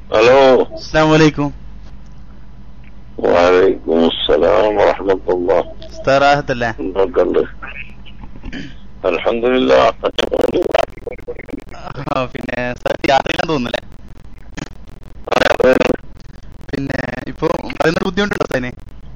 Hello അസ്സാം വലൈക്കും വാലൈക്കും അസ്സലാം വറഹമത്തുള്ള റാഹത്തല്ലേ എന്തൊക്കെയുണ്ട് അലഹമില്ല ആ, പിന്നെ സാർ യാത്രയിലാന്ന് തോന്നുന്നല്ലേ പിന്നെ ഇപ്പൊ പറയുന്ന ബുദ്ധിമുട്ടുണ്ടോ സാറിന്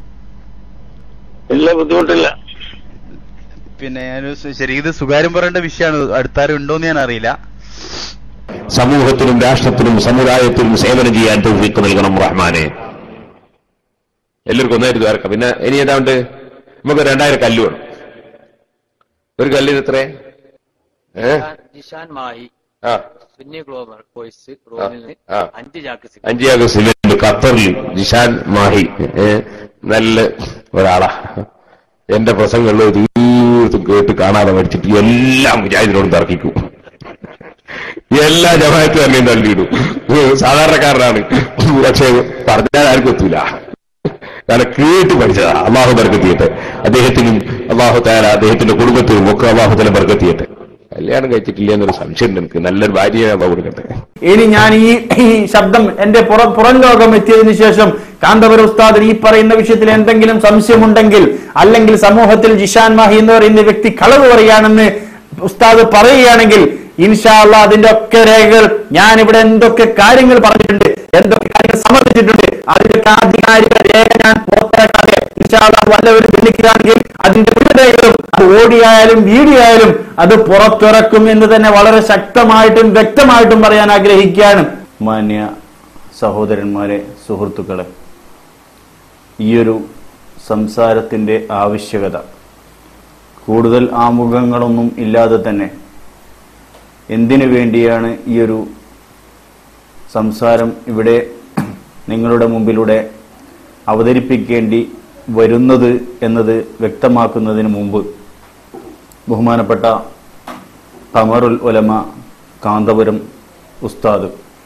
ഇല്ല ബുദ്ധിമുട്ടില്ല പിന്നെ ഞാനൊരു സു- ശരി ഇത് സുകാര്യം പറയേണ്ട വിഷയമാണ് അടുത്താരും ഉണ്ടോന്ന് ഞാൻ അറിയില്ല സമൂഹത്തിനും രാഷ്ട്രത്തിനും സമുദായത്തിനും സേവനം ചെയ്യാൻ തൗഫീഖ് നൽകണം റഹ്മാനെ എല്ലാവർക്കും ഒന്നായിരുന്നു ആർക്കാം പിന്നെ ഇനി ഏതാണ്ട് നമുക്ക് രണ്ടായിരം കല്ല് വേണം ഒരു കല്ലിന് എത്രേ ഏ ജിഷാൻ മാഹി ആ സുന്നി ഗ്ലോബൽ ബോയ്സ് റൂമിൽ ആ. അഞ്ച് ചാക്ക് സിഗരറ്റ്. അഞ്ചിയാക സിമെന്റ് ഖത്തറിൽ ജിഷാൻ മാഹി ഏ നല്ല ഒരാളാ എന്റെ പ്രസംഗങ്ങളിൽ തീർത്തും കേട്ട് കാണാതെ പഠിച്ചിട്ട് എല്ലാം മുജാഹിദിനോട് തർക്കിക്കും എല്ലാ ജമാഅത്ത് തന്നെയും തള്ളിയിടും സാധാരണക്കാരനാണ് പക്ഷേ പറഞ്ഞാൽ ആർക്കും എത്തൂല കാരണം കേട്ട് പഠിച്ചതാ അള്ളാഹു ബർക്കത്തിയട്ടെ അദ്ദേഹത്തിനും അള്ളാഹു താല അദ്ദേഹത്തിന്റെ കുടുംബത്തിനും ഒക്കെ അള്ളാഹു തല ബർക്കത്തിയട്ടെ കല്യാണം കഴിച്ചിട്ടില്ല എന്നൊരു സംശയം എനിക്ക് നല്ലൊരു ഭാര്യയെ അള്ളാഹു കൊടുക്കട്ടെ ഇനി ഞാൻ ഈ ഈ ശബ്ദം എന്റെ പുറ പുറം ലോകം എത്തിയതിനു ശേഷം കാന്തപുര ഉസ്താദിന് ഈ പറയുന്ന വിഷയത്തിൽ എന്തെങ്കിലും സംശയമുണ്ടെങ്കിൽ അല്ലെങ്കിൽ സമൂഹത്തിൽ ജിഷാൻ മാഹി എന്ന് പറയുന്ന വ്യക്തി കളവ് പറയുകയാണെന്ന് ഉസ്താദ് പറയുകയാണെങ്കിൽ ഇൻഷാ അള്ളാ അതിന്റെ ഒക്കെ രേഖകൾ ഞാൻ ഇവിടെ എന്തൊക്കെ കാര്യങ്ങൾ പറഞ്ഞിട്ടുണ്ട് എന്തൊക്കെ കാര്യങ്ങൾ സമർപ്പിച്ചിട്ടുണ്ട് അതിന്റെ ആധികാരിക രേഖ ഞാൻ പുറത്തിറക്കാതെ ഇൻഷാ അള്ളാ വല്ലവരും വിളിക്കുകയാണെങ്കിൽ അതിന്റെ മുഴുവൻ രേഖകളും അത് ഓഡിയോ ആയാലും വീഡിയോ ആയാലും അത് പുറത്തിറക്കും എന്ന് തന്നെ വളരെ ശക്തമായിട്ടും വ്യക്തമായിട്ടും പറയാൻ ആഗ്രഹിക്കുകയാണ് മാന്യ സഹോദരന്മാരെ സുഹൃത്തുക്കളെ ഈയൊരു സംസാരത്തിന്റെ ആവശ്യകത കൂടുതൽ ആമുഖങ്ങളൊന്നും ഇല്ലാതെ തന്നെ എന്തിനു വേണ്ടിയാണ് ഈ ഒരു സംസാരം ഇവിടെ നിങ്ങളുടെ മുമ്പിലൂടെ അവതരിപ്പിക്കേണ്ടി വരുന്നത് എന്നത് വ്യക്തമാക്കുന്നതിന് മുമ്പ് ബഹുമാനപ്പെട്ട കമറുൽ ഉലമ കാന്തപുരം ഉസ്താദ്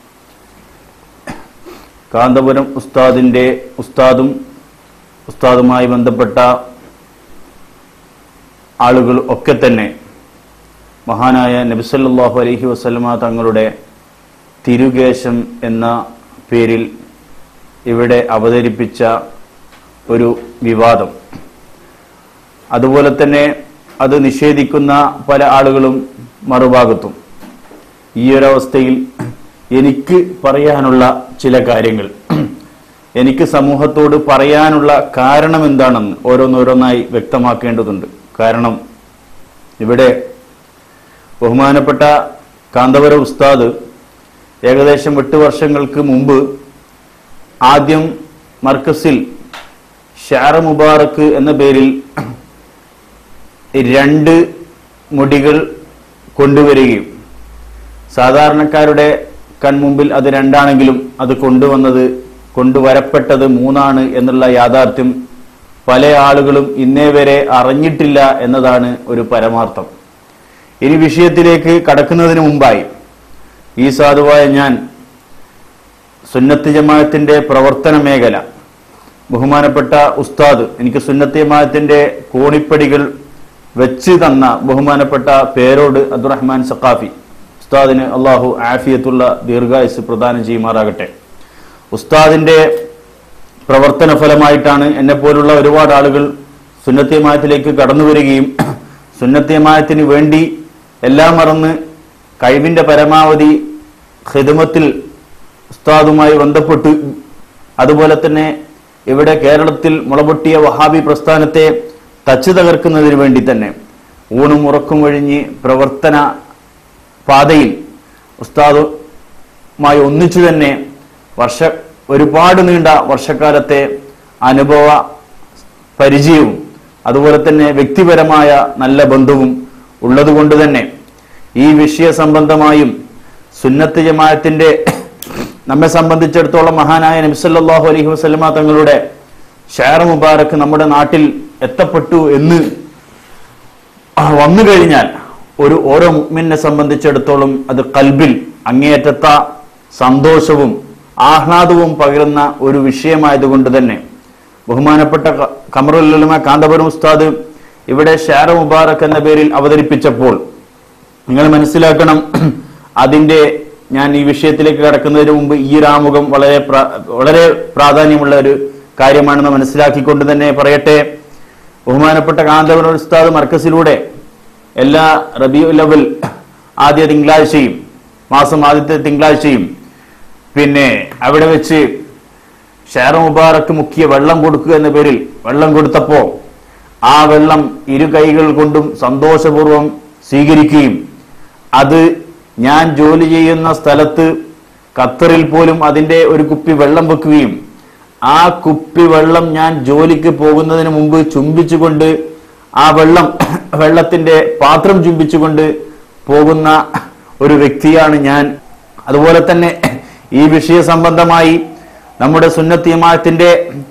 കാന്തപുരം ഉസ്താദിന്റെ ഉസ്താദും ഉസ്താദുമായി ബന്ധപ്പെട്ട ആളുകൾ ഒക്കെ തന്നെ മഹാനായ നബിസല്ലാഹു അലൈഹി വസല്ലമ തങ്ങളുടെ തിരുകേശം എന്ന പേരിൽ ഇവിടെ അവതരിപ്പിച്ച ഒരു വിവാദം അതുപോലെ തന്നെ അത് നിഷേധിക്കുന്ന പല ആളുകളും മറുഭാഗത്തും ഈ ഒരവസ്ഥയിൽ എനിക്ക് പറയാനുള്ള ചില കാര്യങ്ങൾ എനിക്ക് സമൂഹത്തോട് പറയാനുള്ള കാരണം എന്താണെന്ന് ഓരോന്നോരോന്നായി വ്യക്തമാക്കേണ്ടതുണ്ട് കാരണം ഇവിടെ ബഹുമാനപ്പെട്ട കാന്തപുര ഉസ്താദ് ഏകദേശം എട്ട് വർഷങ്ങൾക്ക് മുമ്പ് ആദ്യം മർക്കസിൽ ഷാർ മുബാറക്ക് എന്ന പേരിൽ രണ്ട് മുടികൾ കൊണ്ടുവരികയും സാധാരണക്കാരുടെ കൺമുമ്പിൽ അത് രണ്ടാണെങ്കിലും അത് കൊണ്ടുവന്നത് കൊണ്ടുവരപ്പെട്ടത് മൂന്നാണ് എന്നുള്ള യാഥാർത്ഥ്യം പല ആളുകളും ഇന്നേ വരെ അറിഞ്ഞിട്ടില്ല എന്നതാണ് ഒരു പരമാർത്ഥം ഇനി വിഷയത്തിലേക്ക് കടക്കുന്നതിന് മുമ്പായി ഈ സാധുവായ ഞാൻ സുന്നത്ത് ജമാഅത്തിന്റെ പ്രവർത്തന മേഖല ബഹുമാനപ്പെട്ട ഉസ്താദ് എനിക്ക് സുന്നത്ത് ജമാഅത്തിന്റെ കോണിപ്പടികൾ വെച്ച് തന്ന ബഹുമാനപ്പെട്ട പേരോട് അബ്ദുറഹ്മാൻ സഖാഫി ഉസ്താദിന് അള്ളാഹു ആഫിയത്തുള്ള ദീർഘായുസ് പ്രദാനം ചെയ്യുമാറാകട്ടെ ഉസ്താദിന്റെ പ്രവർത്തന ഫലമായിട്ടാണ് എന്നെ പോലുള്ള ഒരുപാട് ആളുകൾ സുന്നത്തിയമായത്തിലേക്ക് കടന്നു വരികയും സുന്നത്തിയമായത്തിന് വേണ്ടി എല്ലാം മറന്ന് കഴിവിന്റെ പരമാവധി ഹിദമത്തിൽ ഉസ്താദുമായി ബന്ധപ്പെട്ട് അതുപോലെ തന്നെ ഇവിടെ കേരളത്തിൽ മുളപൊട്ടിയ വഹാബി പ്രസ്ഥാനത്തെ തച്ചു തകർക്കുന്നതിന് വേണ്ടി തന്നെ ഊണും ഉറക്കും ഒഴിഞ്ഞ് പ്രവർത്തന പാതയിൽ ഉസ്താദുമായി ഒന്നിച്ചു തന്നെ വർഷ ഒരുപാട് നീണ്ട വർഷക്കാലത്തെ അനുഭവ പരിചയവും അതുപോലെ തന്നെ വ്യക്തിപരമായ നല്ല ബന്ധവും ഉള്ളതുകൊണ്ട് തന്നെ ഈ വിഷയ സംബന്ധമായും സുന്നത്ത് ജമാഅത്തിന്റെ നമ്മെ സംബന്ധിച്ചിടത്തോളം മഹാനായ നബിസല്ലാഹു അലൈഹി വസല്ലമ തങ്ങളുടെ ഷാർ മുബാറക്ക് നമ്മുടെ നാട്ടിൽ എത്തപ്പെട്ടു എന്ന് വന്നു കഴിഞ്ഞാൽ ഒരു ഓരോ മുഅ്മിനെ സംബന്ധിച്ചിടത്തോളം അത് കൽബിൽ അങ്ങേയറ്റത്ത സന്തോഷവും ആഹ്ലാദവും പകരുന്ന ഒരു വിഷയമായതുകൊണ്ട് തന്നെ ബഹുമാനപ്പെട്ട ക- കമറുല്ലുലമ കാന്തപുരം ഉസ്താദ് ഇവിടെ ഷാര മുബാറക്ക് എന്ന പേരിൽ അവതരിപ്പിച്ചപ്പോൾ നിങ്ങൾ മനസ്സിലാക്കണം അതിന്റെ ഞാൻ ഈ വിഷയത്തിലേക്ക് കടക്കുന്നതിന് മുമ്പ് ഈ ഒരു ആമുഖം വളരെ പ്ര- വളരെ പ്രാധാന്യമുള്ള ഒരു കാര്യമാണെന്ന് മനസ്സിലാക്കിക്കൊണ്ട് തന്നെ പറയട്ടെ ബഹുമാനപ്പെട്ട കാന്തപുരം ഉസ്താദ് മർക്കസിലൂടെ എല്ലാ റബിയു ലവൽ ആദ്യ തിങ്കളാഴ്ചയും മാസം ആദ്യത്തെ തിങ്കളാഴ്ചയും പിന്നെ അവിടെ വെച്ച് ഷെയർ മുബാറക്ക് മുക്കിയ വെള്ളം കൊടുക്കുക എന്ന പേരിൽ വെള്ളം കൊടുത്തപ്പോ ആ വെള്ളം ഇരു കൈകൾ കൊണ്ടും സന്തോഷപൂർവ്വം സ്വീകരിക്കുകയും അത് ഞാൻ ജോലി ചെയ്യുന്ന സ്ഥലത്ത് ഖത്തറിൽ പോലും അതിന്റെ ഒരു കുപ്പി വെള്ളം വെക്കുകയും ആ കുപ്പി വെള്ളം ഞാൻ ജോലിക്ക് പോകുന്നതിന് മുമ്പ് ചുംബിച്ചുകൊണ്ട് ആ വെള്ളം വെള്ളത്തിന്റെ പാത്രം ചുംബിച്ചുകൊണ്ട് പോകുന്ന ഒരു വ്യക്തിയാണ് ഞാൻ അതുപോലെ തന്നെ ഈ വിഷയ സംബന്ധമായി നമ്മുടെ സുന്നത്ത് ജമാഅത്തിന്റെ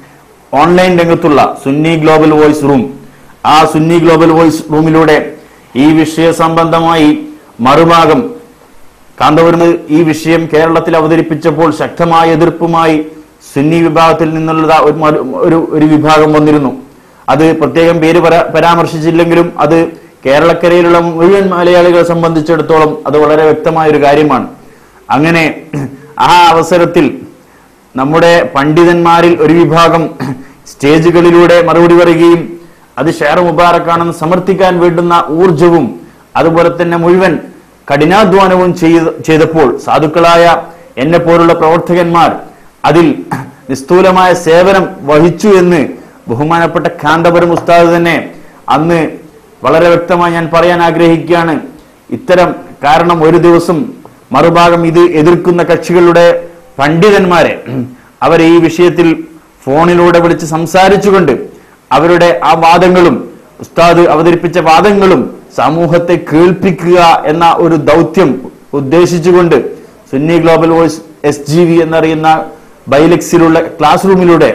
ഓൺലൈൻ രംഗത്തുള്ള സുന്നി ഗ്ലോബൽ വോയിസ് റൂം ആ സുന്നി ഗ്ലോബൽ വോയിസ് റൂമിലൂടെ ഈ വിഷയ സംബന്ധമായി മറുഭാഗം കാന്തപുരം ഈ വിഷയം കേരളത്തിൽ അവതരിപ്പിച്ചപ്പോൾ ശക്തമായ എതിർപ്പുമായി സുന്നി വിഭാഗത്തിൽ നിന്നുള്ള ഒരു മറു- ഒരു ഒരു വിഭാഗം വന്നിരുന്നു അത് പ്രത്യേകം പേര് പരാ- പരാമർശിച്ചില്ലെങ്കിലും അത് കേരളക്കരയിലുള്ള മുഴുവൻ മലയാളികളെ സംബന്ധിച്ചിടത്തോളം അത് വളരെ വ്യക്തമായ ഒരു കാര്യമാണ് അങ്ങനെ ആ അവസരത്തിൽ നമ്മുടെ പണ്ഡിതന്മാരിൽ ഒരു വിഭാഗം സ്റ്റേജുകളിലൂടെ മറുപടി പറയുകയും അത് ഷെയർ മുബാറക്കാണെന്ന് സമർത്ഥിക്കാൻ വേണ്ടുന്ന ഊർജവും അതുപോലെ തന്നെ മുഴുവൻ കഠിനാധ്വാനവും ചെയ്ത ചെയ്തപ്പോൾ സാധുക്കളായ എന്നെ പോലുള്ള പ്രവർത്തകന്മാർ അതിൽ നിസ്തൂലമായ സേവനം വഹിച്ചു എന്ന് ബഹുമാനപ്പെട്ട കാന്തപുരം ഉസ്താദ് തന്നെ അന്ന് വളരെ വ്യക്തമായി ഞാൻ പറയാൻ ആഗ്രഹിക്കുകയാണ് ഇത്തരം കാരണം ഒരു ദിവസം മറുഭാഗം ഇത് എതിർക്കുന്ന കക്ഷികളുടെ പണ്ഡിതന്മാരെ അവരെ ഈ വിഷയത്തിൽ ഫോണിലൂടെ വിളിച്ച് സംസാരിച്ചുകൊണ്ട് അവരുടെ ആ വാദങ്ങളും ഉസ്താദ് അവതരിപ്പിച്ച വാദങ്ങളും സമൂഹത്തെ കേൾപ്പിക്കുക എന്ന ഒരു ദൗത്യം ഉദ്ദേശിച്ചുകൊണ്ട് Sunni global voice S G V എന്നറിയുന്ന ബൈലക്സിലുള്ള ക്ലാസ് റൂമിലൂടെ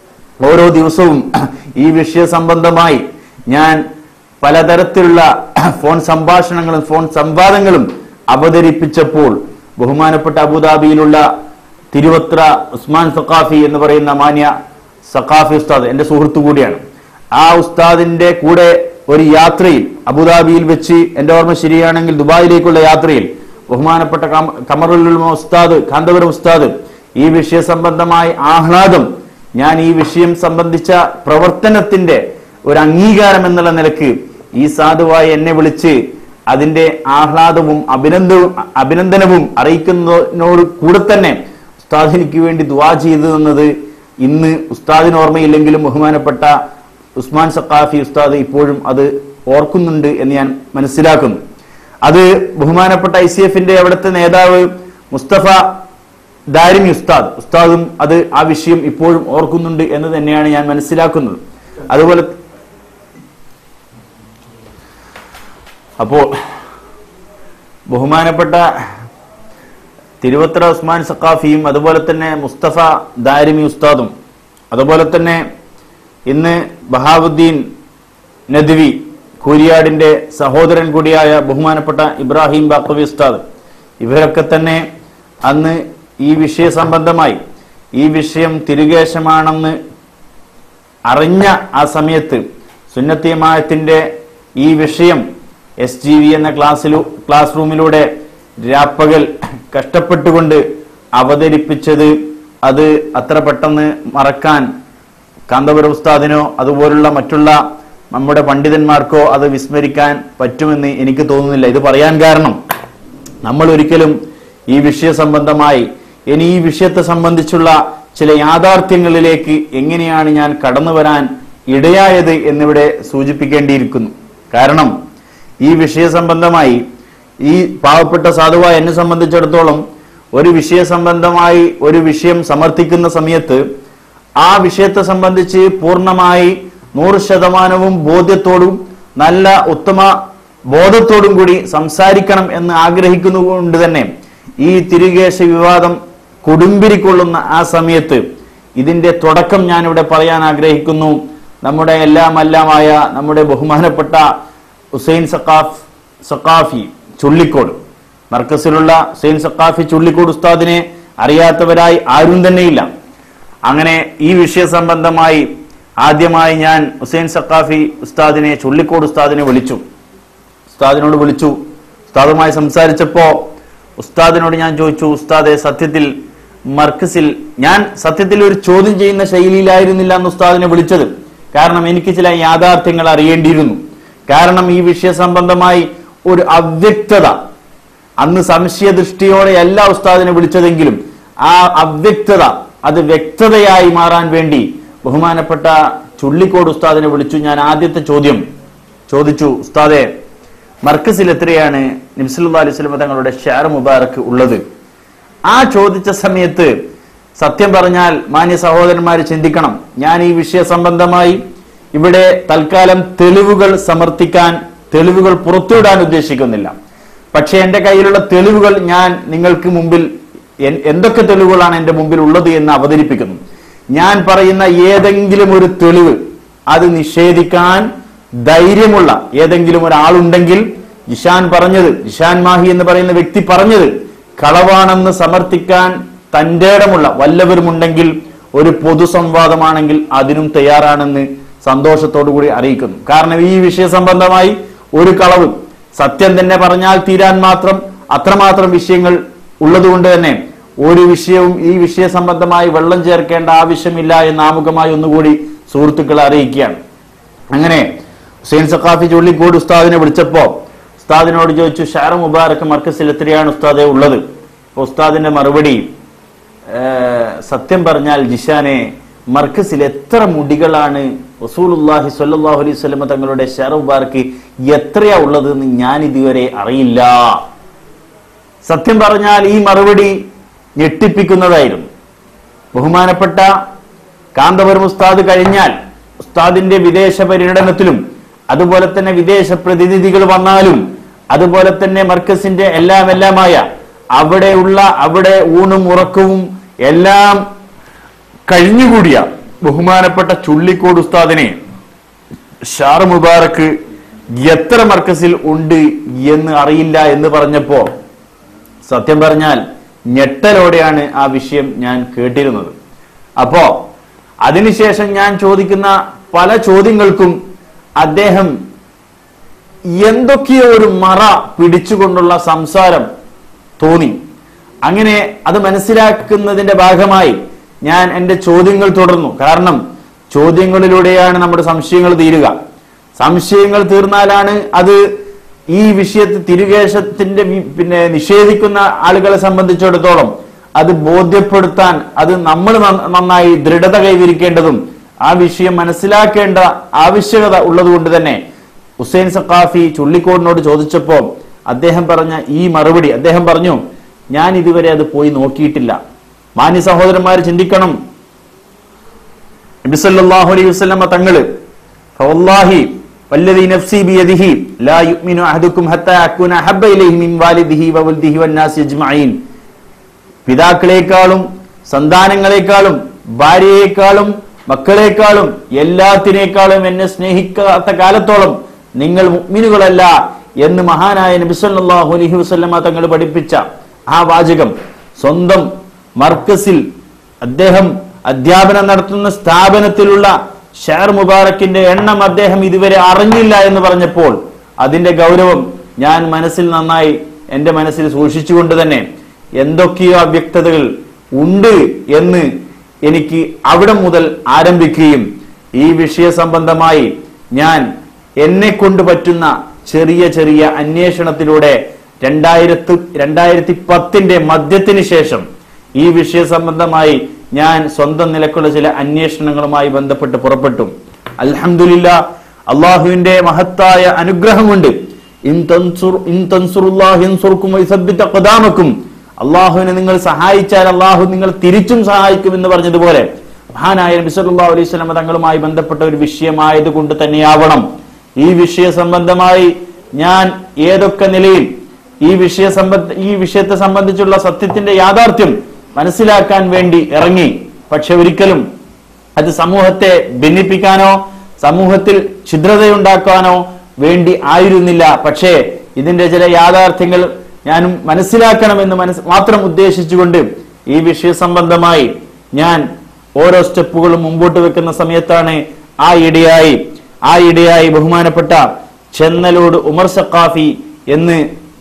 ഓരോ ദിവസവും ഈ വിഷയ സംബന്ധമായി ഞാൻ പലതരത്തിലുള്ള ഫോൺ സംഭാഷണങ്ങളും ഫോൺ സംവാദങ്ങളും അവതരിപ്പിച്ചപ്പോൾ ബഹുമാനപ്പെട്ട അബുദാബിയിലുള്ള തിരുവത്ര ഉസ്മാൻ സഖാഫി എന്ന് പറയുന്ന മാന്യ സഖാഫി ഉസ്താദ് എന്റെ സുഹൃത്തു കൂടിയാണ് ആ ഉസ്താദിന്റെ കൂടെ ഒരു യാത്രയിൽ അബുദാബിയിൽ വെച്ച് എന്റെ ഓർമ്മ ശരിയാണെങ്കിൽ ദുബായിലേക്കുള്ള യാത്രയിൽ ബഹുമാനപ്പെട്ട കം- കമറുൽ ഉലമ ഉസ്താദ് കാന്തപുരം ഉസ്താദ് ഈ വിഷയ സംബന്ധമായി ആഹ്ലാദം ഞാൻ ഈ വിഷയം സംബന്ധിച്ച പ്രവർത്തനത്തിന്റെ ഒരു അംഗീകാരം എന്നുള്ള നിലക്ക് ഈ സാധുവായി എന്നെ വിളിച്ച് അതിന്റെ ആഹ്ലാദവും അഭിനന്ദവും അഭിനന്ദനവും അറിയിക്കുന്നതിനോട് കൂടെ തന്നെ ഉസ്താദ് എനിക്ക് വേണ്ടി ദുവാ ചെയ്തു തന്നത് ഇന്ന് ഉസ്താദിന് ഓർമ്മയില്ലെങ്കിലും ബഹുമാനപ്പെട്ട ഉസ്മാൻ സഖാഫി ഉസ്താദ് ഇപ്പോഴും അത് ഓർക്കുന്നുണ്ട് എന്ന് ഞാൻ മനസ്സിലാക്കുന്നു അത് ബഹുമാനപ്പെട്ട ഐ സി എഫിന്റെ അവിടുത്തെ നേതാവ് മുസ്തഫ ദാരിമി ഉസ്താദ് ഉസ്താദും അത് ആ വിഷയം ഇപ്പോഴും ഓർക്കുന്നുണ്ട് എന്ന് തന്നെയാണ് ഞാൻ മനസ്സിലാക്കുന്നത് അതുപോലെ അപ്പോൾ ബഹുമാനപ്പെട്ട തിരുവത്ര ഉസ്മാൻ സഖാഫിയും അതുപോലെ തന്നെ മുസ്തഫ ദാരിമി ഉസ്താദും അതുപോലെ തന്നെ ഇന്ന് ബഹാവുദ്ദീൻ നദ്വി കൂരിയാടിന്റെ സഹോദരൻ കൂടിയായ ബഹുമാനപ്പെട്ട ഇബ്രാഹിം ബാക്കവി ഉസ്താദ് ഇവരൊക്കെ തന്നെ അന്ന് ഈ വിഷയ സംബന്ധമായി ഈ വിഷയം തിരുകേശമാണെന്ന് അറിഞ്ഞ ആ സമയത്ത് സുന്നത്തിയമായത്തിന്റെ ഈ വിഷയം എസ് ജി വി എന്ന ക്ലാസ്സിലു ക്ലാസ് റൂമിലൂടെ രാപ്പകൽ കഷ്ടപ്പെട്ടുകൊണ്ട് അവതരിപ്പിച്ചത് അത് അത്ര പെട്ടെന്ന് മറക്കാൻ കാന്തപുര ഉസ്താദിനോ അതുപോലുള്ള മറ്റുള്ള നമ്മുടെ പണ്ഡിതന്മാർക്കോ അത് വിസ്മരിക്കാൻ പറ്റുമെന്ന് എനിക്ക് തോന്നുന്നില്ല ഇത് പറയാൻ കാരണം നമ്മൾ ഒരിക്കലും ഈ വിഷയ സംബന്ധമായി ഇനി ഈ വിഷയത്തെ സംബന്ധിച്ചുള്ള ചില യാഥാർത്ഥ്യങ്ങളിലേക്ക് എങ്ങനെയാണ് ഞാൻ കടന്നു വരാൻ ഇടയായത് എന്നിവിടെ സൂചിപ്പിക്കേണ്ടിയിരിക്കുന്നു കാരണം ഈ വിഷയ സംബന്ധമായി ഈ പാവപ്പെട്ട സാധുവായ എന്നെ സംബന്ധിച്ചിടത്തോളം ഒരു വിഷയ സംബന്ധമായി ഒരു വിഷയം സമർത്ഥിക്കുന്ന സമയത്ത് ആ വിഷയത്തെ സംബന്ധിച്ച് പൂർണ്ണമായി നൂറ് ശതമാനവും ബോധ്യത്തോടും നല്ല ഉത്തമ ബോധത്തോടും കൂടി സംസാരിക്കണം എന്ന് ആഗ്രഹിക്കുന്നതുകൊണ്ട് തന്നെ ഈ തിരുകേശ വിവാദം കൊടുമ്പിരിക്കൊള്ളുന്ന ആ സമയത്ത് ഇതിന്റെ തുടക്കം ഞാനിവിടെ പറയാൻ ആഗ്രഹിക്കുന്നു നമ്മുടെ എല്ലാം എല്ലാമായ നമ്മുടെ ബഹുമാനപ്പെട്ട ഹുസൈൻ സഖാഫ് സഖാഫി ചുള്ളിക്കോട് മർക്കസിലുള്ള ഹുസൈൻ സഖാഫി ചുള്ളിക്കോട് ഉസ്താദിനെ അറിയാത്തവരായി ആരും തന്നെയില്ല അങ്ങനെ ഈ വിഷയ സംബന്ധമായി ആദ്യമായി ഞാൻ ഹുസൈൻ സഖാഫി ഉസ്താദിനെ ചുള്ളിക്കോട് ഉസ്താദിനെ വിളിച്ചു ഉസ്താദിനോട് വിളിച്ചു ഉസ്താദുമായി സംസാരിച്ചപ്പോ ഉസ്താദിനോട് ഞാൻ ചോദിച്ചു ഉസ്താദെ സത്യത്തിൽ മർക്കസിൽ ഞാൻ സത്യത്തിൽ ഒരു ചോദ്യം ചെയ്യുന്ന ശൈലിയിലായിരുന്നില്ല എന്ന് ഉസ്താദിനെ വിളിച്ചത് കാരണം എനിക്ക് ചില യാഥാർത്ഥ്യങ്ങൾ അറിയേണ്ടിയിരുന്നു കാരണം ഈ വിഷയ സംബന്ധമായി ഒരു അവ്യക്തത അന്ന് സംശയ ദൃഷ്ടിയോടെ അല്ല ഉസ്താദിനെ വിളിച്ചതെങ്കിലും ആ അവ്യക്തത അത് വ്യക്തതയായി മാറാൻ വേണ്ടി ബഹുമാനപ്പെട്ട ചുള്ളിക്കോട് ഉസ്താദിനെ വിളിച്ചു ഞാൻ ആദ്യത്തെ ചോദ്യം ചോദിച്ചു ഉസ്താദെ മർക്കസിൽ എത്രയാണ് നിംസല്ലാ അലൈഹി സ്വലമ തങ്ങളുടെ ഷെയർ മുബാറക്ക് ഉള്ളത് ആ ചോദിച്ച സമയത്ത് സത്യം പറഞ്ഞാൽ മാന്യ സഹോദരന്മാർ ചിന്തിക്കണം ഞാൻ ഈ വിഷയ സംബന്ധമായി ഇവിടെ തൽക്കാലം തെളിവുകൾ സമർത്ഥിക്കാൻ തെളിവുകൾ പുറത്തുവിടാൻ ഉദ്ദേശിക്കുന്നില്ല പക്ഷെ എന്റെ കയ്യിലുള്ള തെളിവുകൾ ഞാൻ നിങ്ങൾക്ക് മുമ്പിൽ എൻ- എന്തൊക്കെ തെളിവുകളാണ് എന്റെ മുമ്പിൽ ഉള്ളത് എന്ന് അവതരിപ്പിക്കുന്നു ഞാൻ പറയുന്ന ഏതെങ്കിലും ഒരു തെളിവ് അത് നിഷേധിക്കാൻ ധൈര്യമുള്ള ഏതെങ്കിലും ഒരാളുണ്ടെങ്കിൽ ജിഷാൻ പറഞ്ഞത് ജിഷാൻ മാഹി എന്ന് പറയുന്ന വ്യക്തി പറഞ്ഞത് കളവാണെന്ന് സമർത്ഥിക്കാൻ തന്റെ ഇടമുള്ള വല്ലവരുമുണ്ടെങ്കിൽ ഒരു പൊതുസംവാദമാണെങ്കിൽ അതിനും തയ്യാറാണെന്ന് സന്തോഷത്തോടു കൂടി അറിയിക്കുന്നു കാരണം ഈ വിഷയ സംബന്ധമായി ഒരു കളവ് സത്യം തന്നെ പറഞ്ഞാൽ തീരാൻ മാത്രം അത്രമാത്രം വിഷയങ്ങൾ ഉള്ളതുകൊണ്ട് തന്നെ ഒരു വിഷയവും ഈ വിഷയ സംബന്ധമായി വെള്ളം ചേർക്കേണ്ട ആവശ്യമില്ല എന്ന് ആമുഖമായി ഒന്നുകൂടി സുഹൃത്തുക്കളെ അറിയിക്കുകയാണ് അങ്ങനെ ഹുസൈൻ സഖാഫി ചുള്ളിക്കോട് ഉസ്താദിനെ വിളിച്ചപ്പോ ഉസ്താദിനോട് ചോദിച്ചു ഷാറ മുബാറക്ക് മർക്കസിൽ എത്രയാണ് ഉസ്താദെ ഉള്ളത് അപ്പൊ ഉസ്താദിന്റെ മറുപടി "ഏഹ്, സത്യം പറഞ്ഞാൽ ജിഷാനെ മർക്കസിൽ എത്ര മുടികളാണ് റസൂലുല്ലാഹി സ്വല്ലല്ലാഹു അലൈഹി വസല്ലമ തങ്ങളുടെ ഷാറ മുബാറക്ക് എത്രയാ ഉള്ളത് എന്ന് ഞാൻ ഇതുവരെ അറിയില്ല സത്യം പറഞ്ഞാൽ ഈ മറുപടി ഞെട്ടിപ്പിക്കുന്നതായിരുന്നു ബഹുമാനപ്പെട്ട കാന്തപുരം ഉസ്താദ് കഴിഞ്ഞാൽ ഉസ്താദിന്റെ വിദേശ പര്യടനത്തിലും അതുപോലെ തന്നെ വിദേശ പ്രതിനിധികൾ വന്നാലും അതുപോലെ തന്നെ മർക്കസിന്റെ എല്ലാം എല്ലാമായ അവിടെയുള്ള അവിടെ ഊണും ഉറക്കവും എല്ലാം കഴിഞ്ഞുകൂടിയ ബഹുമാനപ്പെട്ട ചുള്ളിക്കോട് ഉസ്താദിനെ ഷാർ മുബാറക്ക് എത്ര മർക്കസിൽ ഉണ്ട് എന്ന് അറിയില്ല എന്ന് പറഞ്ഞപ്പോ സത്യം പറഞ്ഞാൽ ഞെട്ടലോടെയാണ് ആ വിഷയം ഞാൻ കേട്ടിരുന്നത് അപ്പോ അതിനുശേഷം ഞാൻ ചോദിക്കുന്ന പല ചോദ്യങ്ങൾക്കും അദ്ദേഹം എന്തൊക്കെയോ ഒരു മറ പിടിച്ചുകൊണ്ടുള്ള സംസാരം തോന്നി അങ്ങനെ അത് മനസ്സിലാക്കുന്നതിന്റെ ഭാഗമായി ഞാൻ എന്റെ ചോദ്യങ്ങൾ തുടർന്നു കാരണം ചോദ്യങ്ങളിലൂടെയാണ് നമ്മുടെ സംശയങ്ങൾ തീരുക സംശയങ്ങൾ തീർന്നാലാണ് അത് ഈ വിഷയത്തിൽ തിരുകേശത്തിന്റെ വി- പിന്നെ നിഷേധിക്കുന്ന ആളുകളെ സംബന്ധിച്ചിടത്തോളം അത് ബോധ്യപ്പെടുത്താൻ അത് നമ്മൾ നന്ന- നന്നായി ദൃഢത കൈവരിക്കേണ്ടതും ആ വിഷയം മനസ്സിലാക്കേണ്ട ആവശ്യകത ഉള്ളതുകൊണ്ട് തന്നെ ഹുസൈൻ സഖാഫി ചുള്ളിക്കോടിനോട് ചോദിച്ചപ്പോൾ അദ്ദേഹം പറഞ്ഞ ഈ മറുപടി അദ്ദേഹം പറഞ്ഞു ഞാൻ ഇതുവരെ അത് പോയി നോക്കിയിട്ടില്ല മാന്യ സഹോദരന്മാർ ചിന്തിക്കണം നബിസല്ലാഹു അലൈഹി വസല്ലമ തങ്ങള് ഫവല്ലാഹി വല്ലദീ നഫ്സി ബിയദിഹി ലാ യുഅ്മിനു അഹദുക്കും ഹത്താ അകൂന അഹബ്ബ ഇലൈഹി മിൻ വാലിദിഹി വവൽദിഹി വന്നാസി അജ്മഈൻ പിതാക്കളെക്കാളും സന്താനങ്ങളെക്കാളും ഭാര്യയെക്കാളും മക്കളെക്കാളും എല്ലാത്തിനേക്കാളും എന്നെ സ്നേഹിക്കാത്ത കാലത്തോളം നിങ്ങൾ മുഅ്മിനുകളല്ല എന്ന് മഹാനായ നബി സല്ലല്ലാഹു അലൈഹി വസല്ലമ തങ്ങൾ പഠിപ്പിച്ച ആ വാചകം സ്വന്തം മർക്കസിൽ അദ്ദേഹം അധ്യാപനം നടത്തുന്ന സ്ഥാപനത്തിലുള്ള ഷെയർ മുബാറക്കിന്റെ എണ്ണം അദ്ദേഹം ഇതുവരെ അറിഞ്ഞില്ല എന്ന് പറഞ്ഞപ്പോൾ അതിന്റെ ഗൗരവം ഞാൻ മനസ്സിൽ നന്നായി എന്റെ മനസ്സിൽ സൂക്ഷിച്ചുകൊണ്ട് തന്നെ എന്തൊക്കെയോ അവ്യക്തതകൾ ഉണ്ട് എന്ന് എനിക്ക് അവിടെ മുതൽ ആരംഭിക്കുകയും ഈ വിഷയ സംബന്ധമായി ഞാൻ എന്നെ കൊണ്ട് പറ്റുന്ന ചെറിയ ചെറിയ അന്വേഷണത്തിലൂടെ രണ്ടായിരത്തി രണ്ടായിരത്തി പത്തിന്റെ മധ്യത്തിന് ശേഷം ഈ വിഷയ സംബന്ധമായി ഞാൻ സ്വന്തം നിലക്കുള്ള ചില അന്വേഷണങ്ങളുമായി ബന്ധപ്പെട്ട് പുറപ്പെട്ടു അൽഹംദുലില്ല അള്ളാഹുവിന്റെ മഹത്തായ അനുഗ്രഹം കൊണ്ട് ഇൻ തൻസുർ- ഇൻ തൻസുറുല്ലാഹ് യൻസുർക്കും വയുസബ്ബിത് അഖ്ദാമക്കും അള്ളാഹുവിനെ നിങ്ങൾ സഹായിച്ചാൽ അള്ളാഹു നിങ്ങൾ തിരിച്ചും സഹായിക്കും എന്ന് പറഞ്ഞതുപോലെ മഹാനായ നബി സല്ലല്ലാഹു അലൈഹി വസല്ലം തങ്ങളുമായി ബന്ധപ്പെട്ട ഒരു വിഷയമായത് കൊണ്ട് തന്നെയാവണം ഈ വിഷയ സംബന്ധമായി ഞാൻ ഏതൊക്കെ നിലയിൽ ഈ വിഷയ സംബന്ധ ഈ വിഷയത്തെ സംബന്ധിച്ചുള്ള സത്യത്തിന്റെ യാഥാർത്ഥ്യം മനസ്സിലാക്കാൻ വേണ്ടി ഇറങ്ങി പക്ഷെ ഒരിക്കലും അത് സമൂഹത്തെ ഭിന്നിപ്പിക്കാനോ സമൂഹത്തിൽ ഛിദ്രതയുണ്ടാക്കാനോ വേണ്ടി ആയിരുന്നില്ല പക്ഷേ ഇതിന്റെ ചില യാഥാർത്ഥ്യങ്ങൾ ഞാനും മനസ്സിലാക്കണമെന്ന് മനസ് മാത്രം ഉദ്ദേശിച്ചുകൊണ്ട് ഈ വിഷയ സംബന്ധമായി ഞാൻ ഓരോ സ്റ്റെപ്പുകളും മുമ്പോട്ട് വെക്കുന്ന സമയത്താണ് ആ ഇടയായി ആ ഇടയായി ബഹുമാനപ്പെട്ട ചെന്നലോട് ഉമർ സക്കാഫി എന്ന്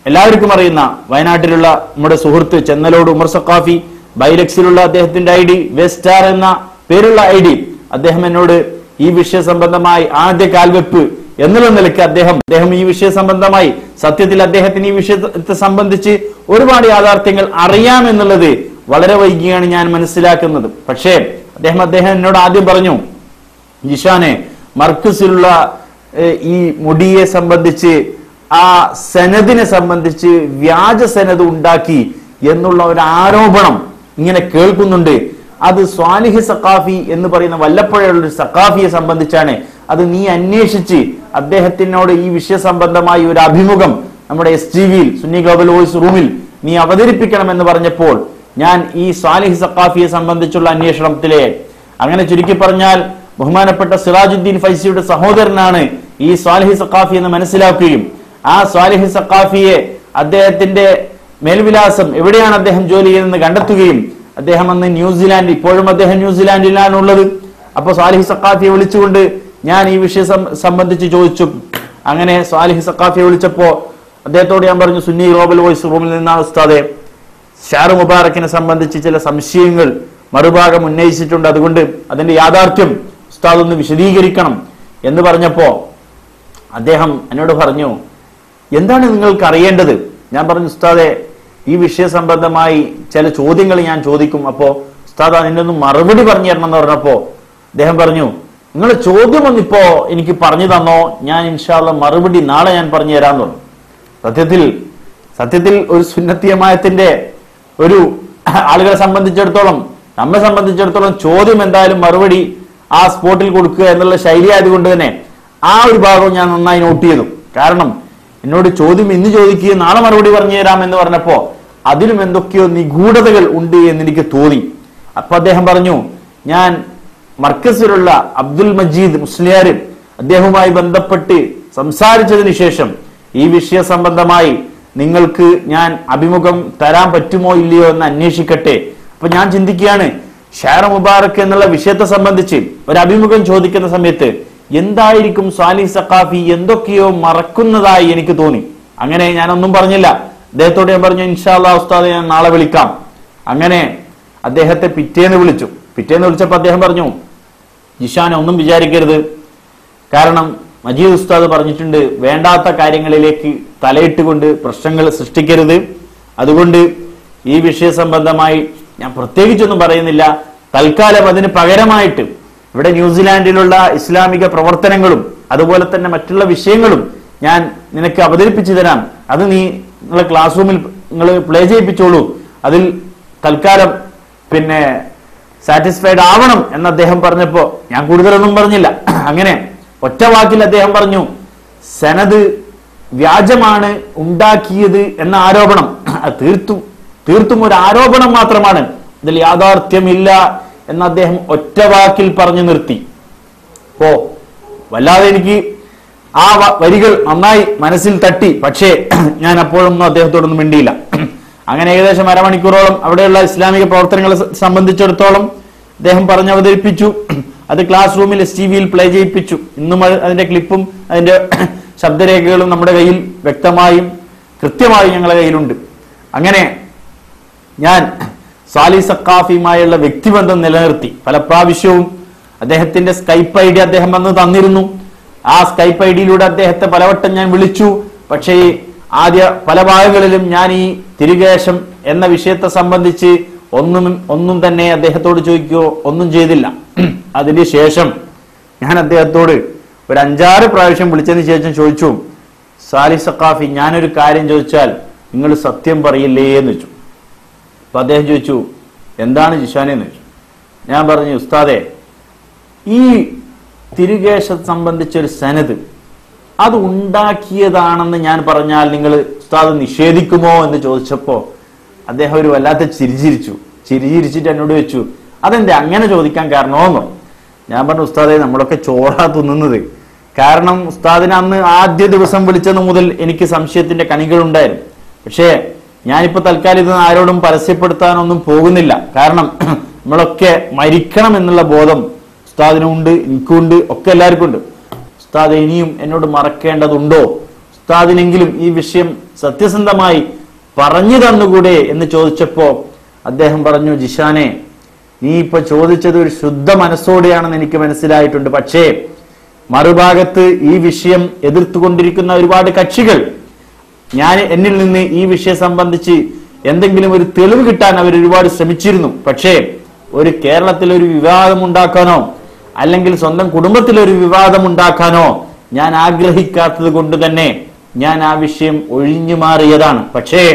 എല്ലാവർക്കും അറിയുന്ന വയനാട്ടിലുള്ള നമ്മുടെ സുഹൃത്ത് ചെന്നലോട് ഉമർ സക്കാഫി ബൈലക്സിലുള്ള അദ്ദേഹത്തിന്റെ ഐ ഡി വെസ്റ്റാർ എന്ന പേരുള്ള ഐ ഡി അദ്ദേഹം എന്നോട് ഈ വിഷയ സംബന്ധമായി ആദ്യ കാൽവെപ്പ് എന്നുള്ള നിലയ്ക്ക് അദ്ദേഹം അദ്ദേഹം ഈ വിഷയ സംബന്ധമായി സത്യത്തിൽ അദ്ദേഹത്തിന് ഈ വിഷയത്തെ സംബന്ധിച്ച് ഒരുപാട് യാഥാർത്ഥ്യങ്ങൾ അറിയാമെന്നുള്ളത് വളരെ വൈകിയാണ് ഞാൻ മനസ്സിലാക്കുന്നത് പക്ഷേ അദ്ദേഹം അദ്ദേഹം എന്നോട് ആദ്യം പറഞ്ഞു ജിഷാനെ മർക്കസിലുള്ള ഏഹ്, ഈ മുടിയെ സംബന്ധിച്ച് ആ സനദിനെ സംബന്ധിച്ച് വ്യാജ സനത് ഉണ്ടാക്കി എന്നുള്ള ഒരു ആരോപണം ഇങ്ങനെ കേൾക്കുന്നുണ്ട് അത് സ്വാലിഹ് സക്കാഫി എന്ന് പറയുന്ന വല്ലപ്പുഴയുള്ള ഒരു സക്കാഫിയെ സംബന്ധിച്ചാണ് അത് നീ അന്വേഷിച്ച് അദ്ദേഹത്തിനോട് ഈ വിഷയ സംബന്ധമായി ഒരു അഭിമുഖം നമ്മുടെ എസ് ടി വിയിൽ സുന്നി ഗ്ലോബൽ വോയിസ് റൂമിൽ നീ അവതരിപ്പിക്കണമെന്ന് പറഞ്ഞപ്പോൾ ഞാൻ ഈ സ്വാലിഹ് സക്കാഫിയെ സംബന്ധിച്ചുള്ള അന്വേഷണത്തിലെ അങ്ങനെ ചുരുക്കി പറഞ്ഞാൽ ബഹുമാനപ്പെട്ട സിറാജുദ്ദീൻ ഫൈസിയുടെ സഹോദരനാണ് ഈ സ്വാലിഹി സക്കാഫി എന്ന് മനസ്സിലാക്കുകയും ആ സ്വാലിഹി സക്കാഫിയെ അദ്ദേഹത്തിന്റെ മേൽവിലാസം എവിടെയാണ് അദ്ദേഹം ജോലി ചെയ്യുന്നത് കണ്ടെത്തുകയും അദ്ദേഹം അന്ന് ന്യൂസിലാൻഡ് ഇപ്പോഴും അദ്ദേഹം ന്യൂസിലാൻഡിലാണ് ഉള്ളത് അപ്പൊ സ്വാലിഹി സക്കാഫിയെ വിളിച്ചുകൊണ്ട് ഞാൻ ഈ വിഷയം സം- സംബന്ധിച്ച് ചോദിച്ചു അങ്ങനെ സ്വാലിഹി സക്കാഫിയെ വിളിച്ചപ്പോ അദ്ദേഹത്തോട് ഞാൻ പറഞ്ഞു സുന്നി ഗ്ലോബൽ വോയിസ് റൂമിൽ നിന്നാണ് ഉസ്താദെ ഷാറു മുബാറക്കിനെ സംബന്ധിച്ച് ചില സംശയങ്ങൾ മറുഭാഗം ഉന്നയിച്ചിട്ടുണ്ട് അതുകൊണ്ട് അതിന്റെ യാഥാർത്ഥ്യം ഉസ്താദ് ഒന്ന് വിശദീകരിക്കണം എന്ന് പറഞ്ഞപ്പോ അദ്ദേഹം എന്നോട് പറഞ്ഞു എന്താണ് നിങ്ങൾക്ക് അറിയേണ്ടത് ഞാൻ പറഞ്ഞു ഉസ്താദെ ഈ വിഷയ സംബന്ധമായി ചില ചോദ്യങ്ങൾ ഞാൻ ചോദിക്കും അപ്പോ ഉസ്താദ് അതിന്റെ ഒന്ന് മറുപടി പറഞ്ഞു തരണം എന്ന് പറഞ്ഞപ്പോ അദ്ദേഹം പറഞ്ഞു നിങ്ങൾ ചോദ്യം ഒന്നിപ്പോ എനിക്ക് പറഞ്ഞു തന്നോ ഞാൻ ഇൻഷാല്ല മറുപടി നാളെ ഞാൻ പറഞ്ഞു തരാൻ പറഞ്ഞു സത്യത്തിൽ സത്യത്തിൽ ഒരു സുന്നത്തിയമായത്തിന്റെ ഒരു ആളുകളെ സംബന്ധിച്ചിടത്തോളം നമ്മെ സംബന്ധിച്ചിടത്തോളം ചോദ്യം എന്തായാലും മറുപടി ആ സ്പോട്ടിൽ കൊടുക്കുക എന്നുള്ള ശൈലി ആയതുകൊണ്ട് തന്നെ ആ ഒരു ഭാഗം ഞാൻ നന്നായി നോട്ട് ചെയ്തു കാരണം എന്നോട് ചോദ്യം ഇന്ന് ചോദിക്കുകയും നാളെ മറുപടി പറഞ്ഞു തരാം എന്ന് പറഞ്ഞപ്പോ അതിലും എന്തൊക്കെയോ നിഗൂഢതകൾ ഉണ്ട് എന്ന് എനിക്ക് തോന്നി അപ്പൊ അദ്ദേഹം പറഞ്ഞു ഞാൻ മർക്കസിലുള്ള അബ്ദുൽ മജീദ് മുസ്ലിയാർ അദ്ദേഹവുമായി ബന്ധപ്പെട്ട് സംസാരിച്ചതിന് ശേഷം ഈ വിഷയ സംബന്ധമായി നിങ്ങൾക്ക് ഞാൻ അഭിമുഖം തരാൻ പറ്റുമോ ഇല്ലയോ എന്ന് അന്വേഷിക്കട്ടെ അപ്പൊ ഞാൻ ചിന്തിക്കുകയാണ് ഷാർ മുബാറക്ക് എന്നുള്ള വിഷയത്തെ സംബന്ധിച്ച് ഒരു അഭിമുഖം ചോദിക്കുന്ന സമയത്ത് എന്തായിരിക്കും സാലി സഖാഫി എന്തൊക്കെയോ മറക്കുന്നതായി എനിക്ക് തോന്നി അങ്ങനെ ഞാനൊന്നും പറഞ്ഞില്ല അദ്ദേഹത്തോട് ഞാൻ പറഞ്ഞു ഇൻഷാല്ലാ ഉസ്താദ് ഞാൻ നാളെ വിളിക്കാം അങ്ങനെ അദ്ദേഹത്തെ പിറ്റേന്ന് വിളിച്ചു പിറ്റേന്ന് വിളിച്ചപ്പോൾ അദ്ദേഹം പറഞ്ഞു ജിഷാനെ ഒന്നും വിചാരിക്കരുത് കാരണം മജീദ് ഉസ്താദ് പറഞ്ഞിട്ടുണ്ട് വേണ്ടാത്ത കാര്യങ്ങളിലേക്ക് തലയിട്ടുകൊണ്ട് പ്രശ്നങ്ങൾ സൃഷ്ടിക്കരുത് അതുകൊണ്ട് ഈ വിഷയ സംബന്ധമായി ഞാൻ പ്രത്യേകിച്ചൊന്നും പറയുന്നില്ല തൽക്കാലം അതിന് പകരമായിട്ട് ഇവിടെ ന്യൂസിലാൻഡിലുള്ള ഇസ്ലാമിക പ്രവർത്തനങ്ങളും അതുപോലെ തന്നെ മറ്റുള്ള വിഷയങ്ങളും ഞാൻ നിനക്ക് അവതരിപ്പിച്ചു തരാം അത് നീ നിങ്ങളെ ക്ലാസ് റൂമിൽ നിങ്ങൾ പ്ലേ ചെയ്യിപ്പിച്ചോളൂ അതിൽ തൽക്കാലം പിന്നെ സാറ്റിസ്ഫൈഡ് ആവണം എന്ന് അദ്ദേഹം പറഞ്ഞപ്പോ ഞാൻ കൂടുതലൊന്നും പറഞ്ഞില്ല അങ്ങനെ ഒറ്റ വാക്കിൽ അദ്ദേഹം പറഞ്ഞു സനത് വ്യാജമാണ് ഉണ്ടാക്കിയത് എന്ന ആരോപണം അത് തീർത്തും തീർത്തും ഒരു ആരോപണം മാത്രമാണ് ഇതിൽ യാഥാർത്ഥ്യമില്ല എന്ന് അദ്ദേഹം ഒറ്റ വാക്കിൽ പറഞ്ഞു നിർത്തി അപ്പോ വല്ലാതെ എനിക്ക് ആ വ- വരികൾ നന്നായി മനസ്സിൽ തട്ടി പക്ഷേ ഞാൻ അപ്പോഴൊന്നും അദ്ദേഹത്തോടൊന്നും മിണ്ടിയില്ല അങ്ങനെ ഏകദേശം അരമണിക്കൂറോളം അവിടെയുള്ള ഇസ്ലാമിക പ്രവർത്തനങ്ങളെ സ- സംബന്ധിച്ചിടത്തോളം അദ്ദേഹം പറഞ്ഞ് അവതരിപ്പിച്ചു അത് ക്ലാസ് റൂമിൽ എസ് ടി വിയിൽ പ്ലേ ചെയ്യിപ്പിച്ചു ഇന്നും അത് അതിന്റെ ക്ലിപ്പും അതിന്റെ ശബ്ദരേഖകളും നമ്മുടെ കയ്യിൽ വ്യക്തമായും കൃത്യമായും ഞങ്ങളുടെ കയ്യിലുണ്ട് അങ്ങനെ ഞാൻ സാലി സക്കാഫിയുമായുള്ള വ്യക്തിബന്ധം നിലനിർത്തി പല പ്രാവശ്യവും അദ്ദേഹത്തിന്റെ സ്കൈപ്പ് ഐ ഡി അദ്ദേഹം വന്ന് തന്നിരുന്നു ആ സ്കൈപ്പ് ഐ ഡിയിലൂടെ അദ്ദേഹത്തെ പലവട്ടം ഞാൻ വിളിച്ചു പക്ഷേ ആദ്യ പല ഭാഗങ്ങളിലും ഞാൻ ഈ തിരികേശം എന്ന വിഷയത്തെ സംബന്ധിച്ച് ഒന്നും ഒന്നും തന്നെ അദ്ദേഹത്തോട് ചോദിക്കുകയോ ഒന്നും ചെയ്തില്ല അതിന് ശേഷം ഞാൻ അദ്ദേഹത്തോട് ഒരു അഞ്ചാറ് പ്രാവശ്യം വിളിച്ചതിന് ശേഷം ചോദിച്ചു സാലി സക്കാഫി ഞാനൊരു കാര്യം ചോദിച്ചാൽ നിങ്ങൾ സത്യം പറയില്ലേ എന്ന് വെച്ചു അപ്പൊ അദ്ദേഹം ചോദിച്ചു എന്താണ് ജിഷാനെന്ന് ചോദിച്ചു ഞാൻ പറഞ്ഞു ഉസ്താദെ ഈ തിരുകേശത്തെ സംബന്ധിച്ച ഒരു സനത് അത് ഉണ്ടാക്കിയതാണെന്ന് ഞാൻ പറഞ്ഞാൽ നിങ്ങൾ ഉസ്താദ് നിഷേധിക്കുമോ എന്ന് ചോദിച്ചപ്പോ അദ്ദേഹം ഒരു വല്ലാത്ത ചിരിച്ചിരിച്ചു ചിരിച്ചിരിച്ചിട്ട് എന്നോട് വെച്ചു അതെന്താ അങ്ങനെ ചോദിക്കാൻ കാരണമെന്നോ ഞാൻ പറഞ്ഞു ഉസ്താദെ നമ്മളൊക്കെ ചോറാ തിന്നുന്നത് കാരണം ഉസ്താദിനെ അന്ന് ആദ്യ ദിവസം വിളിച്ചത് മുതൽ എനിക്ക് സംശയത്തിന്റെ കണികൾ ഉണ്ടായിരുന്നു പക്ഷേ ഞാനിപ്പോ തൽക്കാലം ഇത് ആരോടും പരസ്യപ്പെടുത്താനൊന്നും പോകുന്നില്ല കാരണം നമ്മളൊക്കെ മരിക്കണം എന്നുള്ള ബോധം ഉസ്താദിനും ഉണ്ട് എനിക്കുണ്ട് ഒക്കെ എല്ലാവർക്കും ഉണ്ട് ഉസ്താദ് ഇനിയും എന്നോട് മറക്കേണ്ടതുണ്ടോ ഉസ്താദിനെങ്കിലും ഈ വിഷയം സത്യസന്ധമായി പറഞ്ഞു തന്നുകൂടെ എന്ന് ചോദിച്ചപ്പോ അദ്ദേഹം പറഞ്ഞു ജിഷാനെ നീ ഇപ്പൊ ചോദിച്ചത് ഒരു ശുദ്ധ മനസ്സോടെയാണെന്ന് എനിക്ക് മനസ്സിലായിട്ടുണ്ട് പക്ഷേ മറുഭാഗത്ത് ഈ വിഷയം എതിർത്തുകൊണ്ടിരിക്കുന്ന ഒരുപാട് കക്ഷികൾ ഞാൻ എന്നിൽ നിന്ന് ഈ വിഷയം സംബന്ധിച്ച് എന്തെങ്കിലും ഒരു തെളിവ് കിട്ടാൻ അവർ ഒരുപാട് ശ്രമിച്ചിരുന്നു പക്ഷേ ഒരു കേരളത്തിൽ ഒരു വിവാദം ഉണ്ടാക്കാനോ അല്ലെങ്കിൽ സ്വന്തം കുടുംബത്തിൽ ഒരു വിവാദം ഉണ്ടാക്കാനോ ഞാൻ ആഗ്രഹിക്കാത്തത് കൊണ്ട് തന്നെ ഞാൻ ആ വിഷയം ഒഴിഞ്ഞു മാറിയതാണ് പക്ഷേ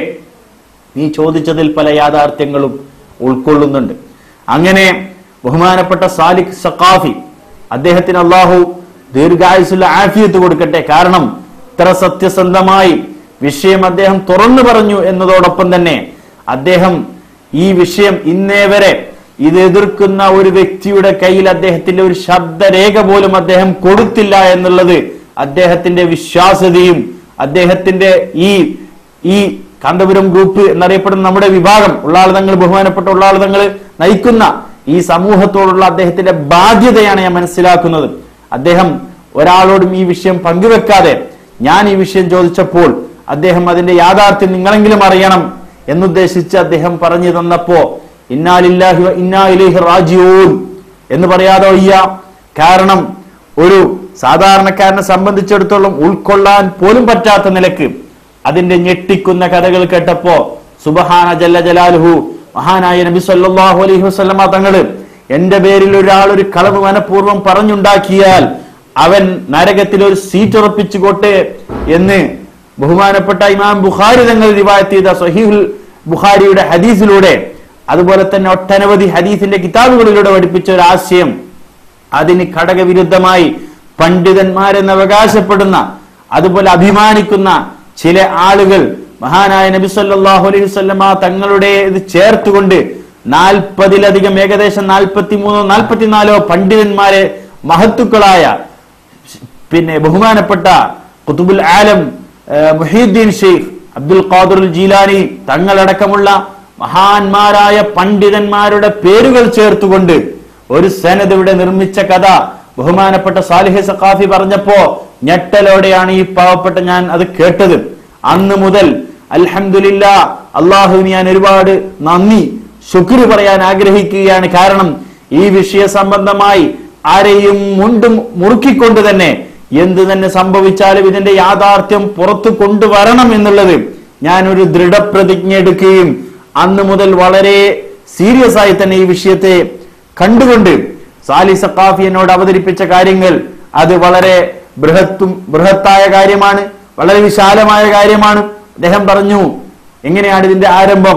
നീ ചോദിച്ചതിൽ പല യാഥാർത്ഥ്യങ്ങളും ഉൾക്കൊള്ളുന്നുണ്ട് അങ്ങനെ ബഹുമാനപ്പെട്ട സാലിഖ് സഖാഫി അദ്ദേഹത്തിന് അള്ളാഹു ദീർഘായുസുള്ള ആഫിയത്ത് കൊടുക്കട്ടെ കാരണം ഇത്ര സത്യസന്ധമായി വിഷയം അദ്ദേഹം തുറന്നു പറഞ്ഞു എന്നതോടൊപ്പം തന്നെ അദ്ദേഹം ഈ വിഷയം ഇന്നേ വരെ ഇത് എതിർക്കുന്ന ഒരു വ്യക്തിയുടെ കയ്യിൽ അദ്ദേഹത്തിന്റെ ഒരു ശബ്ദരേഖ പോലും അദ്ദേഹം കൊടുത്തില്ല എന്നുള്ളത് അദ്ദേഹത്തിന്റെ വിശ്വാസ്യതയും അദ്ദേഹത്തിന്റെ ഈ ഈ കാന്തപുരം ഗ്രൂപ്പ് എന്നറിയപ്പെടുന്ന നമ്മുടെ വിഭാഗം ഉള്ളാളുതങ്ങൾ ബഹുമാനപ്പെട്ട ഉള്ളാളുതങ്ങൾ നയിക്കുന്ന ഈ സമൂഹത്തോടുള്ള അദ്ദേഹത്തിന്റെ ബാധ്യതയാണ് ഞാൻ മനസ്സിലാക്കുന്നത് അദ്ദേഹം ഒരാളോടും ഈ വിഷയം പങ്കുവെക്കാതെ ഞാൻ ഈ വിഷയം ചോദിച്ചപ്പോൾ അദ്ദേഹം അതിന്റെ യാഥാർത്ഥ്യം നിങ്ങളെങ്കിലും അറിയണം എന്നുദ്ദേശിച്ച് അദ്ദേഹം പറഞ്ഞു തന്നപ്പോ ഇന്നാലില്ലാഹി വ ഇന്നാ ഇലൈഹി റാജിഊൻ എന്ന് പറയാതെ വയ്യ കാരണം ഒരു സാധാരണക്കാരനെ സംബന്ധിച്ചിടത്തോളം ഉൾക്കൊള്ളാൻ പോലും പറ്റാത്ത നിലക്ക് അതിന്റെ ഞെട്ടിക്കുന്ന കഥകൾ കേട്ടപ്പോ സുബഹാന ജല്ല ജലാലുഹു മഹാനായ നബി സല്ലല്ലാഹു അലൈഹി വസല്ലമ തങ്ങള് എന്റെ പേരിൽ ഒരാൾ ഒരു കളവ് മനഃപൂർവ്വം പറഞ്ഞുണ്ടാക്കിയാൽ അവൻ നരകത്തിൽ ഒരു സീറ്റ് ഉറപ്പിച്ചുകൊട്ടെ എന്ന് ബഹുമാനപ്പെട്ട ഇമാം ബുഖാരി തങ്ങൾ റിവായത്ത് ചെയ്ത സഹീഹുൽ ബുഖാരിയുടെ ഹദീസിലൂടെ അതുപോലെ തന്നെ ഒട്ടനവധി ഹദീസിന്റെ കിതാബുകളിലൂടെ പഠിപ്പിച്ച ഒരു ആശയം അതിന് ഘടകവിരുദ്ധമായി പണ്ഡിതന്മാരെന്ന് അവകാശപ്പെടുന്ന അതുപോലെ അഭിമാനിക്കുന്ന ചില ആളുകൾ മഹാനായ നബി സല്ലല്ലാഹു അലൈഹി വസല്ലമ തങ്ങളുടെ ഇത് ചേർത്തുകൊണ്ട് നാൽപ്പതിലധികം ഏകദേശം നാൽപ്പത്തി മൂന്നോ നാൽപ്പത്തിനാലോ പണ്ഡിതന്മാരെ മഹത്തുക്കളായ പിന്നെ ബഹുമാനപ്പെട്ട കുത്തുബുൽ ആലം ഏഹ്, മുഹീദ്ദീൻ ഷെയ്ഖ് അബ്ദുൽ ഖാദുൽ ജീലാനി തങ്ങളടക്കമുള്ള മഹാന്മാരായ പണ്ഡിതന്മാരുടെ പേരുകൾ ചേർത്തുകൊണ്ട് ഒരു സനത് ഇവിടെ നിർമ്മിച്ച കഥ ബഹുമാനപ്പെട്ട സാലിഹ് സഖാഫി പറഞ്ഞപ്പോ ഞെട്ടലോടെയാണ് ഈ പാവപ്പെട്ട ഞാൻ അത് കേട്ടത് അന്ന് മുതൽ അൽഹംദുലില്ല അള്ളാഹുവിന് ഞാൻ ഒരുപാട് നന്ദി ശുക്ർ പറയാൻ ആഗ്രഹിക്കുകയാണ് കാരണം ഈ വിഷയ സംബന്ധമായി ആരെയും മുണ്ടും മുറുക്കിക്കൊണ്ട് തന്നെ എന്ത് തന്നെ സംഭവിച്ചാലും ഇതിന്റെ യാഥാർത്ഥ്യം പുറത്തു കൊണ്ടുവരണം എന്നുള്ളത് ഞാൻ ഒരു ദൃഢപ്രതിജ്ഞ എടുക്കുകയും അന്ന് മുതൽ വളരെ സീരിയസ് ആയി തന്നെ ഈ വിഷയത്തെ കണ്ടുകൊണ്ട് സാലി സഖാഫി എന്നോട് അവതരിപ്പിച്ച കാര്യങ്ങൾ അത് വളരെ ബൃഹത്തും ബൃഹത്തായ കാര്യമാണ് വളരെ വിശാലമായ കാര്യമാണ് അദ്ദേഹം പറഞ്ഞു എങ്ങനെയാണ് ഇതിന്റെ ആരംഭം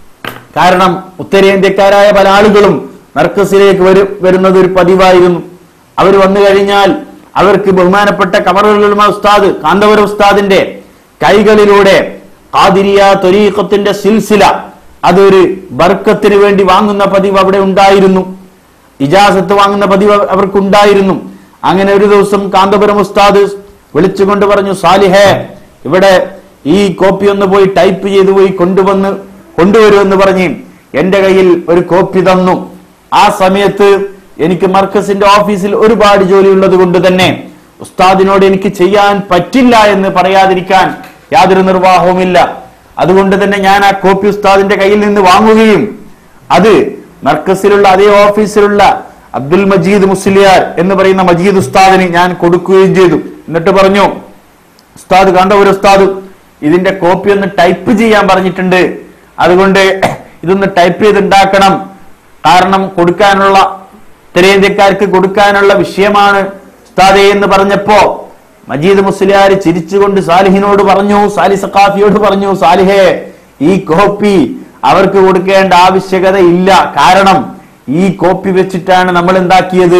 കാരണം ഉത്തരേന്ത്യക്കാരായ പല ആളുകളും മർക്കസിലേക്ക് വരും വരുന്നത് ഒരു പതിവായിരുന്നു അവർ വന്നു കഴിഞ്ഞാൽ അവർക്ക് ബഹുമാനപ്പെട്ട കമറുൽ ഉസ്താദ് കാന്തപുര ഉസ്താദിന്റെ കൈകളിലൂടെ ഖാദിരിയ ത്വരീഖത്തിന്റെ സിൽസില അതൊരു ബർക്കത്തിന് വേണ്ടി വാങ്ങുന്ന പതിവ് അവിടെ ഉണ്ടായിരുന്നു ഇജാസത്ത് വാങ്ങുന്ന പതിവ് അവർക്കുണ്ടായിരുന്നു അങ്ങനെ ഒരു ദിവസം കാന്തപുരം ഉസ്താദ് വിളിച്ചുകൊണ്ട് പറഞ്ഞു സാലിഹേ ഇവിടെ ഈ കോപ്പി ഒന്ന് പോയി ടൈപ്പ് ചെയ്തു പോയി കൊണ്ടുവന്ന് കൊണ്ടുവരുമെന്ന് പറഞ്ഞ് എന്റെ കയ്യിൽ ഒരു കോപ്പി തന്നു ആ സമയത്ത് എനിക്ക് മർക്കസിന്റെ ഓഫീസിൽ ഒരുപാട് ജോലി ഉള്ളത് കൊണ്ട് തന്നെ ഉസ്താദിനോട് എനിക്ക് ചെയ്യാൻ പറ്റില്ല എന്ന് പറയാതിരിക്കാൻ യാതൊരു നിർവാഹവുമില്ല അതുകൊണ്ട് തന്നെ ഞാൻ ആ കോപ്പി ഉസ്താദിന്റെ കയ്യിൽ നിന്ന് വാങ്ങുകയും അത് മർക്കസിലുള്ള അതേ ഓഫീസിലുള്ള അബ്ദുൽ മജീദ് മുസ്ലിയാർ എന്ന് പറയുന്ന മജീദ് ഉസ്താദിന് ഞാൻ കൊടുക്കുകയും ചെയ്തു എന്നിട്ട് പറഞ്ഞു ഉസ്താദ് കണ്ട ഒരു ഉസ്താദ് ഇതിന്റെ കോപ്പി ഒന്ന് ടൈപ്പ് ചെയ്യാൻ പറഞ്ഞിട്ടുണ്ട് അതുകൊണ്ട് ഇതൊന്ന് ടൈപ്പ് ചെയ്തുണ്ടാക്കണം കാരണം കൊടുക്കാനുള്ള ഉത്തരേന്ത്യക്കാർക്ക് കൊടുക്കാനുള്ള വിഷയമാണ് ഉസ്താദെ എന്ന് പറഞ്ഞപ്പോ മജീദ് മുസ്ലിയാർ ചിരിച്ചുകൊണ്ട് സാലിഹിനോട് പറഞ്ഞു സാലി സഖാഫിയോട് പറഞ്ഞു സാലിഹേ ഈ കോപ്പി അവർക്ക് കൊടുക്കേണ്ട ആവശ്യകത ഇല്ല കാരണം ഈ കോപ്പി വെച്ചിട്ടാണ് നമ്മൾ എന്താക്കിയത്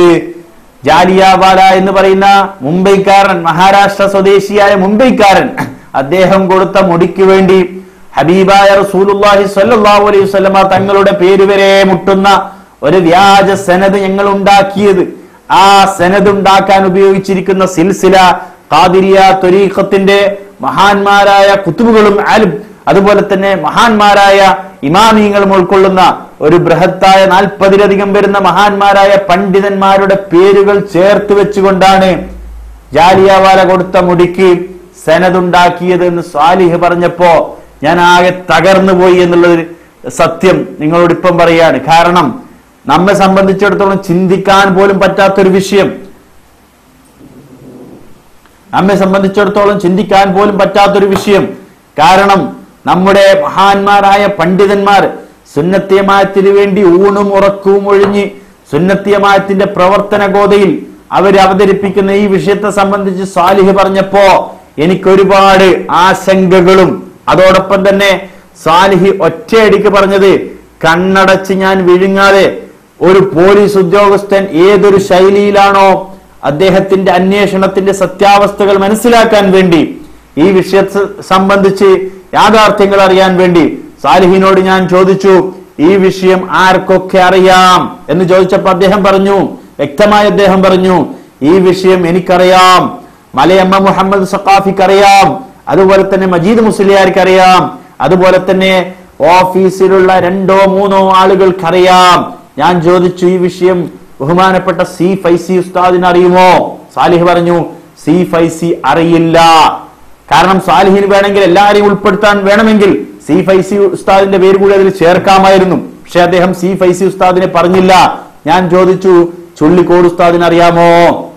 ജാലിയാവാല എന്ന് പറയുന്ന മുംബൈക്കാരൻ മഹാരാഷ്ട്ര സ്വദേശിയായ മുംബൈക്കാരൻ അദ്ദേഹം കൊടുത്ത മുടിക്ക് വേണ്ടി ഹബീബായ റസൂലുള്ളാഹി സ്വല്ലല്ലാഹു അലൈഹി വസല്ലമ തങ്ങളുടെ പേര് വരെ മുട്ടുന്ന ഒരു വ്യാജ സനത് ഞങ്ങൾ ഉണ്ടാക്കിയത് ആ സനത് ഉണ്ടാക്കാൻ ഉപയോഗിച്ചിരിക്കുന്ന സിൽസില ഖാദിരിയ ത്വരീഖത്തിന്റെ മഹാന്മാരായ കുത്തുബുകളും ആലും അതുപോലെ തന്നെ മഹാന്മാരായ ഇമാമിയങ്ങളും ഉൾക്കൊള്ളുന്ന ഒരു ബൃഹത്തായ നാൽപ്പതിലധികം വരുന്ന മഹാന്മാരായ പണ്ഡിതന്മാരുടെ പേരുകൾ ചേർത്ത് വെച്ചുകൊണ്ടാണ് ജാലിയാവാല കൊടുത്ത മുടിക്ക് സെനതുണ്ടാക്കിയത് എന്ന് സ്വാലിഹ് പറഞ്ഞപ്പോ ഞാൻ ആകെ തകർന്നു പോയി എന്നുള്ളത് സത്യം നിങ്ങളോട് ഇപ്പം പറയാണ് കാരണം നമ്മെ സംബന്ധിച്ചിടത്തോളം ചിന്തിക്കാൻ പോലും പറ്റാത്തൊരു വിഷയം നമ്മെ സംബന്ധിച്ചിടത്തോളം ചിന്തിക്കാൻ പോലും പറ്റാത്തൊരു വിഷയം കാരണം നമ്മുടെ മഹാന്മാരായ പണ്ഡിതന്മാർ സുന്നത്തിയമായത്തിന് വേണ്ടി ഊണും ഉറക്കവും ഒഴിഞ്ഞ് സുന്നത്തിയമായത്തിന്റെ പ്രവർത്തന ഗോതയിൽ അവർ അവതരിപ്പിക്കുന്ന ഈ വിഷയത്തെ സംബന്ധിച്ച് സാലിഹ് പറഞ്ഞപ്പോ എനിക്കൊരുപാട് ആശങ്കകളും അതോടൊപ്പം തന്നെ സാലിഹി ഒറ്റയടിക്ക് പറഞ്ഞത് കണ്ണടച്ച് ഞാൻ വിഴുങ്ങാതെ ഒരു പോലീസ് ഉദ്യോഗസ്ഥൻ ഏതൊരു ശൈലിയിലാണോ അദ്ദേഹത്തിന്റെ അന്വേഷണത്തിന്റെ സത്യാവസ്ഥകൾ മനസ്സിലാക്കാൻ വേണ്ടി ഈ വിഷയത്തെ സംബന്ധിച്ച് യാഥാർത്ഥ്യങ്ങൾ അറിയാൻ വേണ്ടി സാലിഹിനോട് ഞാൻ ചോദിച്ചു ഈ വിഷയം ആർക്കൊക്കെ അറിയാം എന്ന് ചോദിച്ചപ്പോൾ അദ്ദേഹം പറഞ്ഞു വ്യക്തമായി അദ്ദേഹം പറഞ്ഞു ഈ വിഷയം എനിക്കറിയാം മലയമ്മ മുഹമ്മദ് സഖാഫിക്ക് അറിയാം അതുപോലെ തന്നെ മജീദ് മുസ്ലിയാർക്ക് അറിയാം അതുപോലെ തന്നെ ഓഫീസിലുള്ള രണ്ടോ മൂന്നോ ആളുകൾക്കറിയാം ഞാൻ ചോദിച്ചു ഈ വിഷയം ബഹുമാനപ്പെട്ട സി ഫൈസി ഉസ്താദിന് അറിയുമോ സാലിഹ് പറഞ്ഞു സി ഫൈസി അറിയില്ല കാരണം സാലിഹിന് വേണമെങ്കിൽ എല്ലാവരെയും ഉൾപ്പെടുത്താൻ വേണമെങ്കിൽ സി ഫൈസി ഉസ്താദിന്റെ പേര് കൂടി അതിൽ ചേർക്കാമായിരുന്നു പക്ഷെ അദ്ദേഹം സി ഫൈസി ഉസ്താദിനെ പറഞ്ഞില്ല ഞാൻ ചോദിച്ചു ചുള്ളിക്കോട് ഉസ്താദിന് അറിയാമോ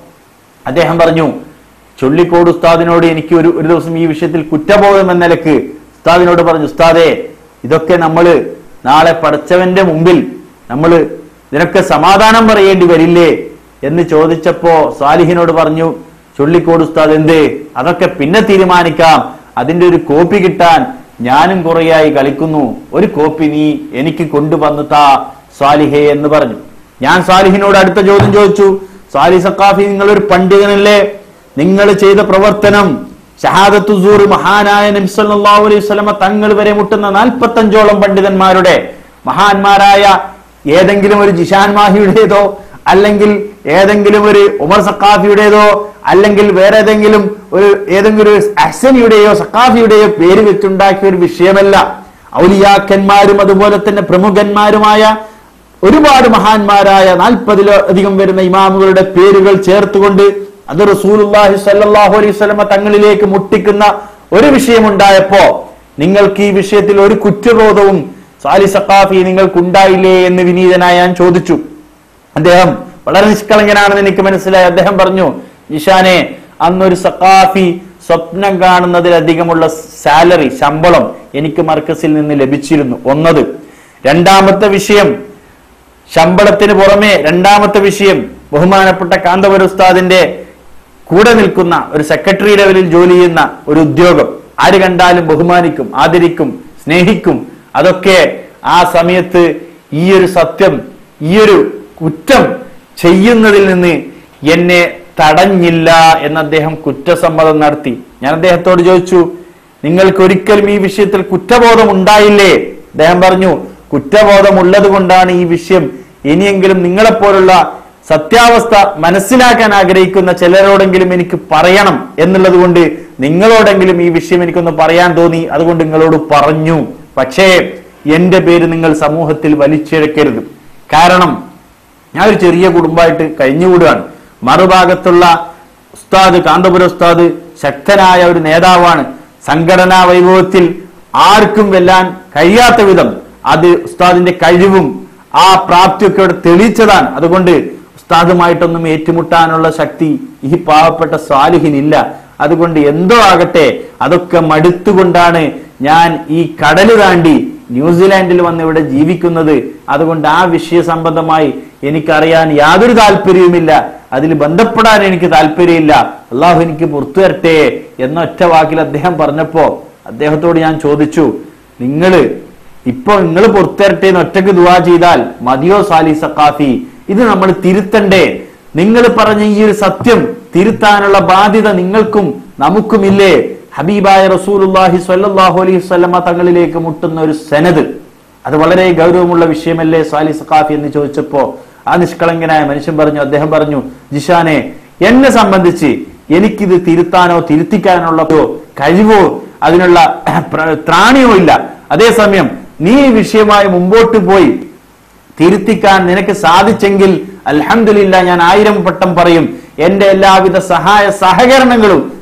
അദ്ദേഹം പറഞ്ഞു ചുള്ളിക്കോട് ഉസ്താദിനോട് എനിക്ക് ഒരു ഒരു ദിവസം ഈ വിഷയത്തിൽ കുറ്റബോധം എന്ന നിലക്ക് ഉസ്താദിനോട് പറഞ്ഞു ഉസ്താദേ ഇതൊക്കെ നമ്മള് നാളെ പടച്ചവന്റെ മുമ്പിൽ നമ്മൾ ഇതിനൊക്കെ സമാധാനം പറയേണ്ടി വരില്ലേ എന്ന് ചോദിച്ചപ്പോ സാലിഹിനോട് പറഞ്ഞു ചുള്ളിക്കോട് ഉസ്താദ് എന്തേ അതൊക്കെ പിന്നെ തീരുമാനിക്കാം അതിന്റെ ഒരു കോപ്പി കിട്ടാൻ ഞാനും കുറേയായി കളിക്കുന്നു ഒരു കോപ്പി നീ എനിക്ക് കൊണ്ടുവന്നു താ സാലിഹേ എന്ന് പറഞ്ഞു ഞാൻ സാലിഹിനോട് അടുത്ത ചോദ്യം ചോദിച്ചു സാലി സക്കാഫി നിങ്ങൾ ഒരു പണ്ഡിതനല്ലേ നിങ്ങൾ ചെയ്ത പ്രവർത്തനം ഷഹാദത്തു സൂർ മഹാനായ നബ്സല്ലാഹു അലൈഹി സ്വലമ തങ്ങൾ വരെ മുട്ടുന്ന നാൽപ്പത്തഞ്ചോളം പണ്ഡിതന്മാരുടെ മഹാന്മാരായ ഏതെങ്കിലും ഒരു ജിഷാൻ മാഹിയുടേതോ അല്ലെങ്കിൽ ഏതെങ്കിലും ഒരു ഉമർ സക്കാഫിയുടേതോ അല്ലെങ്കിൽ വേറെ ഏതെങ്കിലും ഒരു ഏതെങ്കിലും ഒരു അഹ്സനിയുടെയോ സക്കാഫിയുടെയോ പേര് വെച്ചുണ്ടാക്കിയ ഒരു വിഷയമല്ല ഔലിയാക്കന്മാരും അതുപോലെ തന്നെ പ്രമുഖന്മാരുമായ ഒരുപാട് മഹാന്മാരായ നാൽപ്പതിലധികം വരുന്ന ഇമാമുകളുടെ പേരുകൾ ചേർത്തുകൊണ്ട് അത് റസൂലുള്ളാഹി സ്വല്ലല്ലാഹു അലൈഹി വസല്ലമ തങ്ങളിലേക്ക് മുട്ടിക്കുന്ന ഒരു വിഷയമുണ്ടായപ്പോ നിങ്ങൾക്ക് ഈ വിഷയത്തിൽ ഒരു കുറ്റബോധവും സാലി സഖാഫി നിങ്ങൾക്കുണ്ടായില്ലേ എന്ന് വിനീതനായ ഞാൻ ചോദിച്ചു അദ്ദേഹം വളരെ നിഷ്കളങ്കനാണെന്ന് എനിക്ക് മനസ്സിലായി അദ്ദേഹം പറഞ്ഞു നിഷാനെ അന്നൊരു സഖാഫി സ്വപ്നം കാണുന്നതിലധികമുള്ള സാലറി ശമ്പളം എനിക്ക് മർക്കസിൽ നിന്ന് ലഭിച്ചിരുന്നു ഒന്നത് രണ്ടാമത്തെ വിഷയം ശമ്പളത്തിന് പുറമെ രണ്ടാമത്തെ വിഷയം ബഹുമാനപ്പെട്ട കാന്തപുര ഉസ്താദിന്റെ കൂടെ നിൽക്കുന്ന ഒരു സെക്രട്ടറി ലെവലിൽ ജോലി ചെയ്യുന്ന ഒരു ഉദ്യോഗം ആര് കണ്ടാലും ബഹുമാനിക്കും ആദരിക്കും സ്നേഹിക്കും അതൊക്കെ ആ സമയത്ത് ഈ ഒരു സത്യം ഈ ഒരു കുറ്റം ചെയ്യുന്നതിൽ നിന്ന് എന്നെ തടഞ്ഞില്ല എന്ന് അദ്ദേഹം കുറ്റസമ്മതം നടത്തി ഞാൻ അദ്ദേഹത്തോട് ചോദിച്ചു നിങ്ങൾക്ക് ഒരിക്കലും ഈ വിഷയത്തിൽ കുറ്റബോധം ഉണ്ടായില്ലേ അദ്ദേഹം പറഞ്ഞു കുറ്റബോധം ഉള്ളത് കൊണ്ടാണ് ഈ വിഷയം ഇനിയെങ്കിലും നിങ്ങളെപ്പോലുള്ള സത്യാവസ്ഥ മനസ്സിലാക്കാൻ ആഗ്രഹിക്കുന്ന ചിലരോടെങ്കിലും എനിക്ക് പറയണം എന്നുള്ളത് കൊണ്ട് നിങ്ങളോടെങ്കിലും ഈ വിഷയം എനിക്കൊന്ന് പറയാൻ തോന്നി അതുകൊണ്ട് നിങ്ങളോട് പറഞ്ഞു പക്ഷേ എന്റെ പേര് നിങ്ങൾ സമൂഹത്തിൽ വലിച്ചിഴക്കരുത് കാരണം ഞാൻ ഒരു ചെറിയ കുടുംബമായിട്ട് കഴിഞ്ഞുകൂടുകയാണ് മറുഭാഗത്തുള്ള ഉസ്താദ് കാന്തപുര ഉസ്താദ് ശക്തനായ ഒരു നേതാവാണ് സംഘടനാ വൈഭവത്തിൽ ആർക്കും വെല്ലാൻ കഴിയാത്ത വിധം അത് ഉസ്താദിന്റെ കഴിവും ആ പ്രാപ്തിയൊക്കെ അവിടെ തെളിയിച്ചതാണ് അതുകൊണ്ട് ഉസ്താദുമായിട്ടൊന്നും ഏറ്റുമുട്ടാനുള്ള ശക്തി ഈ പാവപ്പെട്ട സ്വാലിഹിനില്ല അതുകൊണ്ട് എന്തോ ആകട്ടെ അതൊക്കെ മടുത്തുകൊണ്ടാണ് ഞാൻ ഈ കടല് താണ്ടി ന്യൂസിലാൻഡിൽ വന്ന് ഇവിടെ ജീവിക്കുന്നത് അതുകൊണ്ട് ആ വിഷയ സംബന്ധമായി എനിക്കറിയാൻ യാതൊരു താല്പര്യവുമില്ല അതിൽ ബന്ധപ്പെടാൻ എനിക്ക് താല്പര്യമില്ല അള്ളാഹു എനിക്ക് പുറത്തു തരട്ടെ എന്ന ഒറ്റ വാക്കിൽ അദ്ദേഹം പറഞ്ഞപ്പോ അദ്ദേഹത്തോട് ഞാൻ ചോദിച്ചു നിങ്ങള് ഇപ്പൊ നിങ്ങൾ പുറത്തിരട്ടെ എന്ന് ഒറ്റക്ക് ദുവാ ചെയ്താൽ മതിയോ സാലി സക്കാഫി ഇത് നമ്മൾ തിരുത്തണ്ടേ നിങ്ങൾ പറഞ്ഞ ഈ ഒരു സത്യം തിരുത്താനുള്ള ബാധ്യത നിങ്ങൾക്കും നമുക്കുമില്ലേ ഹബീബായ റസൂലുല്ലാഹി സ്വല്ലല്ലാഹു അലൈഹി വസല്ലമ തങ്ങളിലേക്ക് മുട്ടുന്ന ഒരു സെനത് അത് വളരെ ഗൗരവമുള്ള വിഷയമല്ലേ സാലി സഖാഫി എന്ന് ചോദിച്ചപ്പോ ആ നിഷ്കളങ്കനായ മനുഷ്യൻ പറഞ്ഞു അദ്ദേഹം പറഞ്ഞു ജിഷാനെ എന്നെ സംബന്ധിച്ച് എനിക്കിത് തിരുത്താനോ തിരുത്തിക്കാനുള്ള കഴിവോ അതിനുള്ള പ്ര- ത്രാണിയോ ഇല്ല അതേസമയം നീ ഈ വിഷയമായി മുമ്പോട്ട് പോയി തിരുത്തിക്കാൻ നിനക്ക് സാധിച്ചെങ്കിൽ അൽഹംദുലില്ല ഞാൻ ആയിരം വട്ടം പറയും എന്റെ എല്ലാവിധ സഹായ സഹകരണങ്ങളും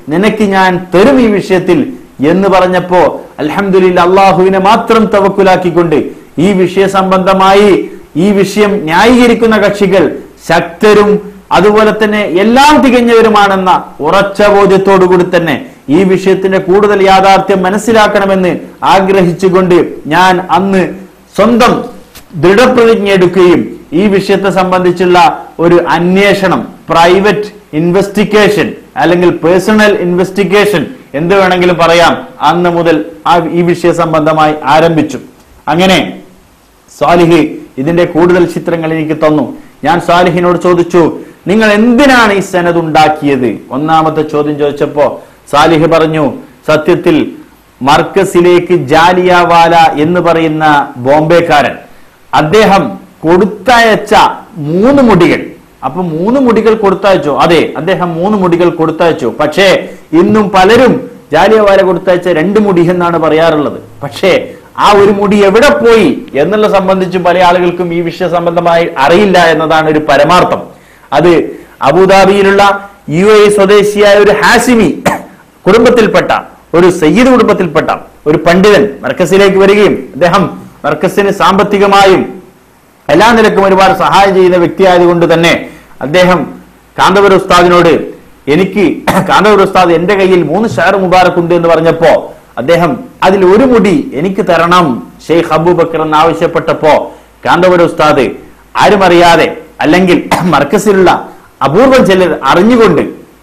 നിനക്ക് ഞാൻ തരും ഈ വിഷയത്തിൽ എന്ന് പറഞ്ഞപ്പോ അൽഹംദുലില്ല അള്ളാഹുവിനെ മാത്രം തവക്കുലാക്കിക്കൊണ്ട് ഈ വിഷയ സംബന്ധമായി ഈ വിഷയം ന്യായീകരിക്കുന്ന കക്ഷികൾ ശക്തരും അതുപോലെ തന്നെ എല്ലാം തികഞ്ഞവരുമാണെന്ന ഉറച്ച ബോധ്യത്തോടുകൂടി തന്നെ ഈ വിഷയത്തിന്റെ കൂടുതൽ യാഥാർത്ഥ്യം മനസ്സിലാക്കണമെന്ന് ആഗ്രഹിച്ചുകൊണ്ട് ഞാൻ അന്ന് സ്വന്തം ദൃഢപ്രതിജ്ഞ എടുക്കുകയും ഈ വിഷയത്തെ സംബന്ധിച്ചുള്ള ഒരു അന്വേഷണം പ്രൈവറ്റ് ഇൻവെസ്റ്റിഗേഷൻ അല്ലെങ്കിൽ പേഴ്സണൽ ഇൻവെസ്റ്റിഗേഷൻ എന്ത് വേണമെങ്കിലും പറയാം അന്ന് മുതൽ ആ ഈ വിഷയ സംബന്ധമായി ആരംഭിച്ചു അങ്ങനെ സാലിഹ് ഇതിന്റെ കൂടുതൽ ചിത്രങ്ങൾ എനിക്ക് തന്നു ഞാൻ സാലിഹിനോട് ചോദിച്ചു നിങ്ങൾ എന്തിനാണ് ഈ സനത് ഉണ്ടാക്കിയത് ഒന്നാമത്തെ ചോദ്യം ചോദിച്ചപ്പോ സാലിഹ് പറഞ്ഞു സത്യത്തിൽ മർക്കസിലേക്ക് ജാലിയാവാല എന്ന് പറയുന്ന ബോംബെക്കാരൻ അദ്ദേഹം കൊടുത്തയച്ച മൂന്ന് മുടികൾ അപ്പൊ മൂന്ന് മുടികൾ കൊടുത്തയച്ചു അതെ അദ്ദേഹം മൂന്ന് മുടികൾ കൊടുത്തയച്ചു പക്ഷേ ഇന്നും പലരും ജാലിയവാല കൊടുത്തയച്ച രണ്ട് മുടി എന്നാണ് പറയാറുള്ളത് പക്ഷേ ആ ഒരു മുടി എവിടെ പോയി എന്നുള്ള സംബന്ധിച്ച് പല ആളുകൾക്കും ഈ വിഷയ സംബന്ധമായി അറിയില്ല എന്നതാണ് ഒരു പരമാർത്ഥം അത് അബുദാബിയിലുള്ള യു എ സ്വദേശിയായ ഒരു ഹാസിമി കുടുംബത്തിൽപ്പെട്ട ഒരു സയ്യിദ് കുടുംബത്തിൽപ്പെട്ട ഒരു പണ്ഡിതൻ മർക്കസിലേക്ക് വരികയും അദ്ദേഹം മർക്കസിന് സാമ്പത്തികമായും എല്ലാ നിലക്കും ഒരുപാട് സഹായം ചെയ്യുന്ന വ്യക്തിയായതുകൊണ്ട് തന്നെ അദ്ദേഹം കാന്തപുര ഉസ്താദിനോട് എനിക്ക് കാന്തപുര ഉസ്താദ് എന്റെ കയ്യിൽ മൂന്ന് ഷെയർ മുബാറക് ഉണ്ട് എന്ന് പറഞ്ഞപ്പോ അദ്ദേഹം അതിൽ ഒരു മുടി എനിക്ക് തരണം ഷെയ്ഖ് അബൂബക്കർ എന്ന് ആവശ്യപ്പെട്ടപ്പോ കാന്തപുര ഉസ്താദ് ആരും അറിയാതെ അല്ലെങ്കിൽ മർക്കസിലുള്ള അപൂർവം ചിലർ അറിഞ്ഞുകൊണ്ട്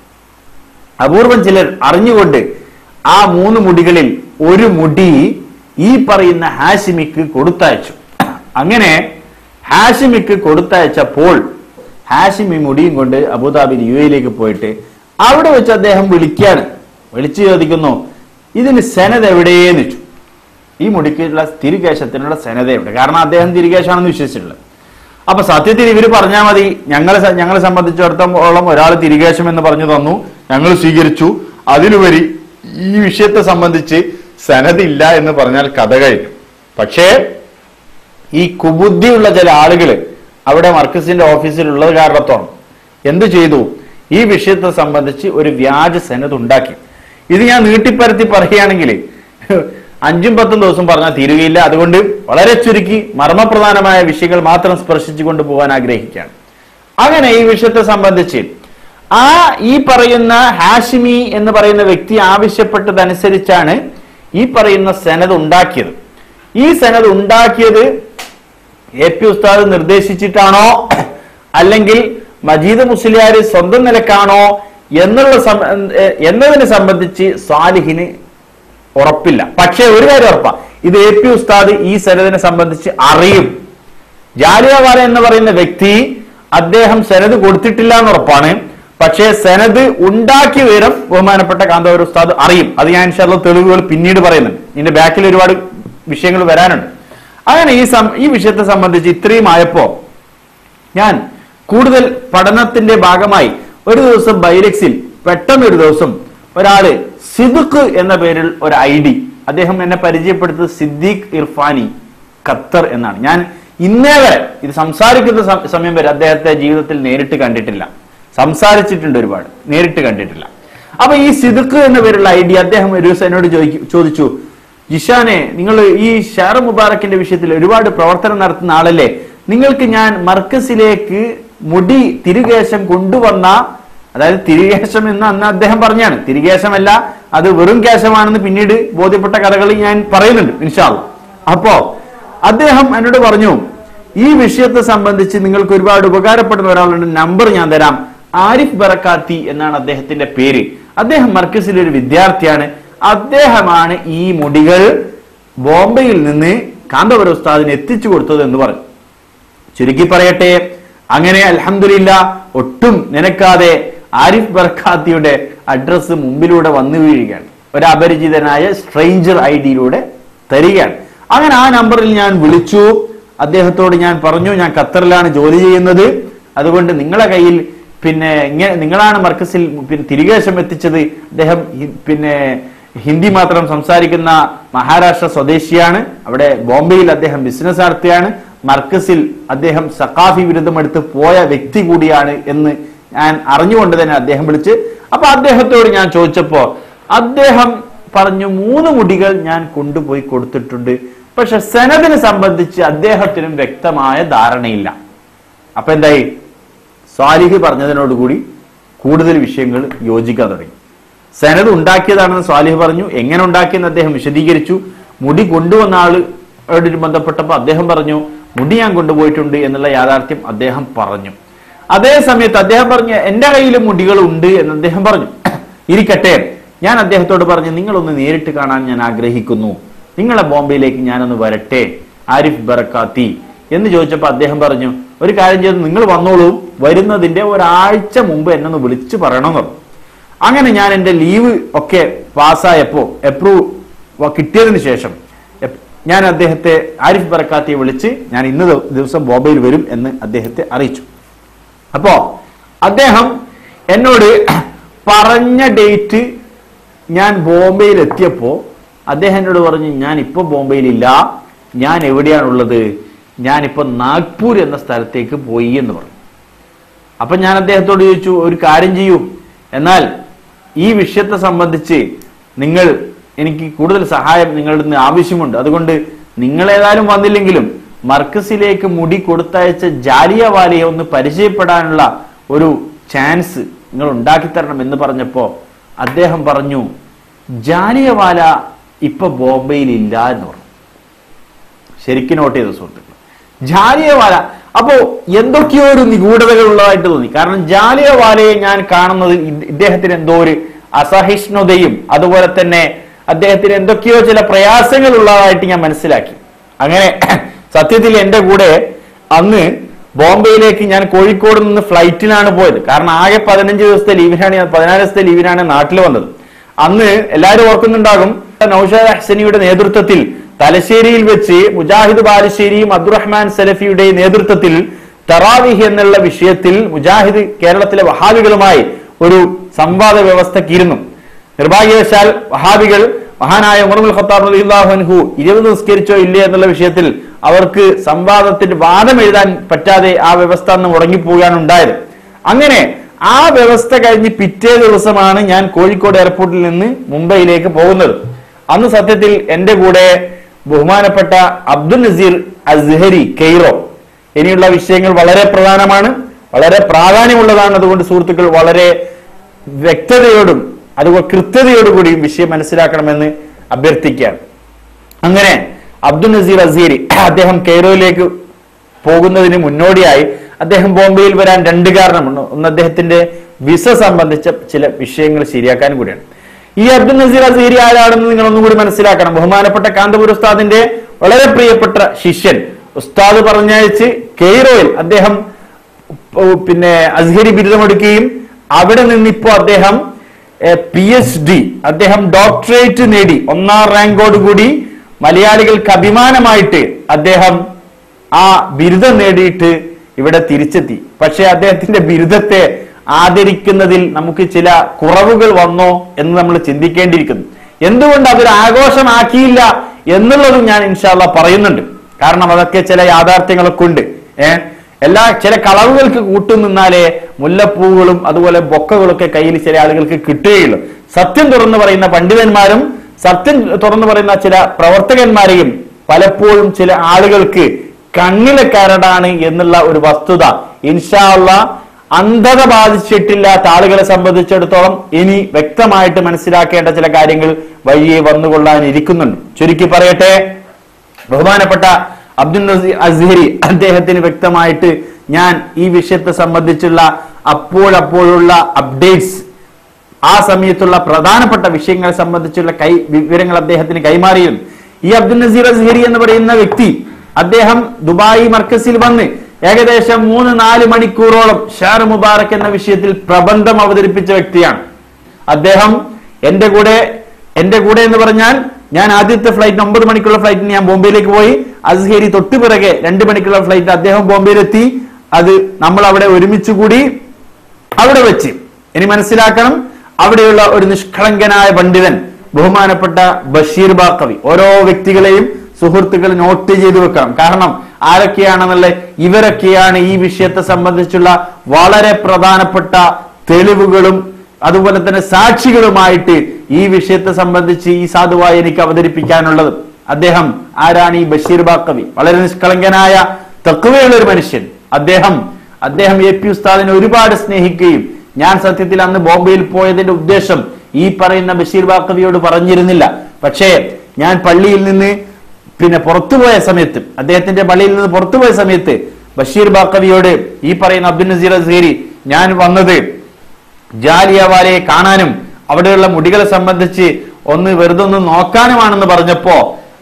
അപൂർവം ചിലർ അറിഞ്ഞുകൊണ്ട് ആ മൂന്ന് മുടികളിൽ ഒരു മുടി ഈ പറയുന്ന ഹാഷിമിക്ക് കൊടുത്തയച്ചു അങ്ങനെ ഹാഷിമിക്ക് കൊടുത്തയച്ചപ്പോൾ ഹാഷിമി മുടിയും കൊണ്ട് അബുദാബി യു എയിലേക്ക് പോയിട്ട് അവിടെ വെച്ച് അദ്ദേഹം വിളിക്കാണ് വിളിച്ചു ചോദിക്കുന്നു ഇതിന് സെനത് എവിടെയെന്ന് വെച്ചു ഈ മുടിക്കുള്ള തിരികേശത്തിനുള്ള സെനത എവിടെ കാരണം അദ്ദേഹം തിരികേശാണെന്ന് വിശ്വസിച്ചിട്ടുള്ളത് അപ്പൊ സത്യത്തിൽ ഇവര് പറഞ്ഞാൽ മതി ഞങ്ങളെ സ- ഞങ്ങളെ സംബന്ധിച്ചിടത്തോളം ഒരാൾ തിരികേശം എന്ന് പറഞ്ഞു തന്നു ഞങ്ങൾ സ്വീകരിച്ചു അതിലുപരി ഈ വിഷയത്തെ സംബന്ധിച്ച് സനതില്ല എന്ന് പറഞ്ഞാൽ കഥ കഴിഞ്ഞു പക്ഷേ ഈ കുബുദ്ധിയുള്ള ചില ആളുകൾ അവിടെ മർക്കസിന്റെ ഓഫീസിലുള്ളത് കാരണത്തോളം എന്തു ചെയ്തു ഈ വിഷയത്തെ സംബന്ധിച്ച് ഒരു വ്യാജ സനത് ഉണ്ടാക്കി ഇത് ഞാൻ നീട്ടിപ്പരത്തി പറയുകയാണെങ്കിൽ അഞ്ചും പത്തും ദിവസം പറഞ്ഞാൽ തീരുകയില്ല അതുകൊണ്ട് വളരെ ചുരുക്കി മർമ്മപ്രധാനമായ വിഷയങ്ങൾ മാത്രം സ്പർശിച്ചുകൊണ്ട് പോകാൻ ആഗ്രഹിക്കുകയാണ് അങ്ങനെ ഈ വിഷയത്തെ സംബന്ധിച്ച് ആ ഈ പറയുന്ന ഹാഷിമി എന്ന് പറയുന്ന വ്യക്തി ആവശ്യപ്പെട്ടതനുസരിച്ചാണ് ഈ പറയുന്ന സനത് ഉണ്ടാക്കിയത് ഈ സനത് ഉണ്ടാക്കിയത് എ പി ഉസ്താദ് നിർദ്ദേശിച്ചിട്ടാണോ അല്ലെങ്കിൽ മജീദ് മുസ്ലിയാർ സ്വന്തം നിലക്കാണോ എന്നുള്ള സം- എ- എന്നതിനെ സംബന്ധിച്ച് സാലിഹിന് ഉറപ്പില്ല പക്ഷേ ഒരു കാര്യം ഉറപ്പാ ഇത് എ പി ഉസ്താദ് ഈ സനദിനെ സംബന്ധിച്ച് അറിയും ജാലിയവാല എന്ന് പറയുന്ന വ്യക്തി അദ്ദേഹം സനത് കൊടുത്തിട്ടില്ല എന്ന് ഉറപ്പാണ് പക്ഷേ സനത് ഉണ്ടാക്കിയ വിവരം ബഹുമാനപ്പെട്ട കാന്തവർ ഉസ്താദ് അറിയും അത് ഞാൻ ഇൻഷാല്ല തെളിവുകൾ പിന്നീട് പറയുന്നുണ്ട് ഇതിന്റെ ബാക്കിൽ ഒരുപാട് വിഷയങ്ങൾ വരാനുണ്ട് അങ്ങനെ ഈ സം- ഈ വിഷയത്തെ സംബന്ധിച്ച് ഇത്രയും ആയപ്പോ ഞാൻ കൂടുതൽ പഠനത്തിന്റെ ഭാഗമായി ഒരു ദിവസം ബൈലക്സിൽ പെട്ടെന്ന് ഒരു ദിവസം ഒരാള് സിദുക്ക് എന്ന പേരിൽ ഒരു ഐ ഡി അദ്ദേഹം എന്നെ പരിചയപ്പെടുത്തത് സിദ്ദീഖ് ഇർഫാനി ഖത്തർ എന്നാണ് ഞാൻ ഇന്നേ വരെ ഇത് സംസാരിക്കുന്ന സം- സമയം വരെ അദ്ദേഹത്തെ ജീവിതത്തിൽ നേരിട്ട് കണ്ടിട്ടില്ല സംസാരിച്ചിട്ടുണ്ട് ഒരുപാട് നേരിട്ട് കണ്ടിട്ടില്ല അപ്പൊ ഈ സിദുക്ക് എന്ന പേരുള്ള ഐ ഡി അദ്ദേഹം ഒരു ദിവസം എന്നോട് ചോദിക്കു- ചോദിച്ചു ജിഷാനെ നിങ്ങൾ ഈ ഷാർ മുബാറക്കിന്റെ വിഷയത്തിൽ ഒരുപാട് പ്രവർത്തനം നടത്തുന്ന ആളല്ലേ നിങ്ങൾക്ക് ഞാൻ മർക്കസിലേക്ക് മുടി തിരികേശം കൊണ്ടുവന്ന അതായത് തിരികേശം എന്ന് അന്ന് അദ്ദേഹം പറഞ്ഞാണ് തിരികേശമല്ല അത് വെറും കേശമാണെന്ന് പിന്നീട് ബോധ്യപ്പെട്ട കഥകൾ ഞാൻ പറയുന്നുണ്ട് ഇൻഷാല്ല അപ്പോ അദ്ദേഹം എന്നോട് പറഞ്ഞു ഈ വിഷയത്തെ സംബന്ധിച്ച് നിങ്ങൾക്ക് ഒരുപാട് ഉപകാരപ്പെടുന്ന ഒരാളുടെ നമ്പർ ഞാൻ തരാം ആരിഫ് ബറക്കാത്തി എന്നാണ് അദ്ദേഹത്തിന്റെ പേര് അദ്ദേഹം മർക്കസിലെ ഒരു വിദ്യാർത്ഥിയാണ് അദ്ദേഹമാണ് ഈ മുടികൾ ബോംബെയിൽ നിന്ന് കാന്തപുര ഉസ്താദിന് എത്തിച്ചു കൊടുത്തത് എന്ന് പറഞ്ഞു ചുരുക്കി പറയട്ടെ അങ്ങനെ അൽഹംദുലില്ല ഒട്ടും നിനക്കാതെ ആരിഫ് ബർഖാത്തിയുടെ അഡ്രസ്സ് മുമ്പിലൂടെ വന്നു വീഴുകയാണ് ഒരു അപരിചിതനായ സ്ട്രേഞ്ചർ ഐ ഡിയിലൂടെ തരികയാണ് അങ്ങനെ ആ നമ്പറിൽ ഞാൻ വിളിച്ചു അദ്ദേഹത്തോട് ഞാൻ പറഞ്ഞു ഞാൻ ഖത്തറിലാണ് ജോലി ചെയ്യുന്നത് അതുകൊണ്ട് നിങ്ങളെ കയ്യിൽ പിന്നെ ഇങ്ങനെ നിങ്ങളാണ് മർക്കസിൽ പിന്നെ തിരികേശം എത്തിച്ചത് അദ്ദേഹം ഹി- പിന്നെ ഹിന്ദി മാത്രം സംസാരിക്കുന്ന മഹാരാഷ്ട്ര സ്വദേശിയാണ് അവിടെ ബോംബെയിൽ അദ്ദേഹം ബിസിനസ് നടത്തുകയാണ് മർക്കസിൽ അദ്ദേഹം സക്കാഫി ബിരുദം എടുത്ത് പോയ വ്യക്തി കൂടിയാണ് എന്ന് ഞാൻ അറിഞ്ഞുകൊണ്ട് തന്നെ അദ്ദേഹം വിളിച്ച് അപ്പൊ അദ്ദേഹത്തോട് ഞാൻ ചോദിച്ചപ്പോ അദ്ദേഹം പറഞ്ഞു മൂന്ന് മുടികൾ ഞാൻ കൊണ്ടുപോയി കൊടുത്തിട്ടുണ്ട് പക്ഷെ സെനദിനെ സംബന്ധിച്ച് അദ്ദേഹത്തിനും വ്യക്തമായ ധാരണയില്ല അപ്പൊ എന്തായി സ്വാലിഹ് പറഞ്ഞതിനോടുകൂടി കൂടുതൽ വിഷയങ്ങൾ യോജിക്കാൻ തുടങ്ങി സനത് ഉണ്ടാക്കിയതാണെന്ന് സ്വാലിഹ് പറഞ്ഞു എങ്ങനെ ഉണ്ടാക്കിയെന്ന് അദ്ദേഹം വിശദീകരിച്ചു മുടി കൊണ്ടുവന്ന ആളോട് ബന്ധപ്പെട്ടപ്പോൾ അദ്ദേഹം പറഞ്ഞു മുടി ഞാൻ കൊണ്ടുപോയിട്ടുണ്ട് എന്നുള്ള യാഥാർത്ഥ്യം അദ്ദേഹം പറഞ്ഞു അതേ സമയത്ത് അദ്ദേഹം പറഞ്ഞു എന്റെ കയ്യിൽ മുടികൾ ഉണ്ട് എന്ന് അദ്ദേഹം പറഞ്ഞു ഇരിക്കട്ടെ ഞാൻ അദ്ദേഹത്തോട് പറഞ്ഞു നിങ്ങളൊന്ന് നേരിട്ട് കാണാൻ ഞാൻ ആഗ്രഹിക്കുന്നു നിങ്ങളെ ബോംബെയിലേക്ക് ഞാനൊന്ന് വരട്ടെ ആരിഫ് ബറക്കാത്തി എന്ന് ചോദിച്ചപ്പോൾ അദ്ദേഹം പറഞ്ഞു ഒരു കാര്യം ചെയ്ത് നിങ്ങൾ വന്നോളൂ വരുന്നതിന്റെ ഒരാഴ്ച മുമ്പ് എന്നെ ഒന്ന് വിളിച്ചു പറയണമെന്ന് പറഞ്ഞു അങ്ങനെ ഞാൻ എന്റെ ലീവ് ഒക്കെ പാസ്സായപ്പോ അപ്രൂവ് കിട്ടിയതിന് ശേഷം എപ്- ഞാൻ അദ്ദേഹത്തെ ആരിഫ് ബറക്കാത്തിയെ വിളിച്ച് ഞാൻ ഇന്ന് ദി- ദിവസം ബോംബെയിൽ വരും എന്ന് അദ്ദേഹത്തെ അറിയിച്ചു അപ്പോ അദ്ദേഹം എന്നോട് പറഞ്ഞ ഡേറ്റ് ഞാൻ ബോംബെയിൽ എത്തിയപ്പോ അദ്ദേഹം എന്നോട് പറഞ്ഞു ഞാൻ ഇപ്പൊ ബോംബെയിലില്ല ഞാൻ എവിടെയാണുള്ളത് ഞാൻ ഇപ്പൊ നാഗ്പൂർ എന്ന സ്ഥലത്തേക്ക് പോയി എന്ന് പറഞ്ഞു അപ്പൊ ഞാൻ അദ്ദേഹത്തോട് ചോദിച്ചു ഒരു കാര്യം ചെയ്യൂ എന്നാൽ ഈ വിഷയത്തെ സംബന്ധിച്ച് നിങ്ങൾ എനിക്ക് കൂടുതൽ സഹായം നിങ്ങളുടെ നിന്ന് ആവശ്യമുണ്ട് അതുകൊണ്ട് നിങ്ങൾ ഏതായാലും വന്നില്ലെങ്കിലും മർക്കസിലേക്ക് മുടി കൊടുത്തയച്ച ജാലിയവാലയെ ഒന്ന് പരിചയപ്പെടാനുള്ള ഒരു ചാൻസ് നിങ്ങൾ ഉണ്ടാക്കിത്തരണം എന്ന് പറഞ്ഞപ്പോ അദ്ദേഹം പറഞ്ഞു ജാലിയവാല ഇപ്പൊ ബോംബെയിൽ ഇല്ല എന്ന് പറഞ്ഞു ശരിക്കും നോട്ട് ചെയ്ത സുഹൃത്തുക്കൾ ജാലിയവാല അപ്പോ എന്തൊക്കെയോ ഒരു നിഗൂഢതകൾ ഉള്ളതായിട്ട് തോന്നി കാരണം ജാലിയവാലയെ ഞാൻ കാണുന്നത് ഇദ് ഇദ്ദേഹത്തിന് എന്തോ ഒരു അസഹിഷ്ണുതയും അതുപോലെ തന്നെ അദ്ദേഹത്തിന് എന്തൊക്കെയോ ചില പ്രയാസങ്ങൾ ഉള്ളതായിട്ട് ഞാൻ മനസ്സിലാക്കി അങ്ങനെ സത്യത്തിൽ എന്റെ കൂടെ അന്ന് ബോംബെയിലേക്ക് ഞാൻ കോഴിക്കോട് നിന്ന് ഫ്ലൈറ്റിലാണ് പോയത് കാരണം ആകെ പതിനഞ്ച് ദിവസത്തെ ലീവിനാണ് ഞാൻ പതിനാല് ദിവസത്തെ ലീവിനാണ് നാട്ടിൽ വന്നത് അന്ന് എല്ലാവരും ഓർക്കുന്നുണ്ടാകും നൌഷാദ് അഹ്സനിയുടെ നേതൃത്വത്തിൽ തലശ്ശേരിയിൽ വെച്ച് മുജാഹിദ് ബാലുശ്ശേരിയും അബ്ദുറഹ്മാൻ സലഫിയുടെ നേതൃത്വത്തിൽ തറാവിഹ് എന്നുള്ള വിഷയത്തിൽ മുജാഹിദ് കേരളത്തിലെ വഹാബികളുമായി ഒരു സംവാദ വ്യവസ്ഥക്കിരുന്നു നിർഭാഗ്യവശാൽ വഹാബികൾ മഹാനായ ഉമർമുൽ ഖത്താബ് റളിയല്ലാഹു അൻഹു ഇരുപത് നിസ്കരിച്ചോ ഇല്ലേ എന്നുള്ള വിഷയത്തിൽ അവർക്ക് സംവാദത്തിന്റെ വാദം എഴുതാൻ പറ്റാതെ ആ വ്യവസ്ഥ അന്ന് മുടങ്ങിപ്പോവുകയാണ് ഉണ്ടായത് അങ്ങനെ ആ വ്യവസ്ഥ കഴിഞ്ഞ് പിറ്റേ ദിവസമാണ് ഞാൻ കോഴിക്കോട് എയർപോർട്ടിൽ നിന്ന് മുംബൈയിലേക്ക് പോകുന്നത് അന്ന് സത്യത്തിൽ എന്റെ കൂടെ ബഹുമാനപ്പെട്ട അബ്ദുൽ നസീർ അസ്ഹരി കെയ്റോ ഇനിയുള്ള വിഷയങ്ങൾ വളരെ പ്രധാനമാണ് വളരെ പ്രാധാന്യമുള്ളതാണ് അതുകൊണ്ട് സുഹൃത്തുക്കൾ വളരെ വ്യക്തതയോടും അതുപോലെ കൃത്യതയോടുകൂടിയും വിഷയം മനസ്സിലാക്കണമെന്ന് അഭ്യർത്ഥിക്കുകയാണ് അങ്ങനെ അബ്ദുൽ നസീർ അസീരി അദ്ദേഹം കെയ്റോയിലേക്ക് പോകുന്നതിന് മുന്നോടിയായി അദ്ദേഹം ബോംബെയിൽ വരാൻ രണ്ട് കാരണമുണ്ട് ഒന്ന് അദ്ദേഹത്തിന്റെ വിസ സംബന്ധിച്ച ചില വിഷയങ്ങൾ ശരിയാക്കാൻ കൂടിയാണ് ഈ അബ്ദുൽ നസീർ അസീരി ആരാണെന്ന് നിങ്ങൾ ഒന്നും കൂടി മനസ്സിലാക്കണം ബഹുമാനപ്പെട്ട കാന്തപുര ഉസ്താദിന്റെ വളരെ പ്രിയപ്പെട്ട ശിഷ്യൻ ഉസ്താദ് പറഞ്ഞയച്ച് കെയ്റോയിൽ അദ്ദേഹം ഓ, പിന്നെ അസ്ഹരി ബിരുദമെടുക്കുകയും അവിടെ നിന്നിപ്പോ അദ്ദേഹം പി എച്ച് ഡി അദ്ദേഹം ഡോക്ടറേറ്റ് നേടി ഒന്നാം റാങ്കോട് കൂടി മലയാളികൾക്ക് അഭിമാനമായിട്ട് അദ്ദേഹം ആ ബിരുദം നേടിയിട്ട് ഇവിടെ തിരിച്ചെത്തി പക്ഷെ അദ്ദേഹത്തിന്റെ ബിരുദത്തെ ആദരിക്കുന്നതിൽ നമുക്ക് ചില കുറവുകൾ വന്നോ എന്ന് നമ്മൾ ചിന്തിക്കേണ്ടിയിരിക്കുന്നു എന്തുകൊണ്ട് അതൊരു ആഘോഷമാക്കിയില്ല എന്നുള്ളതും ഞാൻ ഇൻഷാല്ല പറയുന്നുണ്ട് കാരണം അതൊക്കെ ചില യാഥാർത്ഥ്യങ്ങളൊക്കെ ഉണ്ട് ഏഹ് എല്ലാ ചില കളവുകൾക്ക് കൂട്ടുനിന്നാലേ മുല്ലപ്പൂവുകളും അതുപോലെ ബൊക്കകളൊക്കെ കയ്യിൽ ചില ആളുകൾക്ക് കിട്ടുകയുള്ളൂ സത്യം തുറന്നു പറയുന്ന പണ്ഡിതന്മാരും സത്യം തുറന്നു പറയുന്ന ചില പ്രവർത്തകന്മാരെയും പലപ്പോഴും ചില ആളുകൾക്ക് കണ്ണിലെ കരടാണ് എന്നുള്ള ഒരു വസ്തുത ഇൻഷാല്ല അന്ധത ബാധിച്ചിട്ടില്ലാത്ത ആളുകളെ സംബന്ധിച്ചിടത്തോളം ഇനി വ്യക്തമായിട്ട് മനസ്സിലാക്കേണ്ട ചില കാര്യങ്ങൾ വഴിയെ വന്നുകൊള്ളാനിരിക്കുന്നുണ്ട് ചുരുക്കി പറയട്ടെ ബഹുമാനപ്പെട്ട അബ്ദുൽ നസീർ അസ്ഹരി അദ്ദേഹത്തിന് വ്യക്തമായിട്ട് ഞാൻ ഈ വിഷയത്തെ സംബന്ധിച്ചുള്ള അപ്പോഴപ്പോഴുള്ള അപ്ഡേറ്റ്സ് ആ സമയത്തുള്ള പ്രധാനപ്പെട്ട വിഷയങ്ങളെ സംബന്ധിച്ചുള്ള കൈ വിവരങ്ങൾ അദ്ദേഹത്തിന് കൈമാറിയിരുന്നു ഈ അബ്ദുൽ നസീർ അസ്ഹരി എന്ന് പറയുന്ന വ്യക്തി അദ്ദേഹം ദുബായ് മർക്കസിൽ വന്ന് ഏകദേശം മൂന്ന് നാല് മണിക്കൂറോളം ഷാർ മുബാറക് എന്ന വിഷയത്തിൽ പ്രബന്ധം അവതരിപ്പിച്ച വ്യക്തിയാണ് അദ്ദേഹം എന്റെ കൂടെ എന്റെ കൂടെ എന്ന് പറഞ്ഞാൽ ഞാൻ ആദ്യത്തെ ഫ്ലൈറ്റ് ഒമ്പത് മണിക്കുള്ള ഫ്ലൈറ്റിന് ഞാൻ ബോംബെയിലേക്ക് പോയി അസ്ഹേരി തൊട്ടു പിറകെ രണ്ട് മണിക്കുള്ള ഫ്ലൈറ്റ് അദ്ദേഹം ബോംബെയിലെത്തി അത് നമ്മൾ അവിടെ ഒരുമിച്ച് കൂടി അവിടെ വെച്ച് ഇനി മനസ്സിലാക്കണം അവിടെയുള്ള ഒരു നിഷ്കളങ്കനായ പണ്ഡിതൻ ബഹുമാനപ്പെട്ട ബഷീർ ബാക്കവി ഓരോ വ്യക്തികളെയും സുഹൃത്തുക്കൾ നോട്ട് ചെയ്തു വെക്കണം കാരണം ആരൊക്കെയാണെന്നുള്ള ഇവരൊക്കെയാണ് ഈ വിഷയത്തെ സംബന്ധിച്ചുള്ള വളരെ പ്രധാനപ്പെട്ട തെളിവുകളും അതുപോലെ തന്നെ സാക്ഷികളുമായിട്ട് ഈ വിഷയത്തെ സംബന്ധിച്ച് ഈ സാധുവായി എനിക്ക് അവതരിപ്പിക്കാനുള്ളത് അദ്ദേഹം ആരാണ് ഈ ബഷീർ ബാക്കവി വളരെ നിഷ്കളങ്കനായ തക്കുവയുള്ള ഒരു മനുഷ്യൻ അദ്ദേഹം അദ്ദേഹം എ പി ഉസ്താദിനെ ഒരുപാട് സ്നേഹിക്കുകയും ഞാൻ സത്യത്തിൽ അന്ന് ബോംബെയിൽ പോയതിന്റെ ഉദ്ദേശം ഈ പറയുന്ന ബഷീർ ബാക്കവിയോട് പറഞ്ഞിരുന്നില്ല പക്ഷേ ഞാൻ പള്ളിയിൽ നിന്ന് പിന്നെ പുറത്തുപോയ സമയത്ത് അദ്ദേഹത്തിന്റെ പള്ളിയിൽ നിന്ന് പുറത്തുപോയ സമയത്ത് ബഷീർ ബാക്കവിയോട് ഈ പറയുന്ന അബ്ദുൽ നസീർ അസേരി ഞാൻ വന്നത് ജാലിയവാലയെ കാണാനും അവിടെയുള്ള മുടികളെ സംബന്ധിച്ച് ഒന്ന് വെറുതെ ഒന്ന് നോക്കാനുമാണെന്ന് പറഞ്ഞപ്പോ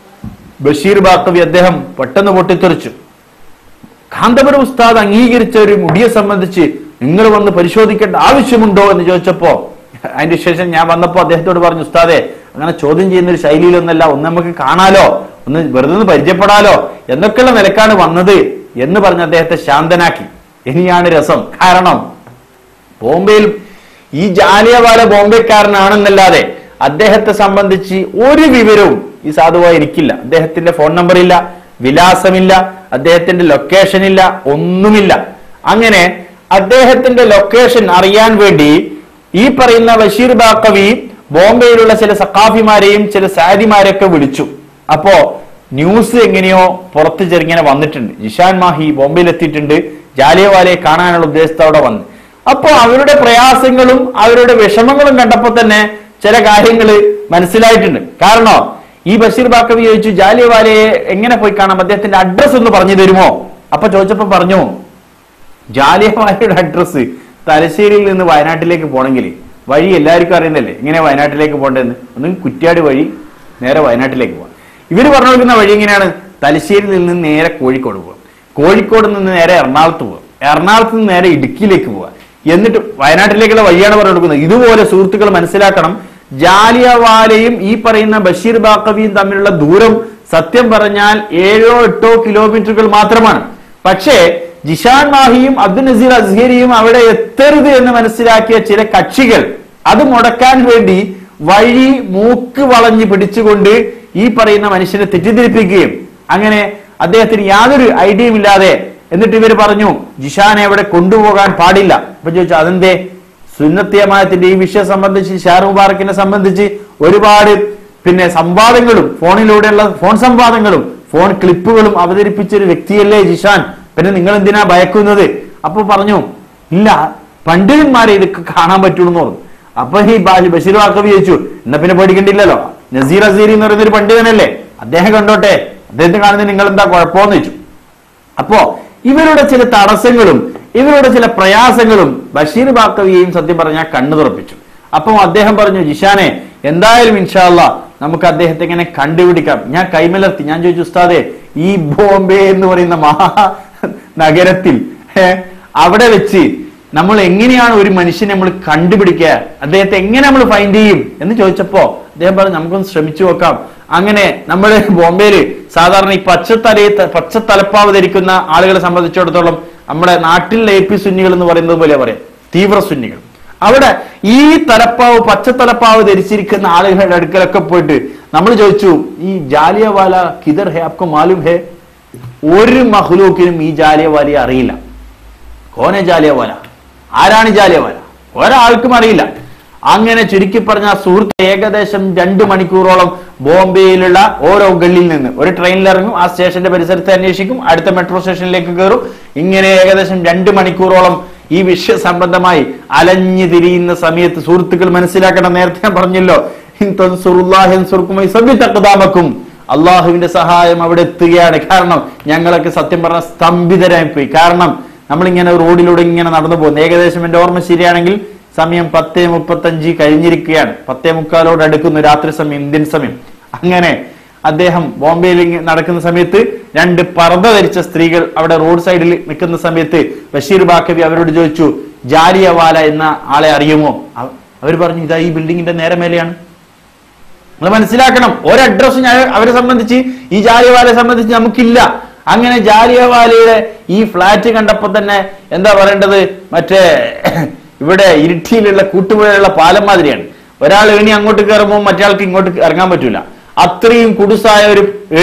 ബഷീർ ബാക്കവി അദ്ദേഹം പെട്ടെന്ന് പൊട്ടിത്തെറിച്ചു കാന്തപുരം ഉസ്താദ് അംഗീകരിച്ച ഒരു മുടിയെ സംബന്ധിച്ച് നിങ്ങൾ വന്ന് പരിശോധിക്കേണ്ട ആവശ്യമുണ്ടോ എന്ന് ചോദിച്ചപ്പോ അതിന്റെ ശേഷം ഞാൻ വന്നപ്പോ അദ്ദേഹത്തോട് പറഞ്ഞു ഉസ്താദെ അങ്ങനെ ചോദ്യം ചെയ്യുന്ന ഒരു ശൈലിയിലൊന്നല്ല ഒന്ന് നമുക്ക് കാണാലോ ഒന്ന് വെറുതെ ഒന്ന് പരിചയപ്പെടാലോ എന്നൊക്കെയുള്ള നിലക്കാണ് വന്നത് എന്ന് പറഞ്ഞ് അദ്ദേഹത്തെ ശാന്തനാക്കി ഇനിയാണ് രസം കാരണം ബോംബെയിൽ ഈ ജാലിയവാല ബോംബെക്കാരനാണെന്നല്ലാതെ അദ്ദേഹത്തെ സംബന്ധിച്ച് ഒരു വിവരവും ഈ സാധുവായി എനിക്കില്ല അദ്ദേഹത്തിന്റെ ഫോൺ നമ്പർ ഇല്ല വിലാസമില്ല അദ്ദേഹത്തിന്റെ ലൊക്കേഷൻ ഇല്ല ഒന്നുമില്ല അങ്ങനെ അദ്ദേഹത്തിന്റെ ലൊക്കേഷൻ അറിയാൻ വേണ്ടി ഈ പറയുന്ന ബഷീർ ബാക്കവി ബോംബെയിലുള്ള ചില സക്കാഫിമാരെയും ചില സാദിമാരെയൊക്കെ വിളിച്ചു അപ്പോ ന്യൂസ് എങ്ങനെയോ പുറത്ത് ചെറുങ്ങനെ വന്നിട്ടുണ്ട് ജിഷാൻ മാഹി ബോംബെയിൽ എത്തിയിട്ടുണ്ട് ജാലിയവാലയെ കാണാനുള്ള ഉദ്ദേശത്തോടെ വന്ന് അപ്പോ അവരുടെ പ്രയാസങ്ങളും അവരുടെ വിഷമങ്ങളും കണ്ടപ്പോ തന്നെ ചില കാര്യങ്ങൾ മനസ്സിലായിട്ടുണ്ട് കാരണം ഈ ബഷീർ ബാക്കവി ചോദിച്ചു ജാലിയവാലയെ എങ്ങനെ പോയി കാണാം അദ്ദേഹത്തിന്റെ അഡ്രസ് ഒന്ന് പറഞ്ഞു തരുമോ അപ്പൊ ചോദിച്ചപ്പോ പറഞ്ഞു ജാലിയവാലയുടെ അഡ്രസ് തലശ്ശേരിയിൽ നിന്ന് വയനാട്ടിലേക്ക് പോകണമെങ്കിൽ വഴി എല്ലാവർക്കും അറിയുന്നല്ലേ എങ്ങനെ വയനാട്ടിലേക്ക് പോകേണ്ടതെന്ന് ഒന്നും കുറ്റ്യാടി വഴി നേരെ വയനാട്ടിലേക്ക് പോകാം ഇവര് പറഞ്ഞു കൊടുക്കുന്ന വഴി എങ്ങനെയാണ് തലശ്ശേരിയിൽ നിന്ന് നേരെ കോഴിക്കോട് പോകാം കോഴിക്കോട് നിന്ന് നേരെ എറണാകുളത്ത് പോകാം എറണാകുളത്ത് നിന്ന് നേരെ ഇടുക്കിയിലേക്ക് പോകാം എന്നിട്ട് വയനാട്ടിലേക്കുള്ള വഴിയാണ് പറഞ്ഞു കൊടുക്കുന്നത് ഇതുപോലെ സുഹൃത്തുക്കൾ മനസ്സിലാക്കണം ജാലിയവാലയും ഈ പറയുന്ന ബഷീർ ബാക്കവിയും തമ്മിലുള്ള ദൂരം സത്യം പറഞ്ഞാൽ ഏഴോ എട്ടോ കിലോമീറ്ററുകൾ മാത്രമാണ് പക്ഷേ ജിഷാൻ മാഹിയും അബ്ദുൽ നസീർ അസ്ഹരിയും അവിടെ എത്തരുത് എന്ന് മനസ്സിലാക്കിയ ചില കക്ഷികൾ അത് മുടക്കാൻ വേണ്ടി വഴി മൂക്ക് വളഞ്ഞ് പിടിച്ചുകൊണ്ട് ഈ പറയുന്ന മനുഷ്യനെ തെറ്റിദ്ധരിപ്പിക്കുകയും അങ്ങനെ അദ്ദേഹത്തിന് യാതൊരു ഐഡിയയും ഇല്ലാതെ എന്നിട്ട് ഇവർ പറഞ്ഞു ജിഷാനെ അവിടെ കൊണ്ടുപോകാൻ പാടില്ല അപ്പൊ ചോദിച്ചു അതെന്തേ സുന്നത്തിയമായത്തിന്റെ ഈ വിഷയം സംബന്ധിച്ച് ഷാർ മുബാറക്കിനെ സംബന്ധിച്ച് ഒരുപാട് പിന്നെ സംവാദങ്ങളും ഫോണിലൂടെയുള്ള ഫോൺ സംവാദങ്ങളും ഫോൺ ക്ലിപ്പുകളും അവതരിപ്പിച്ച ഒരു വ്യക്തിയല്ലേ ജിഷാൻ പിന്നെ നിങ്ങൾ എന്തിനാ ഭയക്കുന്നത് അപ്പൊ പറഞ്ഞു ഇല്ല പണ്ഡിതന്മാരെ ഇതൊക്കെ കാണാൻ പറ്റുള്ളൂ എന്ന് പറഞ്ഞു അപ്പൊ ഈ ബാ- ബഷീർ വാക്കവി ചോദിച്ചു എന്നാ പിന്നെ പേടിക്കണ്ടില്ലല്ലോ നസീർ അസീരി എന്ന് പറയുന്ന ഒരു പണ്ഡിതനല്ലേ അദ്ദേഹം കണ്ടോട്ടെ അദ്ദേഹത്തെ കാണുന്നത് നിങ്ങൾ എന്താ കുഴപ്പമെന്ന് ചോദിച്ചു അപ്പോ ഇവരുടെ ചില തടസ്സങ്ങളും ഇവരുടെ ചില പ്രയാസങ്ങളും ബഷീർ ബാക്കവിയെയും സത്യം പറഞ്ഞാൽ കണ്ണു തുറപ്പിച്ചു അപ്പം അദ്ദേഹം പറഞ്ഞു ജിഷാനെ എന്തായാലും ഇൻഷാല്ല നമുക്ക് അദ്ദേഹത്തെ ഇങ്ങനെ കണ്ടുപിടിക്കാം ഞാൻ കൈമലർത്തി ഞാൻ ചോദിച്ചു ഉസ്താദെ ഈ ബോംബെ എന്ന് പറയുന്ന മഹാ നഗരത്തിൽ ഏ, അവിടെ വെച്ച് നമ്മൾ എങ്ങനെയാണ് ഒരു മനുഷ്യനെ നമ്മൾ കണ്ടുപിടിക്കുക അദ്ദേഹത്തെ എങ്ങനെ നമ്മൾ ഫൈൻഡ് ചെയ്യും എന്ന് ചോദിച്ചപ്പോ അദ്ദേഹം പറഞ്ഞു നമുക്കൊന്ന് ശ്രമിച്ചു നോക്കാം അങ്ങനെ നമ്മൾ ബോംബെയില് സാധാരണ ഈ പച്ചത്തലയെ പച്ച തലപ്പാവ് ധരിക്കുന്ന ആളുകളെ സംബന്ധിച്ചിടത്തോളം നമ്മുടെ നാട്ടിലെ എ പി സുന്നികൾ എന്ന് പറയുന്നത് പോലെ പറയാം തീവ്ര സുന്നികൾ അവിടെ ഈ തലപ്പാവ് പച്ച തലപ്പാവ് ധരിച്ചിരിക്കുന്ന ആളുകളുടെ അടുക്കലൊക്കെ പോയിട്ട് നമ്മൾ ചോദിച്ചു ഈ ജാലിയവാല കിദർ ഹേ ആപ്കോ മാലൂം ഹേ ഒരു മഹ്ലൂക്കിനും ഈ ജാലിയവാലയെ അറിയില്ല കോനെ ജാലിയവാല ആരാണ് ജാലിയവാല ഒരാൾക്കും അറിയില്ല അങ്ങനെ ചുരുക്കി പറഞ്ഞ ആ സുഹൃത്ത് ഏകദേശം രണ്ടു മണിക്കൂറോളം ബോംബെയിലുള്ള ഓരോ ഗള്ളിൽ നിന്ന് ഒരു ട്രെയിനിൽ ഇറങ്ങും ആ സ്റ്റേഷന്റെ പരിസരത്ത് അന്വേഷിക്കും അടുത്ത മെട്രോ സ്റ്റേഷനിലേക്ക് കയറും ഇങ്ങനെ ഏകദേശം രണ്ട് മണിക്കൂറോളം ഈ വിഷയ സംബന്ധമായി അലഞ്ഞു തിരിയുന്ന സമയത്ത് സുഹൃത്തുക്കൾ മനസ്സിലാക്കണം നേരത്തെ ഞാൻ പറഞ്ഞല്ലോ ഇൻ തൻസുറുല്ലാഹി യൻസുർക്കും വയസബ്ബിത് അഖ്ദാമക്കും. അള്ളാഹുവിന്റെ സഹായം അവിടെ എത്തുകയാണ് കാരണം ഞങ്ങളൊക്കെ സത്യം പറഞ്ഞ സ്തംഭിതരായി പോയി കാരണം നമ്മളിങ്ങനെ റോഡിലൂടെ ഇങ്ങനെ നടന്നു പോകുന്നു ഏകദേശം എന്റെ ഓർമ്മ ശരിയാണെങ്കിൽ സമയം പത്തേ മുപ്പത്തഞ്ച് കഴിഞ്ഞിരിക്കുകയാണ് പത്തേ മുക്കാലോട് അടുക്കുന്നു രാത്രി സമയം ഇന്ത്യൻ സമയം അങ്ങനെ അദ്ദേഹം ബോംബെയിൽ ഇങ്ങ- നടക്കുന്ന സമയത്ത് രണ്ട് പർദ്ദ ധരിച്ച സ്ത്രീകൾ അവിടെ റോഡ് സൈഡിൽ നിൽക്കുന്ന സമയത്ത് ബഷീർ ബാക്കവി അവരോട് ചോദിച്ചു ജാലിയവാല എന്ന ആളെ അറിയുമോ അവർ പറഞ്ഞു ഇതാ ഈ ബിൽഡിങ്ങിന്റെ നേരെ മേലെയാണ് നിങ്ങൾ മനസ്സിലാക്കണം ഒരു അഡ്രസ്സും ഞാൻ അവരെ സംബന്ധിച്ച് ഈ ജാലിയവാലയെ സംബന്ധിച്ച് നമുക്കില്ല അങ്ങനെ ജാലിയവാലയുടെ ഈ ഫ്ലാറ്റ് കണ്ടപ്പോ തന്നെ എന്താ പറയേണ്ടത് മറ്റേ ഇവിടെ ഇരിട്ടിയിലുള്ള കൂട്ടുപുഴയുള്ള പാലം മാതിരിയാണ് ഒരാൾ ഏണി അങ്ങോട്ട് കയറുമ്പോൾ മറ്റേ ഇങ്ങോട്ട് ഇറങ്ങാൻ പറ്റൂല അത്രയും കുടുസായ ഒരു ഏണി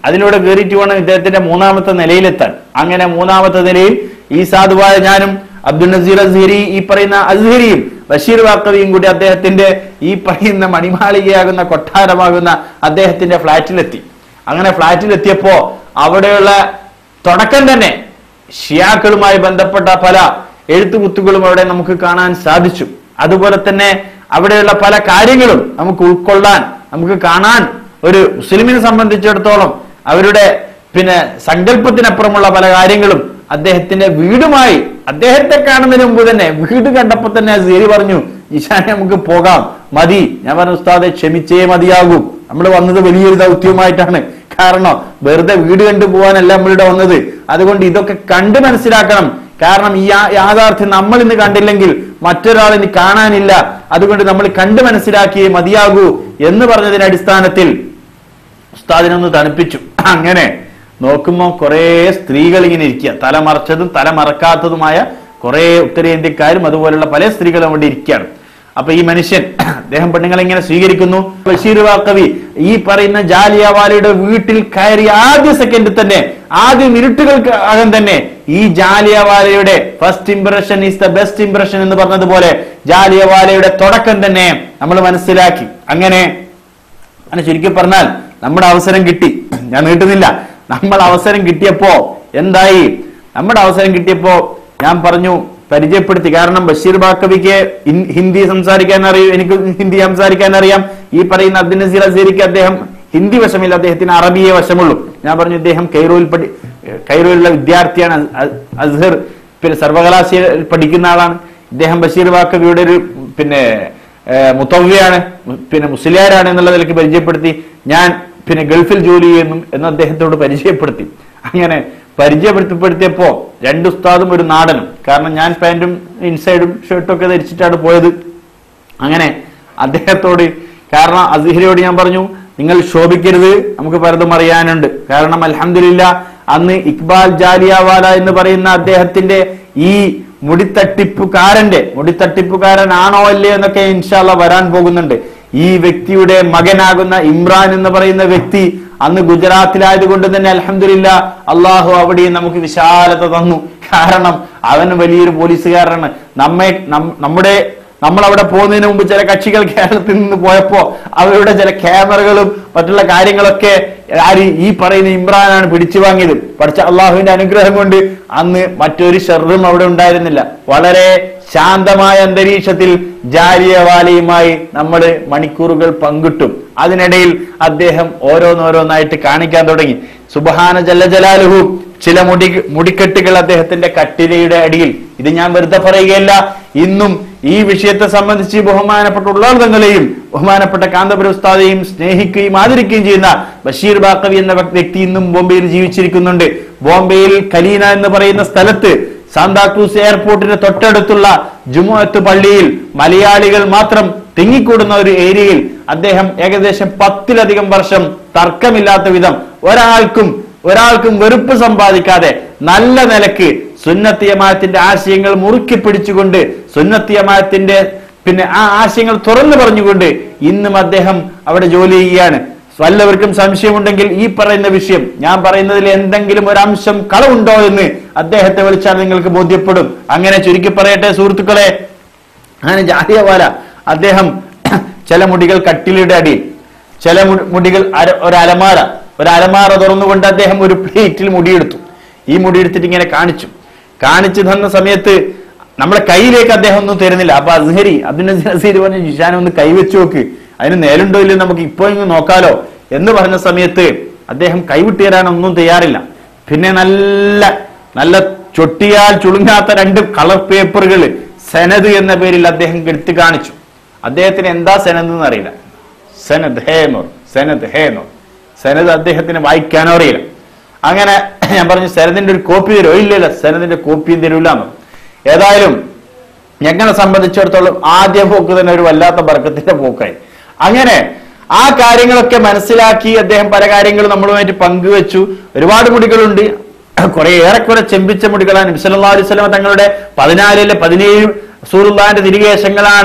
അതിലൂടെ കയറിയിട്ട് വേണം ഇദ്ദേഹത്തിന്റെ മൂന്നാമത്തെ നിലയിലെത്താൻ അങ്ങനെ മൂന്നാമത്തെ നിലയിൽ ഈ സാധുവായ ഞാനും അബ്ദുൽ നസീർ അസ്ഹരി ഈ പറയുന്ന അസ്ഹരിയും ബഷീർ വാക്കവിയും കൂടി അദ്ദേഹത്തിന്റെ ഈ പറയുന്ന മണിമാളികയാകുന്ന കൊട്ടാരമാകുന്ന അദ്ദേഹത്തിന്റെ ഫ്ളാറ്റിലെത്തി അങ്ങനെ ഫ്ളാറ്റിലെത്തിയപ്പോ അവിടെയുള്ള തുടക്കം തന്നെ ഷിയാക്കളുമായി ബന്ധപ്പെട്ട പല എഴുത്തുകുത്തുകളും അവിടെ നമുക്ക് കാണാൻ സാധിച്ചു അതുപോലെ തന്നെ അവിടെയുള്ള പല കാര്യങ്ങളും നമുക്ക് ഉൾക്കൊള്ളാൻ നമുക്ക് കാണാൻ ഒരു മുസ്ലിമിനെ സംബന്ധിച്ചിടത്തോളം അവരുടെ പിന്നെ സങ്കല്പത്തിനപ്പുറമുള്ള പല കാര്യങ്ങളും അദ്ദേഹത്തിന്റെ വീടുമായി അദ്ദേഹത്തെ കാണുന്നതിന് മുമ്പ് തന്നെ വീട് കണ്ടപ്പോ തന്നെ സീരി പറഞ്ഞു ഈശാനെ നമുക്ക് പോകാം മതി ഞാൻ പറഞ്ഞു ഉസ്താദെ ക്ഷമിച്ചേ മതിയാകൂ നമ്മൾ വന്നത് വലിയൊരു ദൗത്യവുമായിട്ടാണ് കാരണം വെറുതെ വീട് കണ്ടു പോകാനല്ല നമ്മളിവിടെ വന്നത് അതുകൊണ്ട് ഇതൊക്കെ കണ്ട് മനസ്സിലാക്കണം കാരണം ഈ യാ- യാഥാർത്ഥ്യം നമ്മൾ ഇന്ന് കണ്ടില്ലെങ്കിൽ മറ്റൊരാൾ ഇനി കാണാനില്ല അതുകൊണ്ട് നമ്മൾ കണ്ട് മനസ്സിലാക്കിയേ മതിയാകൂ എന്ന് പറഞ്ഞതിന്റെ അടിസ്ഥാനത്തിൽ ഉസ്താദിനൊന്ന് തണുപ്പിച്ചു അങ്ങനെ നോക്കുമ്പോ കുറെ സ്ത്രീകൾ ഇങ്ങനെ ഇരിക്കുക തല മറച്ചതും തല മറക്കാത്തതുമായ കുറെ ഉത്തരേന്ത്യക്കാരും അതുപോലുള്ള പല സ്ത്രീകളും അവിടെ ഇരിക്കുകയാണ് അപ്പൊ ഈ മനുഷ്യൻ അദ്ദേഹം പെണ്ണുങ്ങളെ ഇങ്ങനെ സ്വീകരിക്കുന്നു ബഷീർ വാക്കവി ഈ പറയുന്ന ജാലിയവാലയുടെ വീട്ടിൽ കയറി ആദ്യ സെക്കൻഡിൽ തന്നെ ആദ്യ മിനിറ്റുകൾക്ക് അകം തന്നെ ഈ ജാലിയവാലയുടെ first impression is the best impression എന്ന് പറഞ്ഞതുപോലെ ജാലിയവാലയുടെ തുടക്കം തന്നെ നമ്മൾ മനസ്സിലാക്കി അങ്ങനെ അങ്ങനെ ചുരുക്കി പറഞ്ഞാൽ നമ്മുടെ അവസരം കിട്ടി ഞാൻ നീട്ടുന്നില്ല നമ്മൾ അവസരം കിട്ടിയപ്പോ എന്തായി നമ്മുടെ അവസരം കിട്ടിയപ്പോ ഞാൻ പറഞ്ഞു പരിചയപ്പെടുത്തി കാരണം ബഷീർ ബാക്കവിക്ക് ഇൻ- ഹിന്ദി സംസാരിക്കാൻ അറിയും എനിക്ക് ഹിന്ദി സംസാരിക്കാൻ അറിയാം ഈ പറയുന്ന അബ്ദുൽ നസീർ അസീറിക്ക് അദ്ദേഹം ഹിന്ദി വശമില്ല അദ്ദേഹത്തിന് അറബിയെ വശമുള്ളൂ ഞാൻ പറഞ്ഞു ഇദ്ദേഹം കൈറോയിൽ പഠി കൈറോയിലുള്ള വിദ്യാർത്ഥിയാണ് അസ്- അസ്- അസ്ഹർ പിന്നെ സർവകലാശാലയിൽ പഠിക്കുന്ന ആളാണ് ഇദ്ദേഹം ബഷീർ ബാക്കവിയുടെ ഒരു പിന്നെ ഏഹ് മുത്തവ്വയാണ് മു- പിന്നെ മുസ്ലിയാരാണ് എന്നുള്ള നിലയ്ക്ക് പരിചയപ്പെടുത്തി ഞാൻ പിന്നെ ഗൾഫിൽ ജോലി ചെയ്യുന്നു എന്ന് അദ്ദേഹത്തോട് പരിചയപ്പെടുത്തി അങ്ങനെ പരിചയപ്പെടുത്തിപ്പെടുത്തിയപ്പോ രണ്ട് ഉസ്താദും ഒരു നാടനും കാരണം ഞാൻ പാന്റും ഇൻസൈഡും ഷർട്ടും ഒക്കെ ധരിച്ചിട്ടാണ് പോയത് അങ്ങനെ അദ്ദേഹത്തോട് കാരണം അസിഹരിയോട് ഞാൻ പറഞ്ഞു നിങ്ങൾ ശോഭിക്കരുത് നമുക്ക് പലതും അറിയാനുണ്ട് കാരണം അൽഹംദുലില്ല അന്ന് ഇക്ബാൽ ജാലിയാവാല എന്ന് പറയുന്ന അദ്ദേഹത്തിന്റെ ഈ മുടിത്തട്ടിപ്പുകാരന്റെ മുടിത്തട്ടിപ്പുകാരനാണോ അല്ലേ എന്നൊക്കെ ഇൻഷാല്ല വരാൻ പോകുന്നുണ്ട് ഈ വ്യക്തിയുടെ മകനാകുന്ന ഇമ്രാൻ എന്ന് പറയുന്ന വ്യക്തി അന്ന് ഗുജറാത്തിലായതുകൊണ്ട് തന്നെ അലഹമില്ല അള്ളാഹു അവിടെയും നമുക്ക് വിശാലത തന്നു കാരണം അവൻ വലിയൊരു പോലീസുകാരനാണ് നമ്മെ നം- നമ്മുടെ നമ്മൾ അവിടെ പോകുന്നതിന് മുമ്പ് ചില കക്ഷികൾ കേരളത്തിൽ നിന്ന് പോയപ്പോ അവരുടെ ചില ക്യാമറകളും മറ്റുള്ള കാര്യങ്ങളൊക്കെ ആര് ഈ പറയുന്ന ഇമ്രാനാണ് പിടിച്ചു വാങ്ങിയത് പഠിച്ച അള്ളാഹുവിന്റെ അനുഗ്രഹം കൊണ്ട് അന്ന് മറ്റൊരു ഷെറും അവിടെ ഉണ്ടായിരുന്നില്ല വളരെ ശാന്തമായ അന്തരീക്ഷത്തിൽ ജാലിയവാലയുമായി നമ്മൾ മണിക്കൂറുകൾ പങ്കിട്ടു അതിനിടയിൽ അദ്ദേഹം ഓരോന്നോരോന്നായിട്ട് കാണിക്കാൻ തുടങ്ങി സുബഹാന ജല്ല ജലാലുഹു ചില മുടി മുടിക്കെട്ടുകൾ അദ്ദേഹത്തിന്റെ കട്ടിലയുടെ അടിയിൽ ഇത് ഞാൻ വെറുതെ പറയുകയല്ല ഇന്നും ഈ വിഷയത്തെ സംബന്ധിച്ച് ബഹുമാനപ്പെട്ട ഉള്ളാർദങ്ങളെയും ബഹുമാനപ്പെട്ട കാന്തപുര ഉസ്താദെയും സ്നേഹിക്കുകയും ആദരിക്കുകയും ചെയ്യുന്ന ബഷീർ ബാക്കവി എന്ന വ്യക്തി ഇന്നും ബോംബെയിൽ ജീവിച്ചിരിക്കുന്നുണ്ട് ബോംബെയിൽ കലീന എന്ന് പറയുന്ന സ്ഥലത്ത് സാന്താക്രൂസ് എയർപോർട്ടിന് തൊട്ടടുത്തുള്ള ജുമുഅത്ത് പള്ളിയിൽ മലയാളികൾ മാത്രം തിങ്ങിക്കൂടുന്ന ഒരു ഏരിയയിൽ അദ്ദേഹം ഏകദേശം പത്തിലധികം വർഷം തർക്കമില്ലാത്ത വിധം ഒരാൾക്കും ഒരാൾക്കും വെറുപ്പ് സമ്പാദിക്കാതെ നല്ല നിലക്ക് സുന്നത്തിയമാത്തിന്റെ ആശയങ്ങൾ മുറുക്കി പിടിച്ചുകൊണ്ട് സുന്നത്തിയമാത്തിന്റെ പിന്നെ ആ ആശയങ്ങൾ തുറന്നു പറഞ്ഞുകൊണ്ട് ഇന്നും അദ്ദേഹം അവിടെ ജോലി ചെയ്യുകയാണ് വല്ലവർക്കും സംശയമുണ്ടെങ്കിൽ ഈ പറയുന്ന വിഷയം ഞാൻ പറയുന്നതിൽ എന്തെങ്കിലും ഒരു അംശം കളവുണ്ടോ എന്ന് അദ്ദേഹത്തെ വിളിച്ചാൽ നിങ്ങൾക്ക് ബോധ്യപ്പെടും അങ്ങനെ ചുരുക്കി പറയട്ടെ സുഹൃത്തുക്കളെ അങ്ങനെ ജാതിയവാല അദ്ദേഹം ചില മുടികൾ കട്ടിലയുടെ അടിയിൽ ചില മു- മുടികൾ അര- ഒരു അലമാര ഒരു അലമാര തുറന്നുകൊണ്ട് അദ്ദേഹം ഒരു പ്ലേറ്റിൽ മുടിയെടുത്തു ഈ മുടിയെടുത്തിട്ട് ഇങ്ങനെ കാണിച്ചു കാണിച്ചു തന്ന സമയത്ത് നമ്മുടെ കയ്യിലേക്ക് അദ്ദേഹം ഒന്നും തരുന്നില്ല അപ്പൊ അസ്ഹരി അബ്ദുൽ നസീർ പറഞ്ഞു ജിഷാൻ ഒന്ന് കൈവച്ചു നോക്ക് അതിന് നേലുണ്ടോ ഇല്ലയോ നമുക്ക് ഇപ്പോ ഇങ്ങ് നോക്കാലോ എന്ന് പറഞ്ഞ സമയത്ത് അദ്ദേഹം കൈവിട്ട് തരാനൊന്നും തയ്യാറില്ല പിന്നെ നല്ല നല്ല ചൊട്ടിയാൽ ചുളുങ്ങാത്ത രണ്ട് കളർ പേപ്പറുകൾ സെനത് എന്ന പേരിൽ അദ്ദേഹം എടുത്തു കാണിച്ചു അദ്ദേഹത്തിന് എന്താ സെനത് എന്ന് അറിയില്ല സെനത് ഹേനോർ സെനത് ഹേനോർ സെനത് അദ്ദേഹത്തിന് വായിക്കാനോ അറിയില്ല അങ്ങനെ ഞാൻ പറഞ്ഞു സെനതിന്റെ ഒരു കോപ്പി തരുമോ ഇല്ല ഇല്ല സെനതിന്റെ കോപ്പിയും തരൂല എന്ന് ഏതായാലും ഞങ്ങളെ സംബന്ധിച്ചിടത്തോളം ആദ്യ പോക്ക് തന്നെ ഒരു വല്ലാത്ത ബർക്കത്തിന്റെ പോക്കായി അങ്ങനെ ആ കാര്യങ്ങളൊക്കെ മനസ്സിലാക്കി അദ്ദേഹം പല കാര്യങ്ങളും നമ്മളുമായിട്ട് പങ്കുവെച്ചു ഒരുപാട് മുടികളുണ്ട് കുറെ ഏറെക്കുറെ ചെമ്പിച്ച മുടികളാണ് നബി സല്ലല്ലാഹു അലൈഹി വസല്ലം തങ്ങളുടെ പതിനാലിലെ പതിനേഴ് സൂറുല്ലാന്റെ തിരികേശങ്ങളാണ്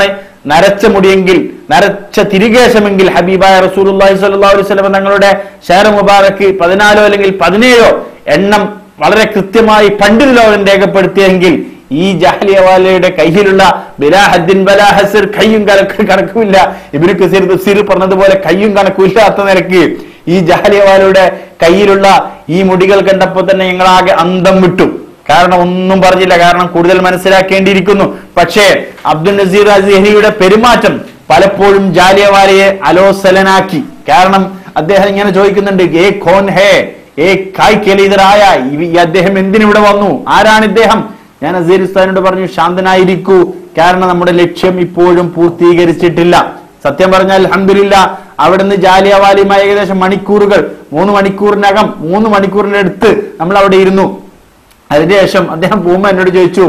നരച്ച മുടിയെങ്കിൽ നരച്ച തിരികേശമെങ്കിൽ ഹബീബായ റസൂലുള്ളാഹി സ്വല്ലല്ലാഹു അലൈഹി വസല്ലം തങ്ങളുടെ ഷെയർ മുബാറക്ക് പതിനാലോ അല്ലെങ്കിൽ പതിനേഴോ എണ്ണം വളരെ കൃത്യമായി പണ്ഡിത ലോകം രേഖപ്പെടുത്തിയെങ്കിൽ ഈ ജാലിയവാലയുടെ കയ്യിലുള്ള ബിലാഹദ്ദിൻ ബലാഹസിർ കയ്യും കണക്ക് കണക്കുമില്ല ഇബിന് കസീർ തഫ്സീർ പറഞ്ഞതുപോലെ കയ്യും കണക്കുമില്ലാത്ത നിലക്ക് ഈ ജാലിയവാലയുടെ കയ്യിലുള്ള ഈ മുടികൾ കണ്ടപ്പോൾ തന്നെ ഞങ്ങളാകെ അന്തം വിട്ടു കാരണം ഒന്നും പറഞ്ഞില്ല കാരണം കൂടുതൽ മനസ്സിലാക്കേണ്ടിയിരിക്കുന്നു പക്ഷേ അബ്ദുൽ നസീർ അസിഹരിയുടെ പെരുമാറ്റം പലപ്പോഴും ജാലിയവാലയെ അലോസലനാക്കി കാരണം അദ്ദേഹം ഇങ്ങനെ ചോദിക്കുന്നുണ്ട് ഏ ഖോൻ ഹേ ഏ കായ് കെലീതരായ ഈ അദ്ദേഹം എന്തിനിവിടെ വന്നു ആരാണ് ഇദ്ദേഹം ഞാൻ അസീർ ഉസ്താദിനോട് പറഞ്ഞു ശാന്തനായിരിക്കൂ കാരണം നമ്മുടെ ലക്ഷ്യം ഇപ്പോഴും പൂർത്തീകരിച്ചിട്ടില്ല സത്യം പറഞ്ഞാൽ അൽഹംദുലില്ല അവിടുന്ന് ജാലിയവാലിയുമായി ഏകദേശം മണിക്കൂറുകൾ മൂന്ന് മണിക്കൂറിനകം മൂന്ന് മണിക്കൂറിന്റെ അടുത്ത് നമ്മൾ അവിടെ ഇരുന്നു അതിനുശേഷം അദ്ദേഹം പോകുമ്പോൾ എന്നോട് ചോദിച്ചു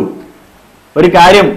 ഒരു കാര്യം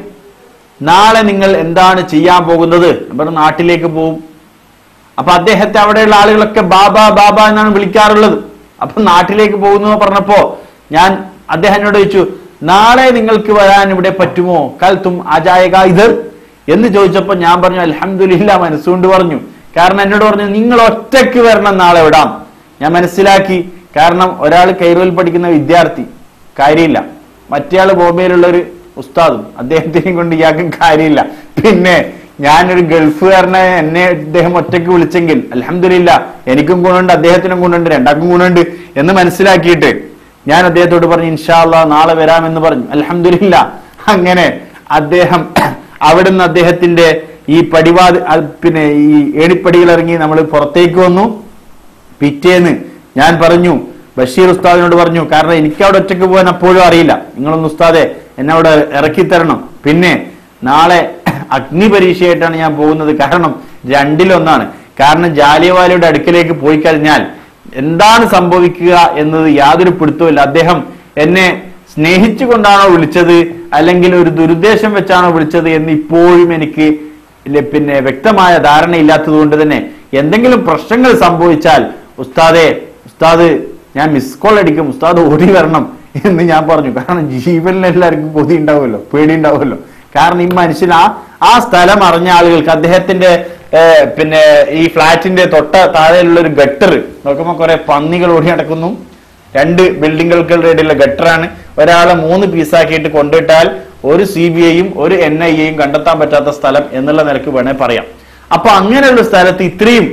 നാളെ നിങ്ങൾ എന്താണ് ചെയ്യാൻ പോകുന്നത് ഞാൻ പറഞ്ഞു നാട്ടിലേക്ക് പോകും അപ്പൊ അദ്ദേഹത്തെ അവിടെയുള്ള ആളുകളൊക്കെ ബാബ ബാബ എന്നാണ് വിളിക്കാറുള്ളത് അപ്പൊ നാട്ടിലേക്ക് പോകുന്നു പറഞ്ഞപ്പോ ഞാൻ അദ്ദേഹം എന്നോട് ചോദിച്ചു നാളെ നിങ്ങൾക്ക് വരാൻ ഇവിടെ പറ്റുമോ കൽത്തും അജായക ഇത് എന്ന് ചോദിച്ചപ്പോ ഞാൻ പറഞ്ഞു അലഹമില്ല മനസ്സുകൊണ്ട് പറഞ്ഞു കാരണം എന്നോട് പറഞ്ഞു നിങ്ങൾ ഒറ്റയ്ക്ക് വരണം നാളെ വിടാം ഞാൻ മനസ്സിലാക്കി കാരണം ഒരാൾ കൈറോയിൽ പഠിക്കുന്ന വിദ്യാർത്ഥി കാര്യമില്ല മറ്റേയാൾ ബോംബെയിലുള്ള ഒരു ഉസ്താദും അദ്ദേഹത്തിനെയും കൊണ്ട് ഇയാൾക്കും കാര്യമില്ല പിന്നെ ഞാനൊരു ഗൾഫുകാരനെ എന്നെ ഇദ്ദേഹം ഒറ്റയ്ക്ക് വിളിച്ചെങ്കിൽ അലഹമില്ല എനിക്കും ഗുണമുണ്ട് അദ്ദേഹത്തിനും ഗുണമുണ്ട് രണ്ടാക്കും ഗുണമുണ്ട് എന്ന് മനസ്സിലാക്കിയിട്ട് ഞാൻ അദ്ദേഹത്തോട് പറഞ്ഞു ഇൻഷാല്ല നാളെ വരാമെന്ന് പറഞ്ഞു അലഹമില്ല അങ്ങനെ അദ്ദേഹം അവിടുന്ന് അദ്ദേഹത്തിന്റെ ഈ പടിവാത് അത് പിന്നെ ഈ ഏണിപ്പടികൾ ഇറങ്ങി നമ്മൾ പുറത്തേക്ക് വന്നു പിറ്റേന്ന് ഞാൻ പറഞ്ഞു ബഷീർ ഉസ്താദിനോട് പറഞ്ഞു കാരണം എനിക്ക് അവിടെ ഒറ്റയ്ക്ക് പോകാൻ അപ്പോഴും അറിയില്ല നിങ്ങളൊന്ന് ഉസ്താദെ എന്നെ അവിടെ ഇറക്കി തരണം പിന്നെ നാളെ അഗ്നി പരീക്ഷയായിട്ടാണ് ഞാൻ പോകുന്നത് കാരണം രണ്ടിലൊന്നാണ് കാരണം ജാലിയവാലയുടെ അടുക്കലേക്ക് പോയി കഴിഞ്ഞാൽ എന്താണ് സംഭവിക്കുക എന്നത് യാതൊരു പിടുത്തവുമില്ല അദ്ദേഹം എന്നെ സ്നേഹിച്ചുകൊണ്ടാണോ വിളിച്ചത് അല്ലെങ്കിൽ ഒരു ദുരുദ്ദേശം വെച്ചാണോ വിളിച്ചത് എന്ന് ഇപ്പോഴും എനിക്ക് ഇല്ല- പിന്നെ വ്യക്തമായ ധാരണയില്ലാത്തത് കൊണ്ട് തന്നെ എന്തെങ്കിലും പ്രശ്നങ്ങൾ സംഭവിച്ചാൽ ഉസ്താദെ ഉസ്താദ് ഞാൻ മിസ് കോൾ അടിക്കും ഉസ്താദ് ഓടി വരണം എന്ന് ഞാൻ പറഞ്ഞു കാരണം ജീവനിൽ എല്ലാവർക്കും കൊതി ഉണ്ടാവുമല്ലോ പേടി ഉണ്ടാവുമല്ലോ കാരണം ഈ മനുഷ്യൻ ആ ആ സ്ഥലം അറിഞ്ഞ ആളുകൾക്ക് അദ്ദേഹത്തിന്റെ ഏർ, പിന്നെ ഈ ഫ്ലാറ്റിന്റെ തൊട്ട താഴെയുള്ള ഒരു ഗട്ടർ നോക്കുമ്പോൾ കുറെ പന്നികൾ ഓടി നടക്കുന്നു രണ്ട് ബിൽഡിങ്ങുകൾക്കുള്ള ഇടയിലുള്ള ഗട്ടറാണ് ഒരാളെ മൂന്ന് പീസാക്കിയിട്ട് കൊണ്ടിട്ടാൽ ഒരു സി ബി ഐയും ഒരു എൻ ഐ എയും കണ്ടെത്താൻ പറ്റാത്ത സ്ഥലം എന്നുള്ള നിലക്ക് വേണേ പറയാം അപ്പൊ അങ്ങനെയുള്ള സ്ഥലത്ത് ഇത്രയും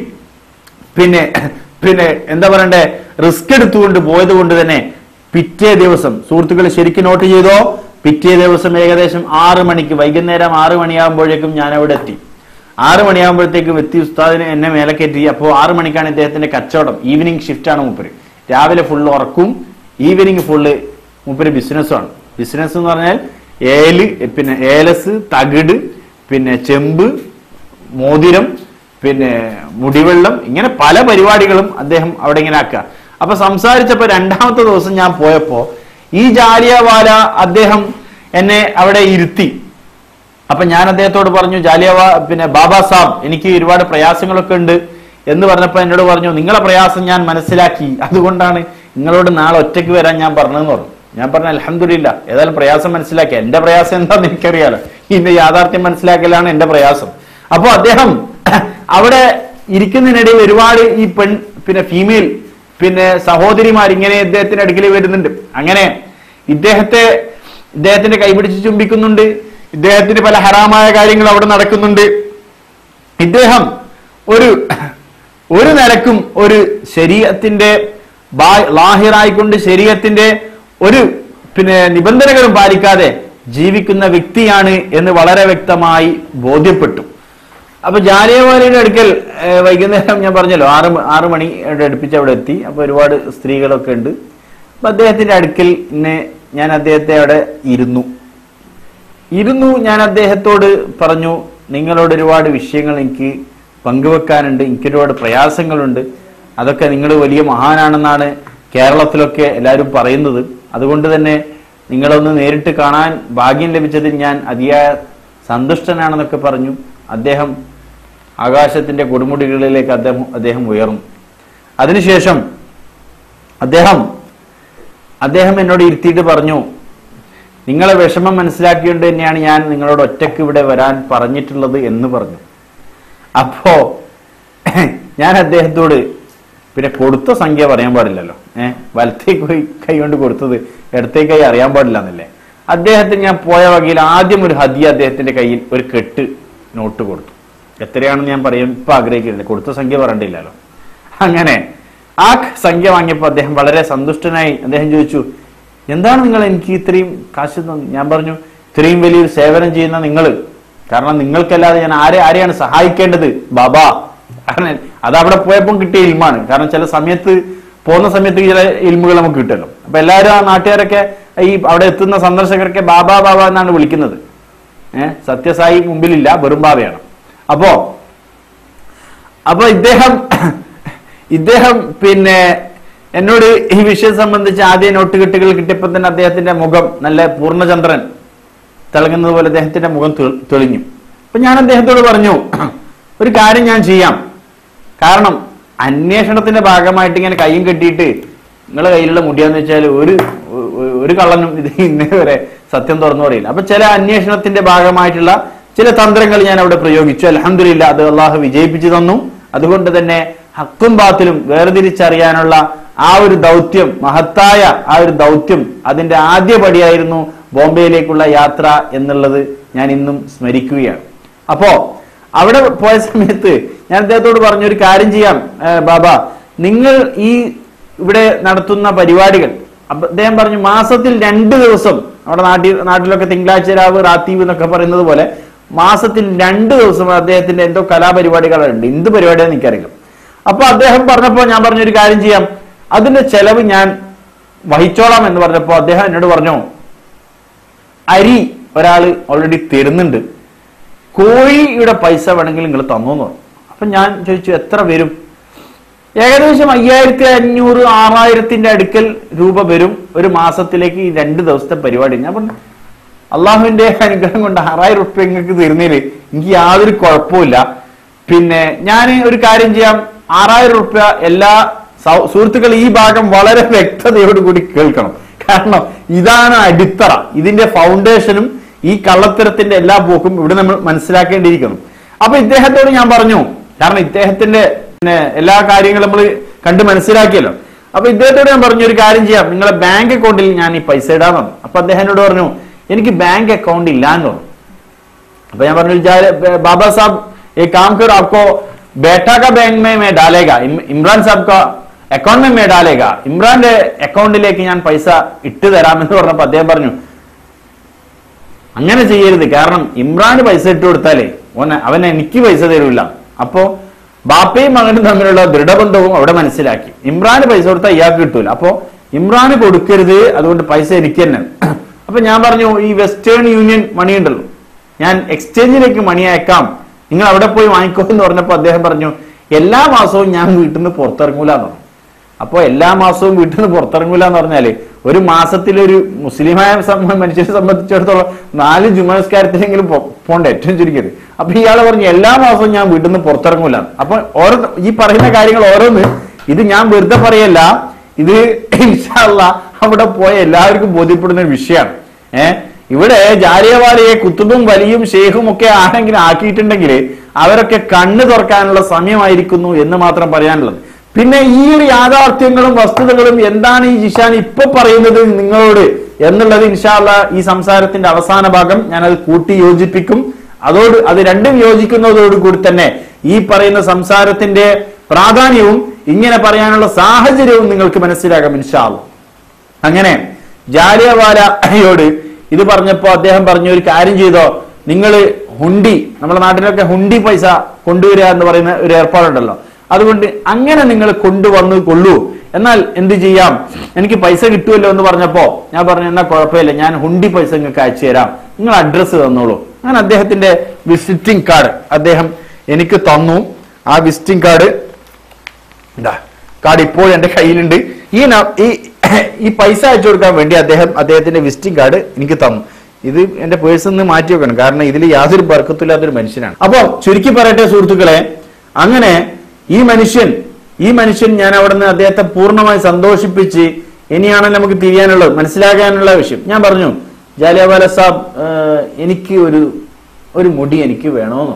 പിന്നെ പിന്നെ എന്താ പറയണ്ടേ റിസ്ക് എടുത്തുകൊണ്ട് പോയത് കൊണ്ട് തന്നെ പിറ്റേ ദിവസം സുഹൃത്തുക്കൾ ശരിക്കും നോട്ട് ചെയ്തോ പിറ്റേ ദിവസം ഏകദേശം ആറ് മണിക്ക് വൈകുന്നേരം ആറ് മണിയാകുമ്പോഴേക്കും ഞാൻ അവിടെ എത്തി ആറ് മണിയാകുമ്പോഴത്തേക്കും എത്തി ഉസ്താദിനെ എന്നെ മേലെ കയറ്റി അപ്പോൾ ആറ് മണിക്കാണ് ഇദ്ദേഹത്തിന്റെ കച്ചവടം ഈവനിങ് ഷിഫ്റ്റ് ആണ് മൂപ്പര് രാവിലെ ഫുള്ള് ഉറക്കും ഈവനിങ് ഫുള്ള് മൂപ്പര് ബിസിനസ്സാണ് ബിസിനസ് എന്ന് പറഞ്ഞാൽ ഏല് പിന്നെ ഏലസ് തകിട് പിന്നെ ചെമ്പ് മോതിരം പിന്നെ മുടിവെള്ളം ഇങ്ങനെ പല പരിപാടികളും അദ്ദേഹം അവിടെ ഇങ്ങനെ ആക്കുക അപ്പൊ സംസാരിച്ചപ്പോ രണ്ടാമത്തെ ദിവസം ഞാൻ പോയപ്പോ ഈ ജാലിയവാല അദ്ദേഹം എന്നെ അവിടെ ഇരുത്തി അപ്പൊ ഞാൻ അദ്ദേഹത്തോട് പറഞ്ഞു ജാലിയവാ പിന്നെ ബാബാ സാബ് എനിക്ക് ഒരുപാട് പ്രയാസങ്ങളൊക്കെ ഉണ്ട് എന്ന് പറഞ്ഞപ്പോ എന്നോട് പറഞ്ഞു നിങ്ങളെ പ്രയാസം ഞാൻ മനസ്സിലാക്കി അതുകൊണ്ടാണ് നിങ്ങളോട് നാളെ ഒറ്റയ്ക്ക് വരാൻ ഞാൻ പറഞ്ഞതെന്ന് പറഞ്ഞു ഞാൻ പറഞ്ഞു അലഹമില്ല ഏതായാലും പ്രയാസം മനസ്സിലാക്കി എന്റെ പ്രയാസം എന്താന്ന് എനിക്കറിയാലോ ഇതിന്റെ യാഥാർത്ഥ്യം മനസ്സിലാക്കലാണ് എന്റെ പ്രയാസം അപ്പൊ അദ്ദേഹം അവിടെ ഇരിക്കുന്നതിനിടയിൽ ഒരുപാട് ഈ പെൺ പിന്നെ ഫീമെയിൽ പിന്നെ സഹോദരിമാർ ഇങ്ങനെ ഇദ്ദേഹത്തിന്റെ അടുക്കൽ വരുന്നുണ്ട് അങ്ങനെ ഇദ്ദേഹത്തെ ഇദ്ദേഹത്തിന്റെ കൈപിടിച്ച് ചുംബിക്കുന്നുണ്ട് ഇദ്ദേഹത്തിന് പല ഹറാമായ കാര്യങ്ങൾ അവിടെ നടക്കുന്നുണ്ട് ഇദ്ദേഹം ഒരു ഒരു നിലക്കും ഒരു ശരീരത്തിന്റെ ലാഹിറായിക്കൊണ്ട് ശരീരത്തിന്റെ ഒരു പിന്നെ നിബന്ധനകളും പാലിക്കാതെ ജീവിക്കുന്ന വ്യക്തിയാണ് എന്ന് വളരെ വ്യക്തമായി ബോധ്യപ്പെട്ടു അപ്പൊ ജാലിയവാലയുടെ അടുക്കൽ ഏഹ്, വൈകുന്നേരം ഞാൻ പറഞ്ഞല്ലോ ആറ് മ- ആറ് മണി അടുപ്പിച്ച് അവിടെ എത്തി അപ്പൊ ഒരുപാട് സ്ത്രീകളൊക്കെ ഉണ്ട് അപ്പൊ അദ്ദേഹത്തിന്റെ അടുക്കൽ എന്നെ ഞാൻ അദ്ദേഹത്തെ അവിടെ ഇരുന്നു ഇരുന്നു ഞാൻ അദ്ദേഹത്തോട് പറഞ്ഞു നിങ്ങളോട് ഒരുപാട് വിഷയങ്ങൾ എനിക്ക് പങ്കുവെക്കാനുണ്ട് എനിക്ക് ഒരുപാട് പ്രയാസങ്ങളുണ്ട് അതൊക്കെ നിങ്ങൾ വലിയ മഹാനാണെന്നാണ് കേരളത്തിലൊക്കെ എല്ലാവരും പറയുന്നത് അതുകൊണ്ട് തന്നെ നിങ്ങളൊന്ന് നേരിട്ട് കാണാൻ ഭാഗ്യം ലഭിച്ചതിൽ ഞാൻ അതിയായ സന്തുഷ്ടനാണെന്നൊക്കെ പറഞ്ഞു അദ്ദേഹം ആകാശത്തിന്റെ കൊടുമുടികളിലേക്ക് അദ്ദേഹം അദ്ദേഹം ഉയർന്നു അതിനുശേഷം അദ്ദേഹം അദ്ദേഹം എന്നോട് ഇരുത്തിയിട്ട് പറഞ്ഞു നിങ്ങളെ വിഷമം മനസ്സിലാക്കിക്കൊണ്ട് തന്നെയാണ് ഞാൻ നിങ്ങളോട് ഒറ്റയ്ക്ക് ഇവിടെ വരാൻ പറഞ്ഞിട്ടുള്ളത് എന്ന് പറഞ്ഞു അപ്പോ ഞാൻ അദ്ദേഹത്തോട് പിന്നെ കൊടുത്ത സംഖ്യ പറയാൻ പാടില്ലല്ലോ ഏഹ് വലത്തേ കൈ കൈ കൊണ്ട് കൊടുത്തത് ഇടത്തേ കൈ അറിയാൻ പാടില്ല എന്നല്ലേ അദ്ദേഹത്തിന് ഞാൻ പോയ വകയിൽ ആദ്യം ഒരു ഹദിയ അദ്ദേഹത്തിന്റെ കയ്യിൽ ഒരു കെട്ട് നോട്ട് കൊടുത്തു എത്രയാണെന്ന് ഞാൻ പറയും ഇപ്പൊ ആഗ്രഹിക്കുന്നില്ല കൊടുത്ത സംഖ്യ പറയണ്ടില്ലല്ലോ അങ്ങനെ ആ സംഖ്യ വാങ്ങിയപ്പോൾ അദ്ദേഹം വളരെ സന്തുഷ്ടനായി അദ്ദേഹം ചോദിച്ചു എന്താണ് നിങ്ങൾ എനിക്ക് ഇത്രയും കാശ് തന്നത് ഞാൻ പറഞ്ഞു ഇത്രയും വലിയൊരു സേവനം ചെയ്യുന്ന നിങ്ങൾ കാരണം നിങ്ങൾക്കല്ലാതെ ഞാൻ ആരെ ആരെയാണ് സഹായിക്കേണ്ടത് ബാബാ കാരണം അത് അവിടെ പോയപ്പോൾ കിട്ടിയ ഇൽമാണ് കാരണം ചില സമയത്ത് പോകുന്ന സമയത്ത് ചില ഇൽമുകൾ നമുക്ക് കിട്ടുമല്ലോ അപ്പൊ എല്ലാവരും ആ നാട്ടുകാരൊക്കെ ഈ അവിടെ എത്തുന്ന സന്ദർശകരൊക്കെ ബാബാ ബാബ എന്നാണ് വിളിക്കുന്നത് ഏഹ് സത്യസായി മുമ്പിലില്ല വെറും ബാബയാണ് അപ്പോ അപ്പൊ ഇദ്ദേഹം ഇദ്ദേഹം പിന്നെ എന്നോട് ഈ വിഷയം സംബന്ധിച്ച് ആദ്യ നോട്ടുകെട്ടുകൾ കിട്ടിയപ്പോൾ തന്നെ അദ്ദേഹത്തിന്റെ മുഖം നല്ല പൂർണ്ണചന്ദ്രൻ തിളങ്ങുന്നത് പോലെ അദ്ദേഹത്തിന്റെ മുഖം തെ- തെളിഞ്ഞു അപ്പൊ ഞാൻ അദ്ദേഹത്തോട് പറഞ്ഞു ഒരു കാര്യം ഞാൻ ചെയ്യാം കാരണം അന്വേഷണത്തിന്റെ ഭാഗമായിട്ട് ഇങ്ങനെ കൈയും കെട്ടിയിട്ട് നിങ്ങളെ കയ്യിലുള്ള മുടിയാന്ന് വെച്ചാൽ ഒരു ഒ- ഒരു കള്ളനും ഇത് ഇന്നേ വരെ സത്യം തുറന്നു പറയില്ല അപ്പൊ ചില അന്വേഷണത്തിന്റെ ഭാഗമായിട്ടുള്ള ചില തന്ത്രങ്ങൾ ഞാൻ അവിടെ പ്രയോഗിച്ചു അലഹമില്ല അത് അള്ളാഹു വിജയിപ്പിച്ചു തന്നു അതുകൊണ്ട് തന്നെ ഹക്കും ബാത്തിലും വേർതിരിച്ചറിയാനുള്ള ആ ഒരു ദൗത്യം മഹത്തായ ആ ഒരു ദൗത്യം അതിന്റെ ആദ്യ പടിയായിരുന്നു ബോംബെയിലേക്കുള്ള യാത്ര എന്നുള്ളത് ഞാൻ ഇന്നും സ്മരിക്കുകയാണ് അപ്പോ അവിടെ പോയ സമയത്ത് ഞാൻ അദ്ദേഹത്തോട് പറഞ്ഞു ഒരു കാര്യം ചെയ്യാം ഏ, ബാബ നിങ്ങൾ ഈ ഇവിടെ നടത്തുന്ന പരിപാടികൾ അപ്പൊ അദ്ദേഹം പറഞ്ഞു മാസത്തിൽ രണ്ട് ദിവസം നമ്മുടെ നാട്ടിൽ നാട്ടിലൊക്കെ തിങ്കളാഴ്ച രാവ് റാത്തീവ് എന്നൊക്കെ പറയുന്നത് പോലെ മാസത്തിൽ രണ്ട് ദിവസം അദ്ദേഹത്തിന്റെ എന്തോ കലാപരിപാടികളുണ്ട് എന്ത് പരിപാടിയാന്ന് എനിക്കറിയില്ല അപ്പൊ അദ്ദേഹം പറഞ്ഞപ്പോ ഞാൻ പറഞ്ഞു ഒരു കാര്യം ചെയ്യാം അതിന്റെ ചെലവ് ഞാൻ വഹിച്ചോളാം എന്ന് പറഞ്ഞപ്പോ അദ്ദേഹം എന്നോട് പറഞ്ഞു അരി ഒരാള് ഓൾറെഡി തരുന്നുണ്ട് കോഴിയുടെ പൈസ വേണമെങ്കിൽ നിങ്ങൾ തന്നു എന്ന് പറഞ്ഞു അപ്പൊ ഞാൻ ചോദിച്ചു എത്ര വരും ഏകദേശം അയ്യായിരത്തി അഞ്ഞൂറ് ആറായിരത്തിന്റെ അടുക്കൽ രൂപ വരും ഒരു മാസത്തിലേക്ക് ഈ രണ്ട് ദിവസത്തെ പരിപാടി ഞാൻ പറഞ്ഞു അള്ളാഹുവിന്റെ അനുഗ്രഹം കൊണ്ട് ആറായിരം റുപ്യ നിങ്ങൾക്ക് തരുന്നതില് എനിക്ക് യാതൊരു കുഴപ്പമില്ല പിന്നെ ഞാൻ ഒരു കാര്യം ചെയ്യാം ആറായിരം റുപ്യ എല്ലാ സൗ- സുഹൃത്തുക്കൾ ഈ ഭാഗം വളരെ വ്യക്തതയോടുകൂടി കേൾക്കണം കാരണം ഇതാണ് അടിത്തറ ഇതിന്റെ ഫൗണ്ടേഷനും ഈ കള്ളത്തരത്തിന്റെ എല്ലാ പോക്കും ഇവിടെ നമ്മൾ മനസ്സിലാക്കേണ്ടിയിരിക്കുന്നു അപ്പൊ ഇദ്ദേഹത്തോട് ഞാൻ പറഞ്ഞു കാരണം ഇദ്ദേഹത്തിന്റെ പിന്നെ എല്ലാ കാര്യങ്ങളും നമ്മൾ കണ്ട് മനസ്സിലാക്കിയല്ലോ അപ്പൊ ഇദ്ദേഹത്തോട് ഞാൻ പറഞ്ഞു ഒരു കാര്യം ചെയ്യാം നിങ്ങളെ ബാങ്ക് അക്കൗണ്ടിൽ ഞാൻ ഈ പൈസ ഇടാൻ പറഞ്ഞു അപ്പൊ അദ്ദേഹം എന്നോട് പറഞ്ഞു എനിക്ക് ബാങ്ക് അക്കൗണ്ട് ഇല്ല എന്ന് പറഞ്ഞു അപ്പൊ ഞാൻ പറഞ്ഞു "जा- बाबा साहब एक काम करो आपको बेटा का बैंक में मैं डालेगा इम- इमरान साहब का അക്കൗണ്ട് में मैं डालेगा ഇമ്രാന്റെ അക്കൗണ്ടിലേക്ക് ഞാൻ പൈസ ഇട്ട് തരാമെന്ന് പറഞ്ഞപ്പോ അദ്ദേഹം പറഞ്ഞു അങ്ങനെ ചെയ്യരുത് കാരണം ഇമ്രാന് പൈസ ഇട്ട് കൊടുത്താലേ ഓന അവൻ എനിക്ക് പൈസ തരൂല അപ്പോ ബാപ്പയും മകനും തമ്മിലുള്ള ദൃഢബന്ധവും അവിടെ മനസ്സിലാക്കി ഇമ്രാന് പൈസ കൊടുത്താൽ ഇയാൾക്ക് കിട്ടൂല അപ്പോ ഇമ്രാന് കൊടുക്കരുത് അതുകൊണ്ട് പൈസ എനിക്ക് തന്നെ അപ്പൊ ഞാൻ പറഞ്ഞു ഈ വെസ്റ്റേൺ യൂണിയൻ മണി ഉണ്ടല്ലോ ഞാൻ എക്സ്ചേഞ്ചിലേക്ക് മണി അയക്കാം നിങ്ങൾ അവിടെ പോയി വാങ്ങിക്കോ എന്ന് പറഞ്ഞപ്പോ അദ്ദേഹം പറഞ്ഞു എല്ലാ മാസവും ഞാൻ വീട്ടിൽ നിന്ന് പുറത്തിറങ്ങൂല എന്ന് പറഞ്ഞു അപ്പോ എല്ലാ മാസവും വീട്ടിൽ നിന്ന് പുറത്തിറങ്ങൂല എന്ന് പറഞ്ഞാല് ഒരു മാസത്തിൽ ഒരു മുസ്ലിമായ സംബ- മനുഷ്യനെ സംബന്ധിച്ചിടത്തോളം നാല് ജുമനസ്കാരത്തിലെങ്കിലും പോണ്ടേ ഏറ്റവും ചുരുക്കിയത് അപ്പൊ ഇയാൾ പറഞ്ഞു എല്ലാ മാസവും ഞാൻ വീട്ടിൽ നിന്ന് പുറത്തിറങ്ങൂല അപ്പൊ ഓരോ ഈ പറയുന്ന കാര്യങ്ങൾ ഓരോന്ന് ഇത് ഞാൻ വെറുതെ പറയല്ല ഇത് ഇൻഷാല്ല അവിടെ പോയ എല്ലാവർക്കും ബോധ്യപ്പെടുന്ന ഒരു വിഷയമാണ് ഏഹ് ഇവിടെ ജാലിയവാലയെ കുത്തുബും വലിയും ഷെയ്ഖും ഒക്കെ ആരെങ്കിലും ആക്കിയിട്ടുണ്ടെങ്കിൽ അവരൊക്കെ കണ്ണു തുറക്കാനുള്ള സമയമായിരിക്കുന്നു എന്ന് മാത്രം പറയാനുള്ളത് പിന്നെ ഈ ഒരു യാഥാർത്ഥ്യങ്ങളും വസ്തുതകളും എന്താണ് ഈ ജിഷാൻ ഇപ്പൊ പറയുന്നത് നിങ്ങളോട് എന്നുള്ളത് ഇൻഷാല്ല ഈ സംസാരത്തിന്റെ അവസാന ഭാഗം ഞാനത് കൂട്ടി യോജിപ്പിക്കും അതോട് അത് രണ്ടും യോജിക്കുന്നതോടുകൂടി തന്നെ ഈ പറയുന്ന സംസാരത്തിന്റെ പ്രാധാന്യവും ഇങ്ങനെ പറയാനുള്ള സാഹചര്യവും നിങ്ങൾക്ക് മനസ്സിലാകാം ഇൻഷാല്ല അങ്ങനെ ജാലിയവാലയോട് ഇത് പറഞ്ഞപ്പോ അദ്ദേഹം പറഞ്ഞു ഒരു കാര്യം ചെയ്തോ നിങ്ങൾ ഹുണ്ടി നമ്മുടെ നാട്ടിലൊക്കെ ഹുണ്ടി പൈസ കൊണ്ടുവരിക എന്ന് പറയുന്ന ഒരു ഏർപ്പാടുണ്ടല്ലോ അതുകൊണ്ട് അങ്ങനെ നിങ്ങൾ കൊണ്ടുവന്ന് കൊള്ളൂ എന്നാൽ എന്ത് ചെയ്യാം എനിക്ക് പൈസ കിട്ടുമല്ലോ എന്ന് പറഞ്ഞപ്പോ ഞാൻ പറഞ്ഞു എന്നാ കുഴപ്പമില്ല ഞാൻ ഹുണ്ടി പൈസ നിങ്ങൾക്ക് അയച്ചു തരാം നിങ്ങൾ അഡ്രസ്സ് തന്നോളൂ അങ്ങനെ അദ്ദേഹത്തിന്റെ വിസിറ്റിംഗ് കാർഡ് അദ്ദേഹം എനിക്ക് തന്നു ആ വിസിറ്റിംഗ് കാർഡ് ഇതാ കാർഡ് ഇപ്പോൾ എന്റെ കയ്യിലുണ്ട് ഈ ന- ഈ ഈ പൈസ അയച്ചു കൊടുക്കാൻ വേണ്ടി അദ്ദേഹം അദ്ദേഹത്തിന്റെ വിസിറ്റിംഗ് കാർഡ് എനിക്ക് തന്നു ഇത് എന്റെ പേഴ്സിൽ നിന്ന് മാറ്റി വെക്കണം കാരണം ഇതിൽ യാതൊരു ബർക്കത്തില്ലാത്തൊരു മനുഷ്യനാണ് അപ്പോ ചുരുക്കി പറയട്ടെ സുഹൃത്തുക്കളെ അങ്ങനെ ഈ മനുഷ്യൻ ഈ മനുഷ്യൻ ഞാൻ അവിടെ നിന്ന് അദ്ദേഹത്തെ പൂർണ്ണമായി സന്തോഷിപ്പിച്ച് ഇനിയാണ് നമുക്ക് തിരിയാനുള്ളത് മനസ്സിലാക്കാനുള്ള വിഷയം ഞാൻ പറഞ്ഞു ജാലിയവാല സാബ് ഏഹ്, എനിക്ക് ഒരു ഒരു മുടി എനിക്ക് വേണമെന്നോ